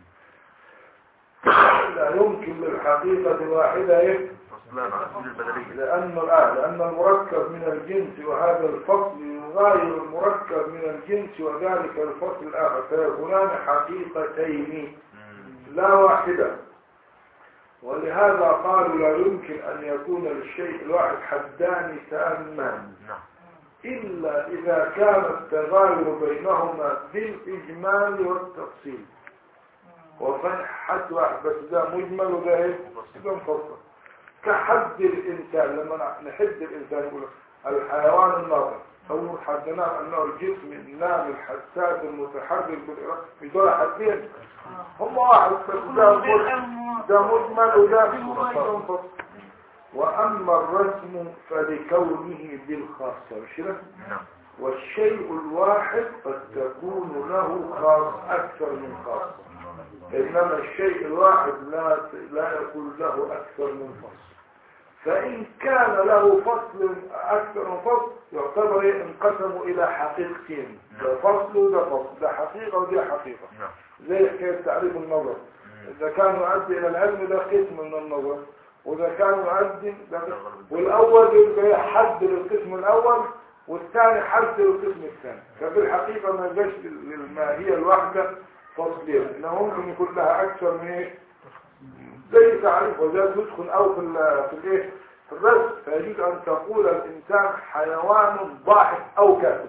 لا يمكن للحقيقة الواحدة إيه فصلان على سبيل البدلية لأن الآن لأن المركب من الجنس وهذا الفصل يغاير المركب من الجنس وذلك الفصل الآخر فيكونان حقيقتين لا واحدة ولهذا قالوا لا يمكن أن يكون للشيء الواحد حدان تامان نعم إلا إذا كان التغاير بينهما بالإجمال والتفصيل وفن حد واحد بس ده مجمل وده ايه ده مفصل كحد الإنسان لما نحد الإنسان يقول الحيوان الناطق أول حدنا أنه الجسم النام الحساس المتحرك بالإرادة مش دول حدين هم واحد بس ده مجمل ده مجمل وده منفصل وأما الرسم فلكونه بالخاصة مش كده؟ نعم والشيء الواحد قد تكون له خاص أكثر من خاص إنما الشيء الواحد لا لا يكون له أكثر من فصل فإن كان له فصل أكثر من فصل يعتبر إيه؟ انقسموا إلى حقيقتين ده فصل وده فصل ده حقيقة ودي حقيقة نعم زي حكاية تعريف النظر إذا كان يؤدي إلى العلم ده قسم من النظر وإذا كان يؤدي ده قسم. والأول يبقى حد للقسم الأول والثاني حد للقسم الثاني ففي الحقيقة ما جاش للماهية الواحدة فصلين إنه ممكن يكون لها أكثر من إيه زي تعريف وذلك يدخل أو في ال في الإيه الرزق فيجوز أن تقول الإنسان حيوان ضاحك أو كاتب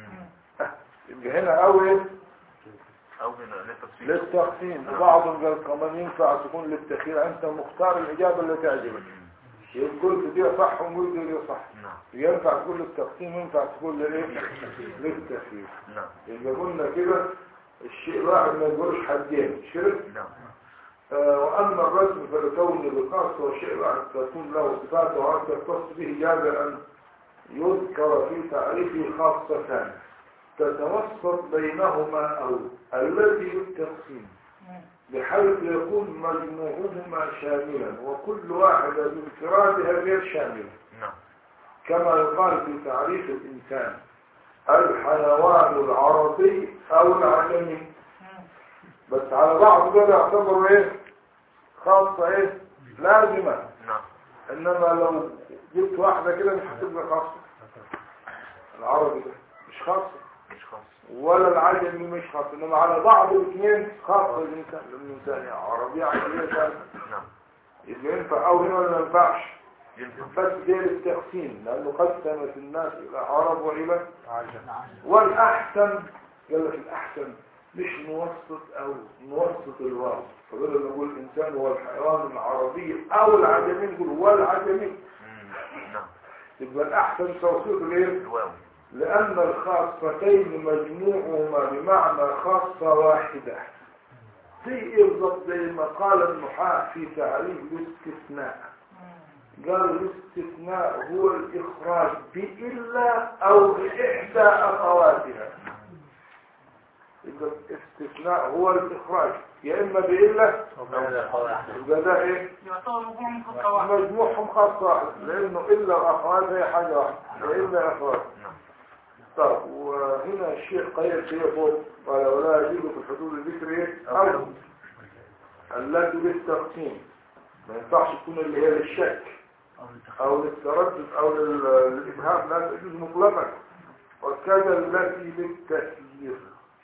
يبقى هنا أو إيه؟ أو هنا للتفصيل للتقسيم بعضهم قال كمان ينفع تكون للتخيير أنت مختار الإجابة اللي تعجبك يقول دي صح ويقول دي صح نعم ينفع تقول للتقسيم ينفع تقول لإيه؟ للتخيير نعم يبقى قلنا كده الشيء الواحد ما يقولش حدين شرك نعم آه، وأما الرسم فلكون بخاصة والشيء الواحد تكون له صفات وعن تختص به جاز أن يذكر في تعريفه خاصتان تتوسط بينهما أو التي للتقسيم بحيث يكون مجموعهما شاملا وكل واحدة بانفرادها غير شاملة نعم كما يقال في تعريف الإنسان الحيوان العربي أو العجمي بس على بعض دول يعتبروا ايه خاصة ايه لازمة نعم انما لو جبت واحدة كده مش هتبقى خاصة العربي ده مش خاصة مش خاص ولا العجمي مش خاصة انما على بعض الاثنين خاصة الانسان الانسان يعني عربي عجمي ثاني نعم يبقى ينفع او هنا ولا ما ينفعش ينفع بس دي التقسيم لانه قسمت الناس الى عرب والى عجب والأحسن قال لك الأحسن مش نوسط أو نوسط الواو فبدل نقول الإنسان هو الحيوان العربي أو العجمي نقول هو العجمي مم. نعم يبقى الأحسن توسيط الإيه؟ الواو لأن الخاصتين مجموعهما بمعنى خاصة واحدة زي إيه بالظبط زي ما قال النحاة في تعريف الاستثناء قال الاستثناء هو الإخراج بإلا أو بإحدى أخواتها يبقى الاستثناء هو الإخراج يا إما بإلا يبقى ده إيه يعتبر مجموع من قطة واحدة مجموعهم خاص واحد لأنه إلا وأخوات هي حاجة واحدة وإلا أخوات نعم طيب وهنا الشيخ قيد شيء فوق قال ولا يجوز في الحدود الذكر إيه أو التي للتقسيم ما ينفعش تكون اللي هي للشك أو للتردد أو لل- للإبهام لا تجوز مطلقا وكذا التي للتكيير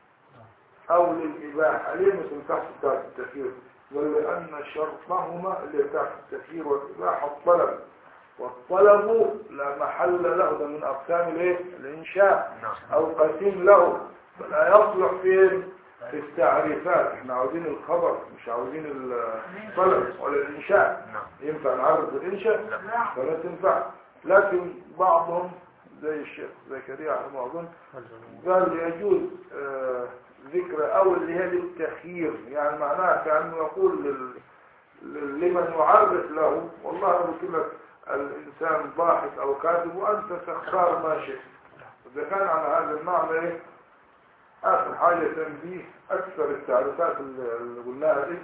أو للإباحة ليه ما تنفعش بتاعت التكيير قال لأن شرطهما اللي بتاعت التكيير والإباحة الطلب والطلب لا محل له ده من أقسام الايه الإنشاء نعم أو قسيم له فلا يصلح فين في التعريفات احنا عاوزين الخبر مش عاوزين الطلب ولا الإنشاء نعم ينفع نعرض الإنشاء لا فلا تنفع لكن بعضهم زي الشيخ زكريا على ما أظن قال يجوز آه، ذكر أو اللي هي للتخيير يعني معناها كأنه يقول لل... لل- لمن يعرف له والله أنا قلت لك الإنسان ضاحك أو كاذب وأنت تختار ما شئت إذا كان على هذا المعنى إيه آخر حاجة تنبيه أكثر التعريفات اللي اللي قلناها دي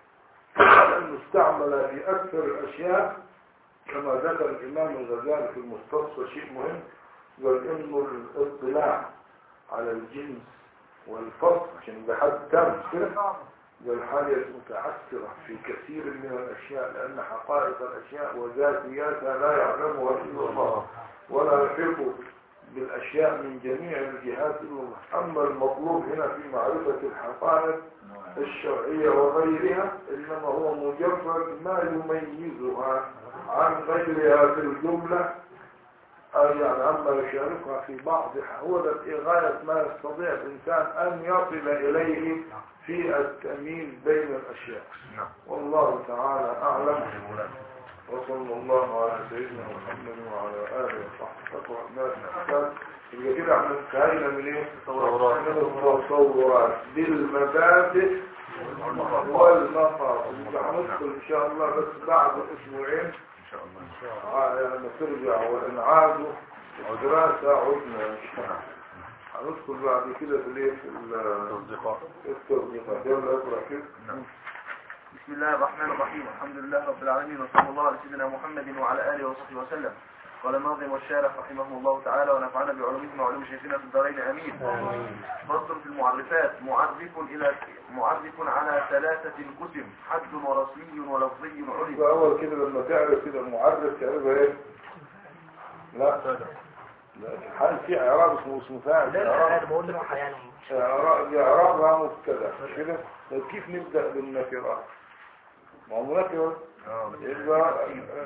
المستعملة في أكثر الأشياء كما ذكر الإمام الغزالي في المستصفى شيء مهم قال إنه الاطلاع على الجنس والفصل عشان يبقى حد تام كده قال حاجة متعثرة في كثير من الأشياء لأن حقائق الأشياء وذاتياتها لا يعلمها إلا الله ولا يحيط بالأشياء من جميع الجهات إلا الله أما المطلوب هنا في معرفة الحقائق الشرعية وغيرها إنما هو مجرد ما يميزها عن غيرها في الجملة أو يعني عما يشاركها في بعضها هو ده غاية ما يستطيع الإنسان أن يصل إليه في التمييز بين الأشياء نعم والله تعالى أعلم وصلى الله على سيدنا محمد وعلى آله وصحبه تقوى الناس الأحكام يبقى كده احنا انتهينا من ايه؟ تصورات. من التصورات بالمبادئ والمقاصد يبقى هندخل ان شاء الله بس بعد اسبوعين إن شاء الله آه، لما ترجع وإن عادوا الدراسة عدنا إن شاء الله هندخل بعد كده في الايه في ال- تصديقات التصديقات يلا اقرا كده نعم. بسم الله الرحمن الرحيم الحمد لله رب العالمين وصلى الله على سيدنا محمد وعلى آله وصحبه وسلم قال الناظم والشارح رحمه الله تعالى ونفعنا بعلومهم وعلوم شيخنا في الدارين امين فصل في المعرفات معرف الى معرف على ثلاثة قسم حد ورسمي ولفظي علم يبقى اول كده لما تعرف كده المعرف تعرفها ايه لا لا هل في اعراب اسمه اسمه فاعل اعراب بقول له يعني اعراب اعرابها مبتدا مش كده طيب كيف نبدا بالنكرات ما هو نكره اه بس يبقى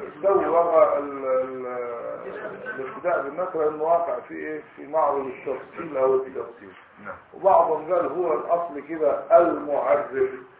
سوغ ال- ال- الابتداء بالنكرة انه واقع في ايه في معرض التفصيل او التفصيل نعم وبعضهم قال هو الاصل كده المعرف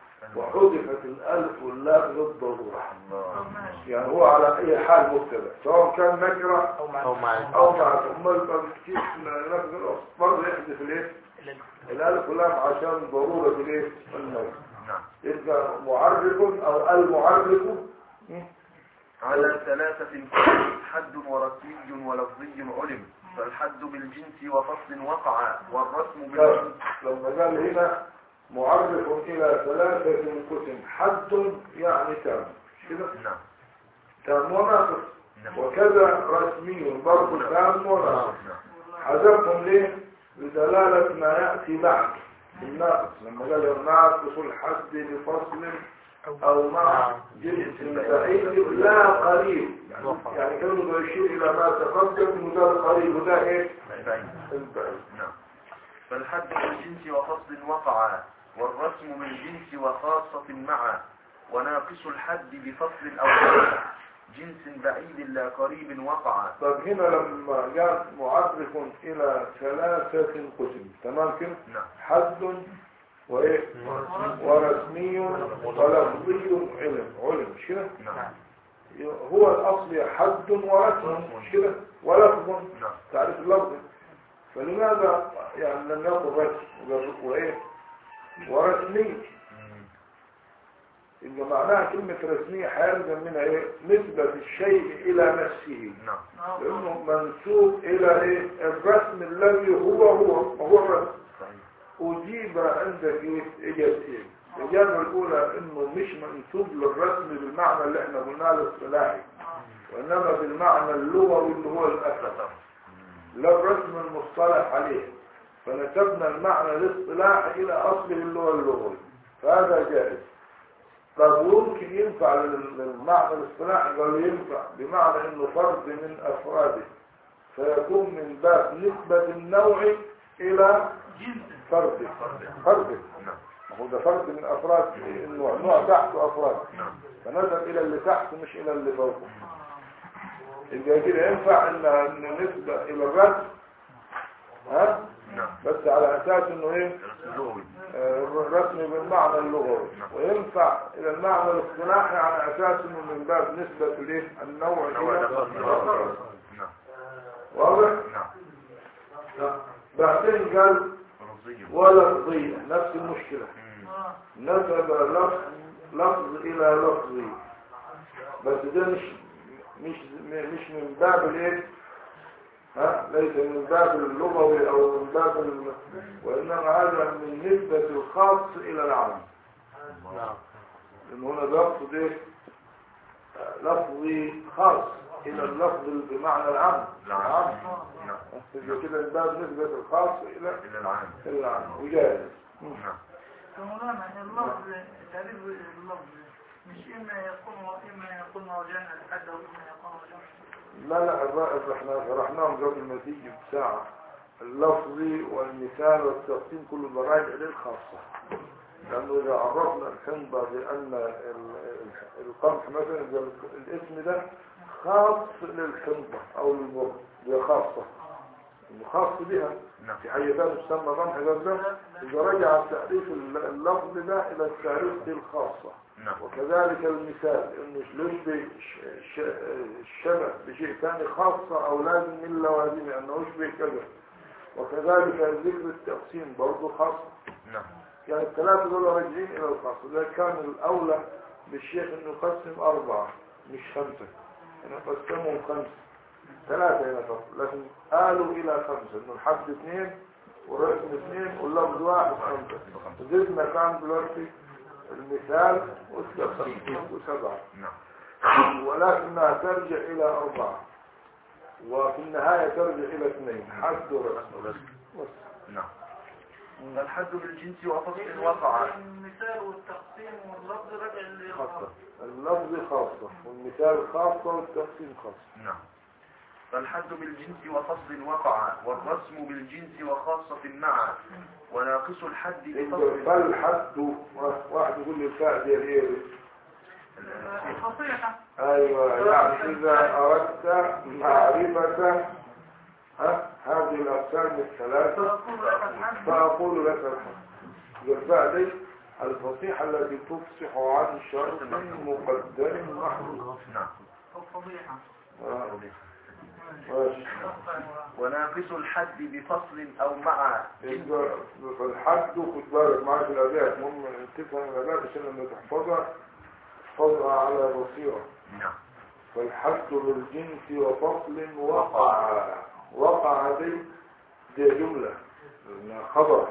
وحذفت الالف واللام للضروره الله يعني هو على اي حال مبتدا سواء كان نكره أو معرفة او معرفه امال ما بتجيش لفظ الاصل برضه يحذف الايه الالف واللام عشان ضروره الايه النكره نعم يبقى معرف او المعرف م? على ثلاثة حد ورسمي ولفظي علم فالحد بالجنس وفصل وقع والرسم طيب، بالجنس لما قال هنا معرف الى ثلاثة قسم حد يعني تام مش كده نعم تام وناقص نعم وكذا رسمي برضه تام وناقص نعم حذفهم ليه بدلالة ما يأتي بعد الناقص لما قال الناقص الحد بفصل أو مع جنس بعيد لا قريب يعني كانوا يشير إلى ما تقدم وده القريب وده إيه بعيد. البعيد نعم فالحد بالجنس وفصل وقع والرسم بالجنس وخاصة معا وناقص الحد بفصل أو فرع. جنس بعيد لا قريب وقع طب هنا لما جاء معرف إلى ثلاثة قسم تمام كده نعم حد وإيه ورسمي ولفظي علم علم مش كده نعم هو الأصل حد ورسم مش كده ولفظ نعم تعريف اللفظ فلماذا يعني لم يقل رسم وقال- وإيه ورسمي مم. يبقى معناها كلمة رسمية هيلزم منها إيه نسبة الشيء إلى نفسه نعم لأنه منسوب إلى إيه الرسم الذي هو هو هو الرسم صحيح أجيب عندك إيه إجابتين الإجابة الأولى إنه مش منسوب للرسم بالمعنى اللي إحنا قلناه الاصطلاحي وإنما بالمعنى اللغوي اللي هو الأثر لا الرسم المصطلح عليه فنسبنا المعنى الاصطلاحي إلى أصله اللي هو اللغوي فهذا جائز طب ممكن ينفع لل- للمعنى الاصطلاحي قالوا ينفع بمعنى انه فرد من افراده فيكون من باب نسبة النوع الى جنس فرد فرد نعم ما هو ده فرد من افراد النوع نوع تحته افراد نعم فنسب الى اللي تحته مش الى اللي فوقه يبقى كده ينفع ان إن نسبة الى الرسم ها نعم بس على اساس انه ايه الرسم اللغوي آه، الرسم بالمعنى اللغوي وينفع الى المعنى الاصطلاحي على اساس انه من باب نسبة الايه النوع نوع الى الأفراد. الأفراد. نعم واضح نعم بعدين قال رمزي ولفظية نفس المشكلة مم. نسب لفظ لفظ الى لفظي بس ده مش مش مش من باب الايه ها ليس من باب اللغوي او من باب ال... وانما هذا من نسبة الخاص الى العام نعم لان هنا لفظ ايه لفظي خاص الى اللفظ بمعنى العام العام نعم يبقى كده من باب نسبة الخاص الى إلى العام إلى العام وجائز نعم فمولانا اللفظ تعريف اللفظ مش إما يكون إما يكون مرجعا للحد أو إما يكون مرجعا لا لا الرائد احنا شرحناهم قبل ما تيجي بساعة اللفظي والمثال والتقسيم كله براجع للخاصة لأنه إذا عرفنا الحنبة بأن ال- ال- القمح مثلا إذا الاسم ده خاص للحنبة أو للبر ده خاصة إنه خاص بها نعم في حاجة تانية تسمى قمح غير ده إذا رجع التعريف الل- اللفظ ده إلى التعريف بالخاصة نعم وكذلك المثال انه يشبه ش- ش- الشبه بشيء ثاني خاصة او لازم من لوازمه انه يشبه كذا وكذلك ذكر التقسيم برضه خاصة نعم يعني الثلاثة دول راجعين الى الخاصة ده كان الاولى بالشيخ انه يقسم اربعة مش خمسة انه قسمهم خمسة ثلاثة هنا فقط لكن قالوا الى خمسة انه الحد اثنين والرسم اثنين واللفظ واحد خمسة زدنا كان دلوقتي المثال والتقسيم وسبعة نعم ولكنها ترجع إلى أربعة وفي النهاية ترجع إلى اثنين حد ورسم بس. نعم الحد بالجنس وفصل وقع المثال والتقسيم واللفظ رجع خاصة للخاص اللفظ خاصة والمثال خاصة والتقسيم خاصة نعم فالحد بالجنس وفصل وقع والرسم بالجنس وخاصة معا وناقص الحد يبقى بفصل فالحد واحد يقول لي الفاء دي ايه الفصيحة ايوه يعني اذا اردت معرفة ها هذه الاقسام الثلاثة فأقول لك الحمد فاقول لك الحق الفاء دي الفصيحة التي تفصح عن شرط مقدر محدود نعم أو فضيحة آه، ماشي وناقص الحد بفصل أو مع يبقى فالحد خد بالك معاك الابيات المهم تفهم الابيات عشان لما تحفظها تحفظها على بصيره نعم فالحد بالجنس وفصل وقع وقع دي دي جملة إنها خبر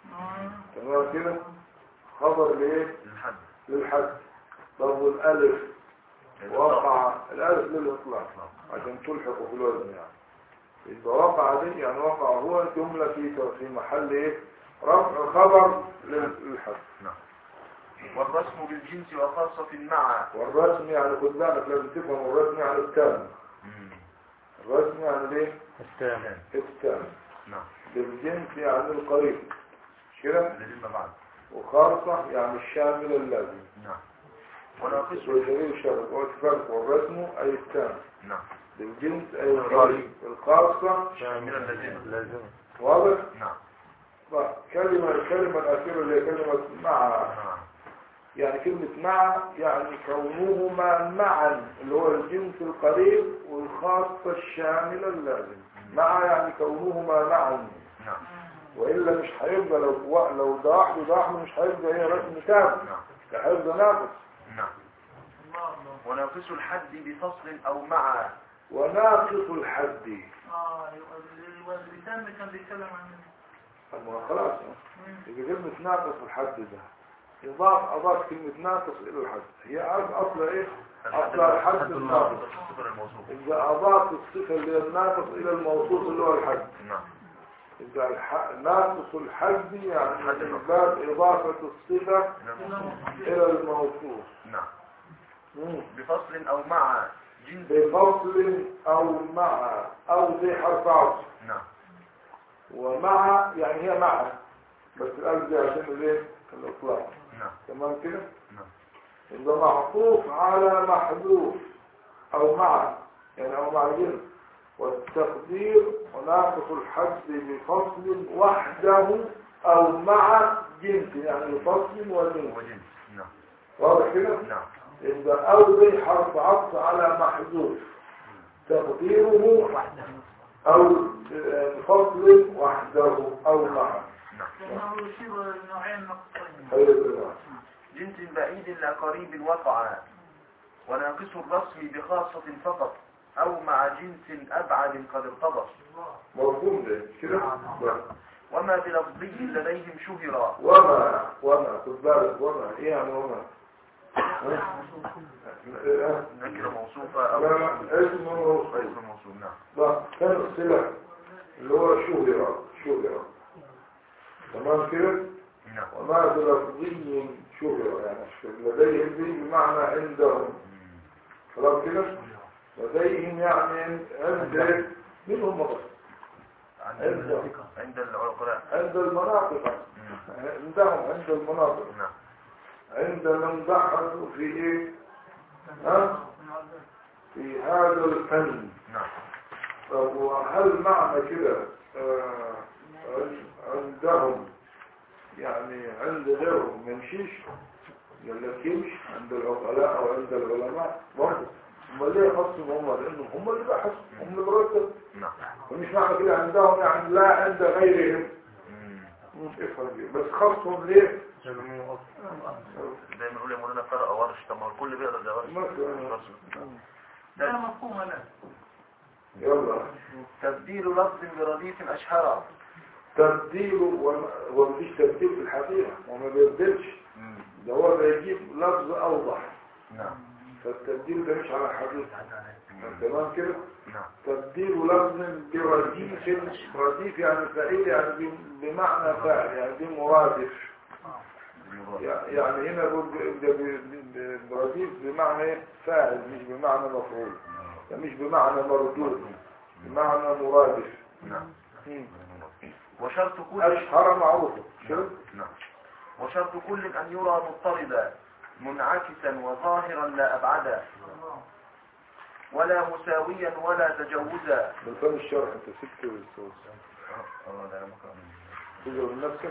تمام كده خبر ليه الحد للحد طب والالف وقع الالف للاطلاق عشان تلحق في الوزن يعني يبقى وقع دي يعني وقع هو جملة في في محل ايه رفع خبر لل- للحد نعم والرسم بالجنس وخاصة مع والرسم يعني خد بالك لازم تفهم الرسم يعني التام مم. الرسم يعني ايه التام التام نعم بالجنس يعني القريب مش كده الذين بعد وخاصة يعني الشامل اللازم نعم وناقص والدليل الشرط والفرق والرسم أي التام نعم بالجنس أي القريب الخاصة شامل الذين لازم واضح نعم طيب، كلمة الكلمة الأخيرة اللي هي كلمة مع نعم يعني كلمة مع يعني كونهما معا اللي هو الجنس القريب والخاصة الشاملة اللازم مع يعني كونهما معا نعم وإلا مش هيبقى لو لو ده واحد وده واحد مش هيبقى هي رسم تام نعم ده هيبقى ناقص نعم الله الله وناقص الحد بفصل أو مع وناقص الحد اه يبقى اللسان كان بيتكلم عن أما خلاص مم. يبقى كلمة ناقص الحد ده يضاف أضاف كلمة ناقص إلى الحد هي عارف أصل إيه أصل الحد الناقص الصفر الموصوف إذا أضاف الصفة اللي هي الناقص إلى الموصوف اللي هو الحد نعم إذا الح... ناقص الحد يعني الحد من الناقص. باب إضافة الصفة إلى إلى الموصوف نعم مم. بفصل أو مع جنس بفصل أو مع أو زي حرف عطف نعم ومع يعني هي مع بس الألف دي عشان الايه الإطلاق نعم تمام كده نعم إذا معطوف على محذوف أو مع يعني أو مع جنس والتقدير وناقص الحد بفصل وحده أو مع جنس يعني بفصل وجنس وجنس نعم واضح كده؟ نعم إذا أو دي حرف عطف على محذوف تقديره أو بفصل وحده أو مع نعم لأنه يشير نوعين نقصين هي بالله جنس بعيد لا قريب وقع وناقص الرسم بخاصة فقط أو مع جنس أبعد قد ارتبط مفهوم ده كده؟ نعم. وما بلفظي لديهم شهر وما وما خد بالك وما ايه يعني وما ها؟ ها؟ نكرة موصوفة أو لا لا اسم موصول اسم موصوف نعم ده كان الصلة اللي هو شهر شهر تمام كده نعم وما بلفظي شهر يعني لديهم دي بمعنى عندهم خلاص كده لديهم يعني عند منهم مقصد عند عند العقلاء عند المناطق عندهم عند المناطق نعم عند من بحثوا في ايه ها في هذا الفن نعم طب وهل معنى كده آه، عندهم يعني عند غيرهم ما يمشيش قال لك يمشي عند العقلاء او عند العلماء برضه هم ليه خصهم هم لانهم هم اللي بحثوا هم اللي برتب نعم ومش معنى كده عندهم يعني لا عند غيرهم مم. مم، افهم دي. بس خصهم ليه زي ما نقول يا مولانا قرأ ورش طب ما الكل بيقرا ده ورش مثلا لا مفهوم لا يلا تبديل لفظ برديف أشهر تبديل وما- هو مفيش تبديل في الحقيقة وما بيبدلش ده هو بيجيب لفظ أوضح نعم فالتبديل ده مش على الحقيقة تمام كده نعم تبديل لفظ برديف رديف يعني فعيل يعني بم- بمعنى فاعل يعني دي مرادف يع- يعني هنا بقول ب- ده ب- ب- برديف بمعنى إيه؟ فاعل مش بمعنى مفعول ده مش بمعنى مردود بمعنى مرادف نعم مم. وشرط كل أشهر معروفة شوف نعم وشرط كل أن يرى مضطردا منعكسا وظاهرا لا أبعدا ولا مساويا ولا تجوزا بالفم الشرح انت سبت الصوت الله ده ممكن تجرب من نفسك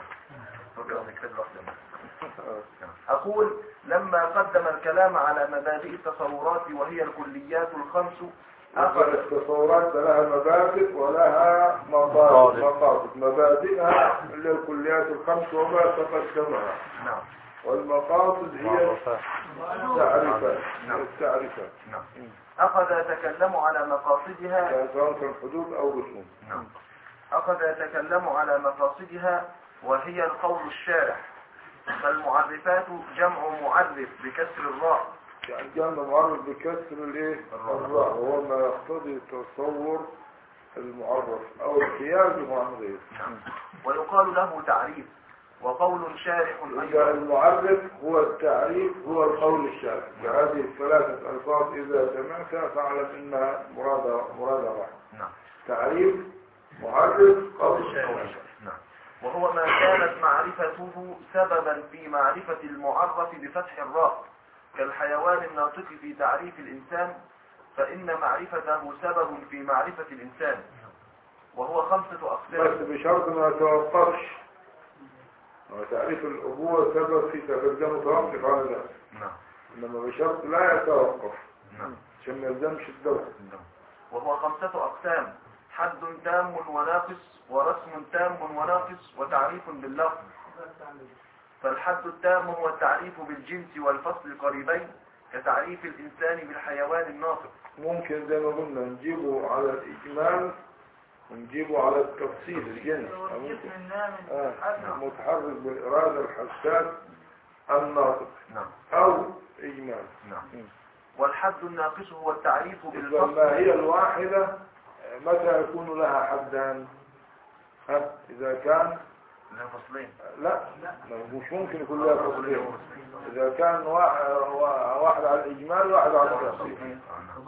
أقول لما قدم الكلام على مبادئ التصورات وهي الكليات الخمس أخذ التصورات لها مبادئ ولها مقاصد مقاصد مبادئها اللي هي الكليات الخمس وما تقدمها نعم والمقاصد هي التعريفات نعم. التعريفات نعم أخذ يتكلم على مقاصدها يعني سواء كان حدود او رسوم نعم أخذ يتكلم على مقاصدها وهي القول الشارح فالمعرفات جمع معرف بكسر الراء يعني جمع معرف بكسر الايه الراء وهو ما يقتضي تصور المعرف او احتياجه عن غيره ويقال له تعريف وقول شارح إذا أيضا المعرف هو التعريف هو القول الشارع بهذه الثلاثة ألفاظ إذا سمعتها فاعلم إنها مرادة مرادة واحدة نعم تعريف معرف قول شارح. نعم وهو ما كانت معرفته سببا في معرفة المعرف بفتح الراء كالحيوان الناطق في تعريف الإنسان فإن معرفته سبب في معرفة الإنسان وهو خمسة بس أقسام بشرط ما يتوقفش وتعريف الأبوة سبب في ترجمة متوقف على ذلك نعم إنما بشرط لا يتوقف نعم عشان ما يلزمش الدور وهو خمسة أقسام حد تام وناقص ورسم تام وناقص وتعريف باللفظ فالحد التام هو التعريف بالجنس والفصل قريبين كتعريف الإنسان بالحيوان الناطق ممكن زي ما قلنا نجيبه على الإجمال ونجيبه على التفصيل الجنس الجسم ممكن النامي آه. حسن متحرك بالإرادة الحساس الناطق نعم أو إجمال نعم والحد الناقص هو التعريف إذا بالفصل ما هي الواحدة آه، متى يكون لها حدان ها إذا كان لا فصلين لا ما- مش ممكن يكون لها فصلين إذا كان وا- وا- واحد على الإجمال وواحد على التفصيل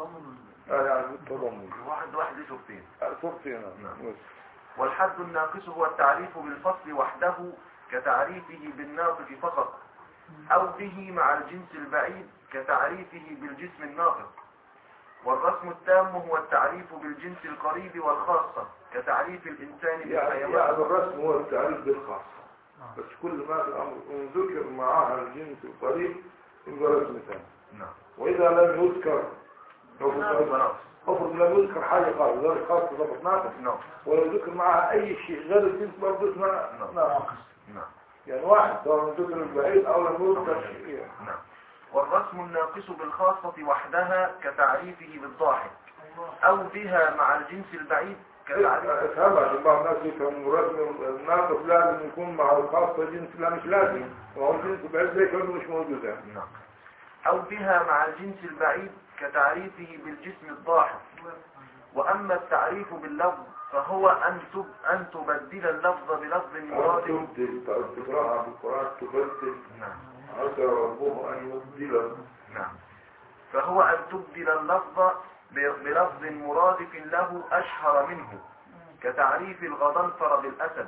آه، يعني بالتضمن واحد واحد ليه شرطين آه، صفتين نعم. بس. والحد الناقص هو التعريف بالفصل وحده كتعريفه بالناطق فقط أو به مع الجنس البعيد كتعريفه بالجسم الناطق والرسم التام هو التعريف بالجنس القريب والخاصة كتعريف الإنسان يعني يعني بالحيوان الرسم هو التعريف بالخاص بس كل ما في الأمر إن ذكر معها الجنس القريب يبقى رسم ثاني نعم وإذا لم يذكر افرض وناقص افرض لم يذكر حاجة خالص غير خاص ضبط ناقص ناقص ولو ذكر معها أي شيء غير الجنس برضه اسمه ناقص نعم يعني واحد سواء ذكر البعيد أو لم يذكر شيء نعم والرسم الناقص بالخاصة وحدها كتعريفه بالضاحك أو بها مع الجنس البعيد كتعريف افهم عشان بعض الناس يفهموا رسم الناقص لازم يكون مع الخاصة جنس لا مش لازم وهو الجنس بعيد زي كانه مش موجود يعني نعم أو بها مع الجنس البعيد كتعريفه بالجسم الضاحك وأما التعريف باللفظ فهو أن تب- أن تبدل اللفظ بلفظ مراد تبدل تقرأها بالقرآن تبدل نعم عسى ربه أن يبدله نعم فهو أن تبدل اللفظ ب- بلفظ مرادف له أشهر منه كتعريف الغضنفر بالأسد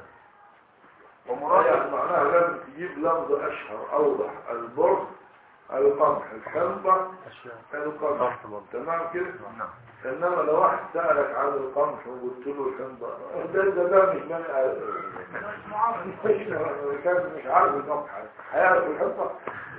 يعني ومراد معناها لازم تجيب لفظ أشهر أوضح البر القمح الحنطة أشياء القمح صح برضه. تمام كده نعم إنما لو واحد سألك عن القمح وقلت له الحنطة ده ده ده مش من مش كان مش عارف القمح هيعرف الحنطة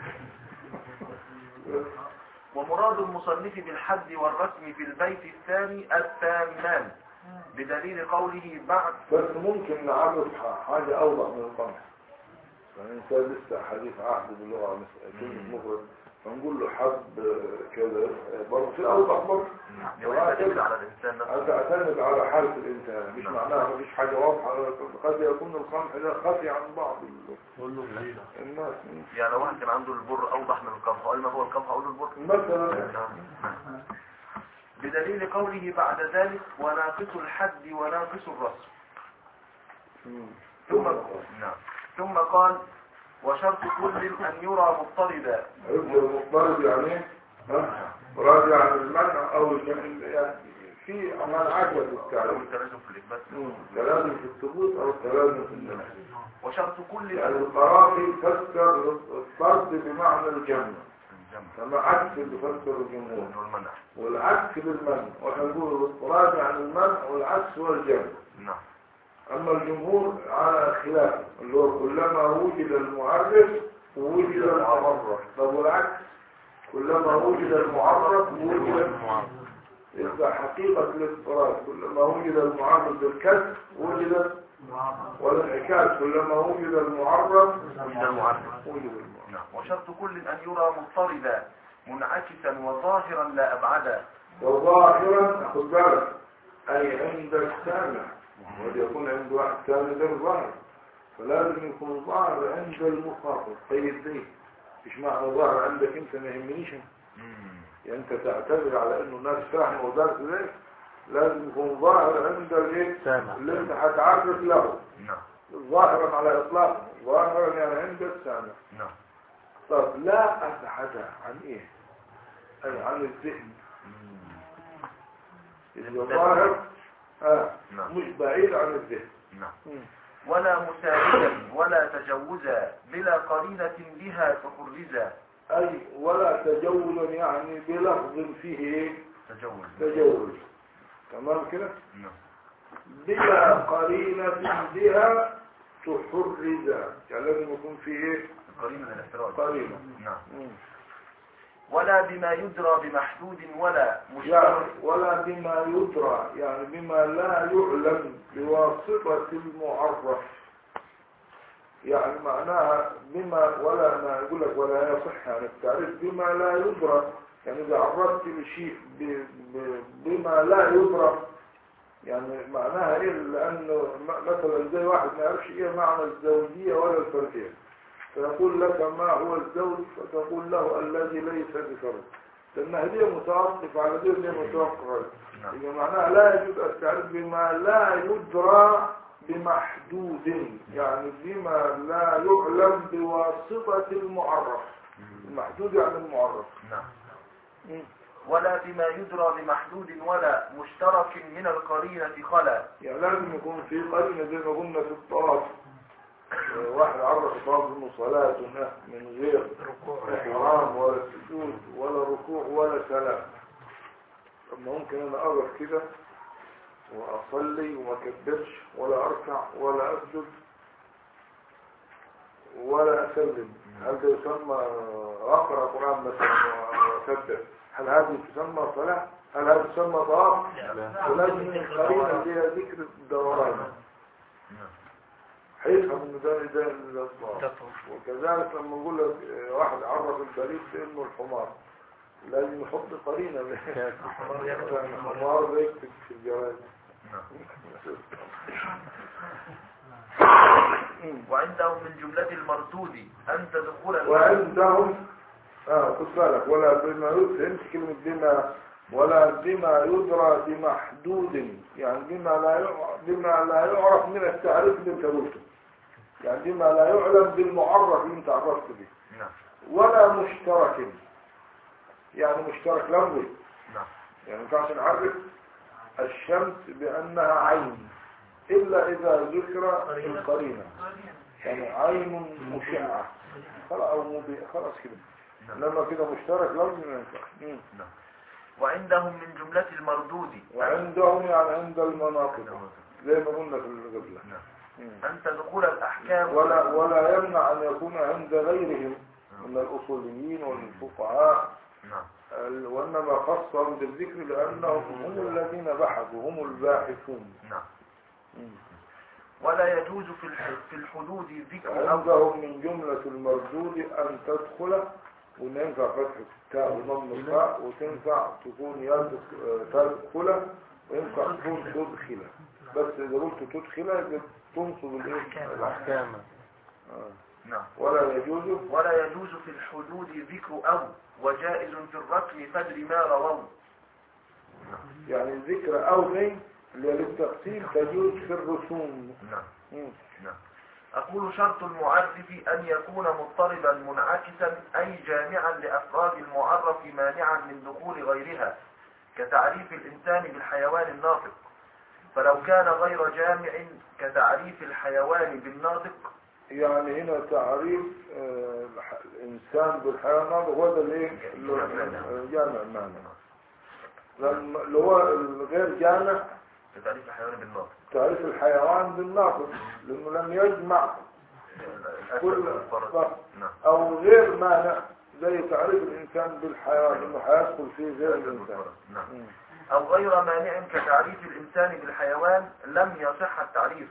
ومراد المصنف بالحد والرسم في البيت الثاني التامان بدليل قوله بعد بس ممكن نعرف حاجة أوضح من القمح الإنسان لسه حديث عهد باللغة مثل كلمة مفرد فنقول له حب كذا برضه في أوضح برضه يعتمد على الإنسان نفسه تعتمد على حالة الإنسان مش نعم. معناها مفيش حاجة واضحة قد يكون القمح ده خفي عن بعض قول له جديدة الناس يعني لو واحد كان عنده البر أوضح من القمح قال ما هو القمح أقول له البر مثلا نعم. بدليل قوله بعد ذلك وناقص الحد وناقص الرسم ثم نعم ثم قال وشرط كل أن يرى مضطردا يبقى المضطرب يعني ايه؟ ها؟ راجع عن المنع أو الجمع يعني في عمل عجب أو التعريف التلازم في الإثبات مم. تلازم في الثبوت او تلازم في النفي وشرط كل يعني القرافي فسر الطرد بمعنى الجمع الجمع كما عكس اللي فسر الجمهور والمنع والعكس بالمنع واحنا نقول الاضطراد عن المنع والعكس هو الجمع نعم اما الجمهور على خلافه اللي هو كلما وجد المعرف وجد المعرف طب والعكس كلما وجد المعرف وجد يبقى حقيقة الاضطراد كلما وجد المعرف بالكسر وجد والانعكاس كلما وجد المعرف وجد المعرف وجد المعرف نعم وشرط كل أن يرى مضطردا منعكسا وظاهرا لا أبعدا وظاهرا خد بالك اي عند السامع وقد يكون عند واحد ثاني غير ظاهر فلازم يكون ظاهر عند المخاطب طيب دي مش معنى ظاهر عندك انت ما يهمنيش يعني انت تعتبر على انه الناس فاهمه ودرس ليه لازم يكون ظاهر عند الايه سامع. اللي انت هتعرف له نعم ظاهرا على اطلاقه ظاهرا يعني عند السامع نعم طب لا ابعد عن ايه اي عن الذهن الظاهر آه نعم. مش بعيد عن الذهن نعم مم. ولا مساعدا ولا تجوزا بلا قرينة بها تخرجا أي ولا تجول يعني بلفظ فيه إيه؟ تجوز تجول تمام كده نعم بلا قرينة بها تحرز يعني لازم يكون فيه إيه؟ قرينة الاحتراز قرينة نعم مم. ولا بما يدرى بمحدود ولا يعني مشترك ولا بما يدرى يعني بما لا يعلم بواسطة المعرف يعني معناها بما ولا ما يقول لك ولا يصح يعني التعريف بما لا يدرى يعني إذا عرفت لشيء ب- ب- بما لا يدرى يعني معناها ايه لانه م- مثلا زي واحد ما يعرفش ايه معنى الزوجية ولا الفردية فيقول لك ما هو الزوج فتقول له الذي ليس بفرد لأن هذه متوقف على دي اللي متوقف على نعم. إذا معناها لا يجوز التعريف بما لا يدرى بمحدود يعني بما لا يعلم بواسطة المعرف المحدود يعني المعرف نعم مم. ولا بما يدرى بمحدود ولا مشترك من القرينة خلا يعني لازم يكون في قرينة زي ما قلنا في الطواف آه، واحد عرف الطواف انه صلاة ونهي من غير إحرام ولا سجود ولا ركوع ولا سلام طب ما ممكن انا اقف كده واصلي وما اكبرش ولا اركع ولا اسجد ولا اسلم هل ده يسمى اقرا قران مثلا واسبح هل هذه تسمى صلاه هل هذا تسمى طواف ولازم من القرينه اللي هي ذكر الدوران نعم هيفهم ان ده ده الطواف وكذلك لما نقول لك آه، واحد عرف البريد بانه الحمار لازم يحط قرينه الحمار بيكتب في الجواز نعم وعندهم من جملة المردود أن تدخل الم- وعندهم اه خد بالك ولا بما يدرى فهمت كلمة بما ولا بما يدرى بمحدود يعني بما لا يع- بما لا يعرف من التعريف اللي انت قلته يعني بما لا يعلم بالمعرف اللي انت عرفت به نعم ولا مشترك يعني مشترك لفظي نعم يعني ما ينفعش نعرف الشمس بأنها عين إلا إذا ذكر القرينة يعني عين مشعة خلاص أو مبي... خلاص كده نعم. لما كده مشترك لفظ ما ينفع مم. نعم وعندهم من جملة المردود وعندهم يعني عند المناطق زي ما قلنا في القبلة نعم. مم. أن تدخل الأحكام ولا ولا يمنع أن يكون عند غيرهم من الأصوليين والفقهاء نعم ال- وإنما خصهم بالذكر لأنهم هم الذين بحثوا هم الباحثون نعم مم. ولا يجوز في الح- في الحدود ذكر أو عندهم من جملة المردود أن تدخل وإن ينفع فتح التاء وضم الفاء وتنفع تكون يدخ- تدخل وينفع تكون تدخل بس إذا قلت تدخل يبقى تنصب الإيه؟ الأحكام آه. نعم ولا يجوز ولا يجوز في الحدود ذكر أو وجائز في الرسم فدر ما رووا يعني ذكر أو ذي اللي هي للتقسيم تجوز في الرسوم نعم مم. نعم أقول شرط المعرف أن يكون مضطربا منعكسا أي جامعا لأفراد المعرف مانعا من دخول غيرها كتعريف الإنسان بالحيوان الناطق فلو كان غير جامع كتعريف الحيوان بالناطق يعني هنا تعريف آه، الح- الإنسان بالحيوان هذا هو ده الايه اللي هو جامع معنى لأن اللي هو الغير جامع كتعريف الحيوان بالناطق تعريف الحيوان بالناقص لأنه لم يجمع الأسد كل والفرس صح. نعم أو غير مانع زي تعريف الإنسان بالحيوان إنه حيدخل فيه غير الأسد الإنسان والفرس نعم مم. أو غير مانع كتعريف الإنسان بالحيوان لم يصح التعريف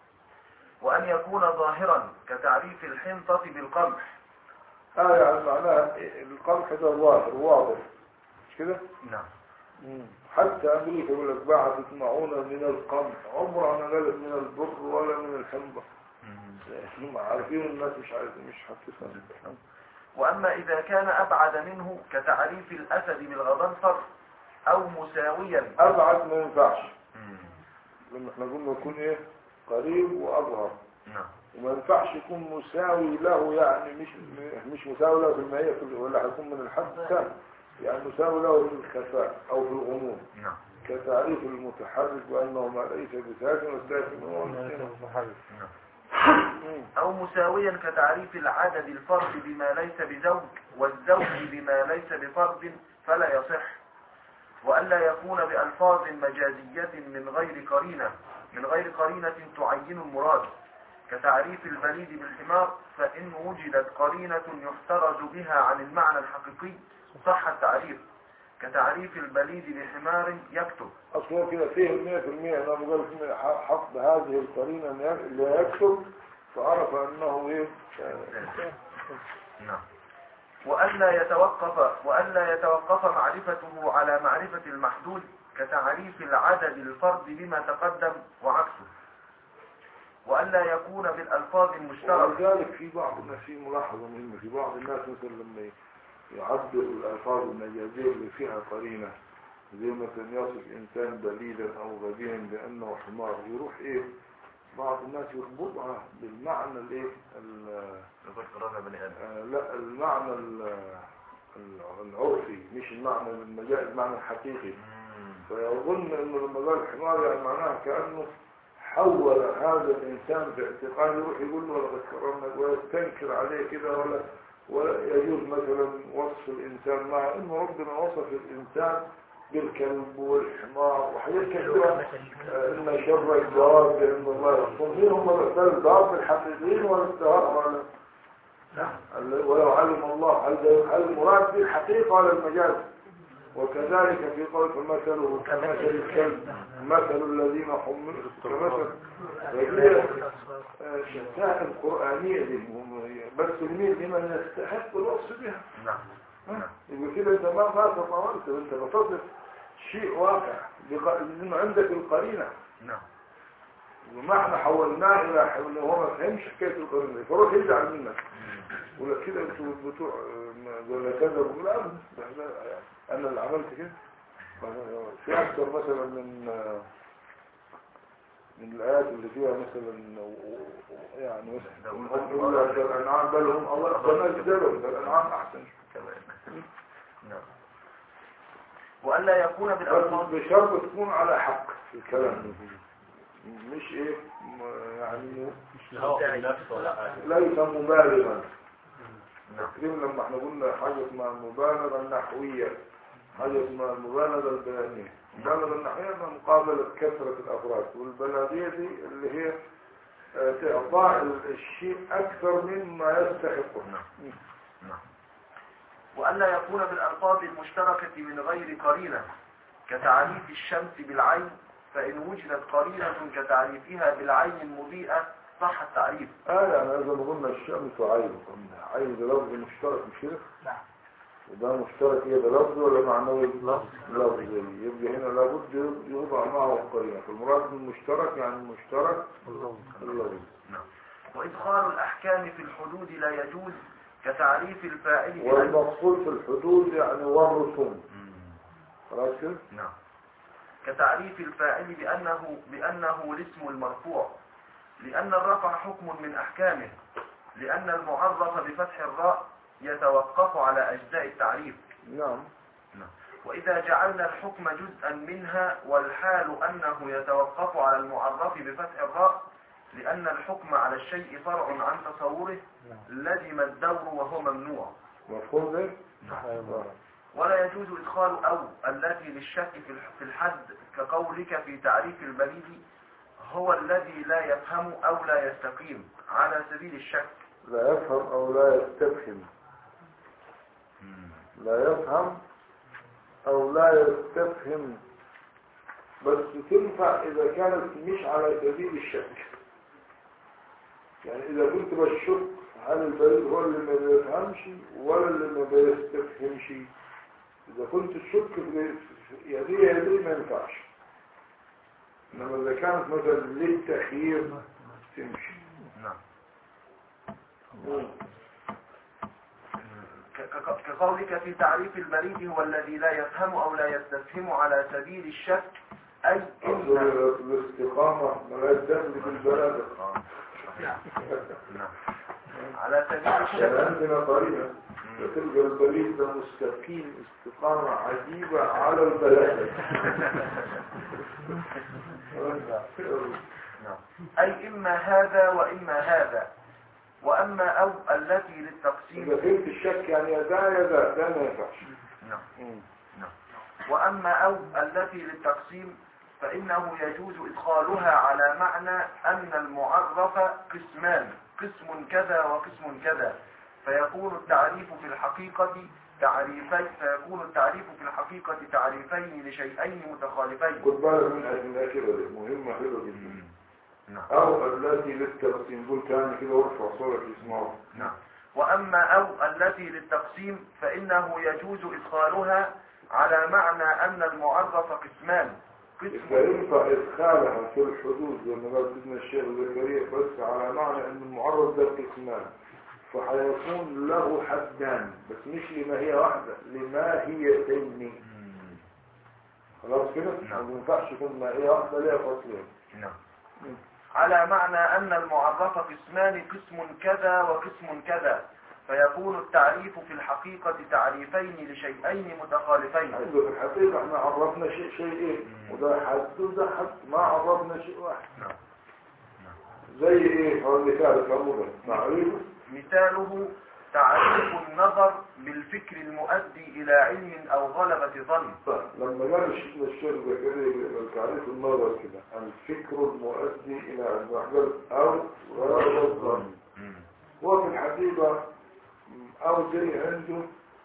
وأن يكون ظاهرا كتعريف الحنطة بالقمح آه يعني معناها القمح ده ظاهر واضح مش كده؟ نعم مم. حتى أمريكا يقول لك بعثت معونة من القمح عمرها ما قالت من البر ولا من الحنطة هم عارفين الناس مش عارفين مش حاسسها وأما إذا كان أبعد منه كتعريف الأسد بالغضنفر أو مساويا أبعد ما ينفعش لما احنا قلنا يكون ايه قريب وأظهر نعم وما ينفعش يكون مساوي له يعني مش مش مساوي له في الماهية في- ولا هيكون من الحد الثاني يعني مساوي له في الخفاء أو في الغموض نعم كتعريف المتحرك بأنه ما ليس بساكن والساكن هو المسكن. نعم مم. أو مساويا كتعريف العدد الفرد بما ليس بزوج والزوج بما ليس بفرد فلا يصح وألا يكون بألفاظ مجازية من غير قرينة من غير قرينة تعين المراد كتعريف البليد بالحمار فإن وجدت قرينة يحترز بها عن المعنى الحقيقي صح التعريف كتعريف البليد بحمار يكتب أصل هو كده فيه 100% أنا بقول لك حفظ هذه القرينة اللي يكتب فعرف أنه إيه آه، نعم وألا يتوقف وألا يتوقف معرفته على معرفة المحدود كتعريف العدد الفرد بما تقدم وعكسه وألا يكون بالألفاظ المشتركة ولذلك في بعض الناس في ملاحظة مهمة في بعض الناس مثلا لما يعبر الألفاظ المجازية اللي فيها قرينة زي مثلا يصف إنسان بليدا أو غبيا بأنه حمار يروح إيه بعض الناس يربطها بالمعنى الإيه ال- يقول قرارها بني آدم آه، لا المعنى ال- ال- العرفي مش المعنى المجاز المعنى الحقيقي فيظن انه لما قال حمار يعني معناها كانه حول هذا الانسان في اعتقاد يروح يقول له لقد كرمنا ويستنكر عليه كده ولا ولا يجوز مثلا وصف الانسان مع انه ربنا وصف الانسان بالكلب والحمار وحاجات كثيره آه، ان شر الدواب عند الله يحكم مين هم الدواب الحقيقيين ولا الدواب ولا ال- ولو علم الله هل ده- هل المراد بالحقيقه ولا المجاز وكذلك في قول فمثله كمثل الكلب مثل الذين حملوا كمثل فهي آه، شتائم قرآنية دي هم- بس المين لمن يستحق الوصف بها نعم ها؟ يبقى كده انت ما ما تطورت انت بتصف شيء واقع بق- لانه عندك القرينة نعم وما احنا حولناه الى حول هو ما فهمش حكايه القرينه فروح يزعل منك ولا كده انتوا بتوع آه، ولا كذا ولا لا ده- ده- يعني انا اللي عملت كده في اكثر مثلا من آه، من الايات اللي فيها مثلا و- و- يعني مثلا هم يقول لك ده الانعام بل هم الله ده نزلهم ده الانعام احسن كمان نعم وألا يكون بس بالألفاظ بشرط تكون على حق في الكلام مش ايه م- يعني مش الهواء في النفس ولا حاجة ليس مبالغا نعم تكريم لما احنا قلنا حاجة اسمها المبالغة النحوية حاجة اسمها المبالغة البيانية المبالغة النحوية انها مقابلة كثرة الأفراد والبلاغية دي اللي هي آه، إعطاء ال- الشيء أكثر مما يستحقه نعم نعم وألا يكون بالألفاظ المشتركة من غير قرينة كتعريف الشمس بالعين فإن وجدت قرينة كتعريفها بالعين المضيئة صح التعريف آه يعني زي ما قلنا الشمس عين عين ده لفظ مشترك مش كده؟ نعم. وده مشترك هي ده لفظ ولا معنوي؟ لفظي يبقى هنا لابد يوضع معه القرينة فالمراد بالمشترك يعني المشترك اللفظي نعم وإدخال الأحكام في الحدود لا يجوز كتعريف الفاعل بأن والمقصود في الحدود يعني والرسوم خلاص كده؟ نعم كتعريف الفاعل بأنه بأنه الاسم المرفوع لأن الرفع حكم من أحكامه لأن المعرف بفتح الراء يتوقف على أجزاء التعريف نعم وإذا جعلنا الحكم جزءا منها والحال أنه يتوقف على المعرف بفتح الراء لأن الحكم على الشيء فرع عن تصوره لزم الدور وهو ممنوع مفهوم ده؟ ولا يجوز إدخال أو التي للشك في الح- في الحد كقولك في تعريف البليد هو الذي لا يفهم أو لا يستقيم على سبيل الشك لا يفهم او لا يستفهم لا يفهم او لا يستفهم بس تنفع اذا كانت مش على سبيل الشك يعني اذا كنت بشك هل البريد هو اللي ما بيفهمش ولا اللي ما بيستفهمش اذا كنت الشك في يا دي يا دي ما ينفعش انما اذا كانت مثلا للتخيير تمشي نعم ك- ك- كقولك في تعريف البريد هو الذي لا يفهم أو لا يستفهم على سبيل الشك أي أصل إن الاستقامة ملاش دخل في البلد نعم على سبيل يعني الشك عندنا قرينة تلقى البليد ده مستقيم استقامة عجيبة على البلد أي إما هذا وإما هذا وأما أو التي إذا للتقسيم فهمت الشك يعني يا ده يا ده ده ما ينفعش نعم نعم وأما أو التي للتقسيم فإنه يجوز إدخالها على معنى أن المعرف قسمان قسم كذا وقسم كذا فيكون التعريف في الحقيقة تعريفي فيكون التعريف في الحقيقة تعريفين لشيئين متخالفين خد بالك من من كده دي مهمة حلوة جدا نعم أو التي للتقسيم قول تاني كده وارفع صورك يسمعوا نعم وأما أو التي للتقسيم فإنه يجوز إدخالها على معنى أن المعرف قسمان قسم فينفع إدخالها في الحدود زي ما قال سيدنا الشيخ زكريا بس على معنى أن المعرض ده قسمان فحيكون له حدان بس مش لماهية واحدة لماهيتين خلاص كده؟ نعم. ما ينفعش يكون ماهية واحدة ليها فصلين نعم على معنى أن المعرف قسمان قسم كذا وقسم كذا فيكون التعريف في الحقيقة تعريفين لشيئين متخالفين عنده في الحقيقة احنا عرفنا شيء شيئين وده حد وده حد ما عرفنا شيء واحد نعم. زي ايه هو المثال فهمه تعريف مثاله تعريف النظر بالفكر المؤدي إلى علم أو غلبة ظن طيب لما قال الشيخ الشيخ زكريا تعريف النظر كده الفكر المؤدي الى علم قال او غرض الظن هو في الحقيقة او زي عنده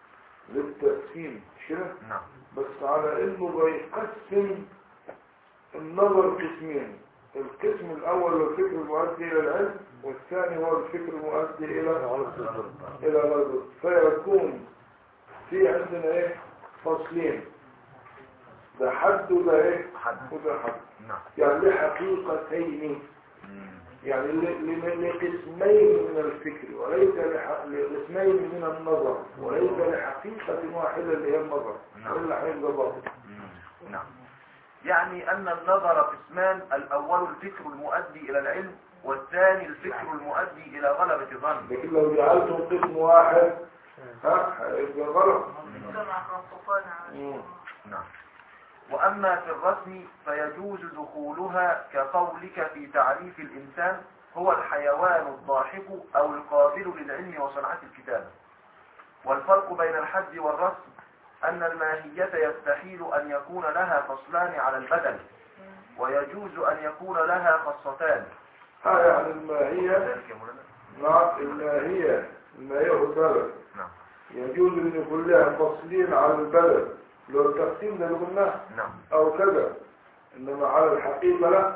للتقسيم مش كده نعم بس على انه بيقسم النظر قسمين القسم الاول هو الفكر المؤدي الى العلم والثاني هو الفكر المؤدي الى الى غرض فيكون في عندنا ايه فصلين ده حد وده ايه حد وده حد نعم يعني له حقيقتين يعني ل- ل- لقسمين من الفكر وليس لح- لقسمين من النظر وليس لحقيقة واحدة اللي هي النظر نعم. إلا حين ضبط نعم يعني أن النظر قسمان الأول الفكر المؤدي إلى العلم والثاني الفكر المؤدي إلى غلبة ظن لكن لو جعلتم قسم واحد ها هيبقى غلط سمع خاصتان على مم. نعم وأما في الرسم فيجوز دخولها كقولك في تعريف الإنسان هو الحيوان الضاحك أو القابل للعلم وصنعة الكتابة والفرق بين الحد والرسم أن الماهية يستحيل أن يكون لها فصلان على البدن ويجوز أن يكون لها خاصتان ها يعني الماهية ذلك يا مولانا مع الماهية الماهية في البلد نعم يجوز ان يكون لها فصلين على البلد لو التقسيم ده اللي قلناه نعم او كذا انما على الحقيقة لا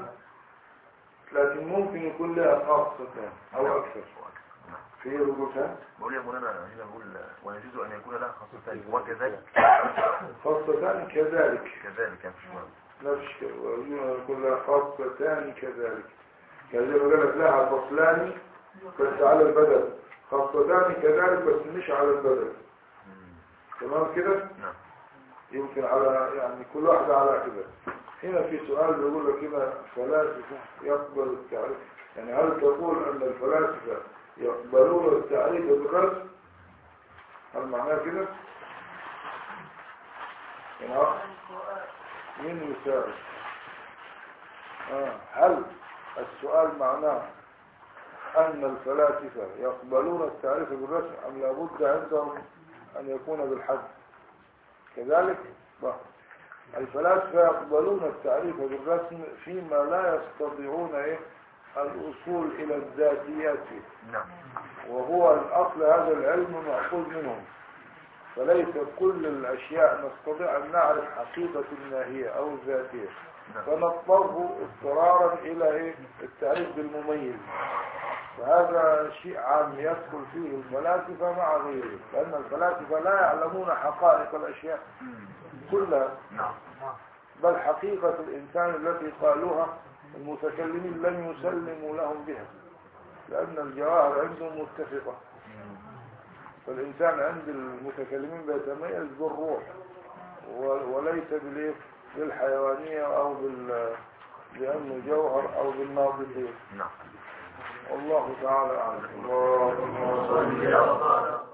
لكن ممكن يكون لها خاصتان او اكثر نعم. في رجوتان بقول يا مولانا هنا بقول ويجوز أن يكون لها خاصتان وكذلك خاصتان كذلك كذلك يا مشوار نفس ويجوز ان يكون لها خاصتان كذلك يعني زي ما قال لك لها فصلان بس على البدن خاصتان كذلك بس مش على البدن تمام كده نعم يمكن على يعني كل واحدة على كده هنا في سؤال بيقول لك هنا فلاسفة يقبل التعريف يعني هل تقول أن الفلاسفة يقبلون التعريف بالرسم هل معناه كده الأخ مين يسأل آه. هل السؤال معناه أن الفلاسفة يقبلون التعريف بالرسم أم لابد عندهم أن يكون بالحد كذلك بقى. الفلاسفة يقبلون التعريف بالرسم فيما لا يستطيعون إيه الوصول إلى الذاتيات فيه نعم وهو الأصل هذا العلم مأخوذ منهم فليس كل الأشياء نستطيع أن نعرف حقيقة ما هي أو ذاتية نعم فنضطر اضطرارا إلى إيه؟ التعريف بالمميز وهذا شيء عام يدخل فيه الفلاسفة مع غيرهم لأن الفلاسفة لا يعلمون حقائق الأشياء مم. كلها نعم بل حقيقة الإنسان التي قالوها المتكلمين لم يسلموا لهم بها لأن الجواهر عندهم متفقة فالإنسان عند المتكلمين بيتميز بالروح و- وليس بالإيه؟ بالحيوانية أو بال بأنه جوهر أو بالناطقين نعم والله تعالى أعلم اللهم صل صل على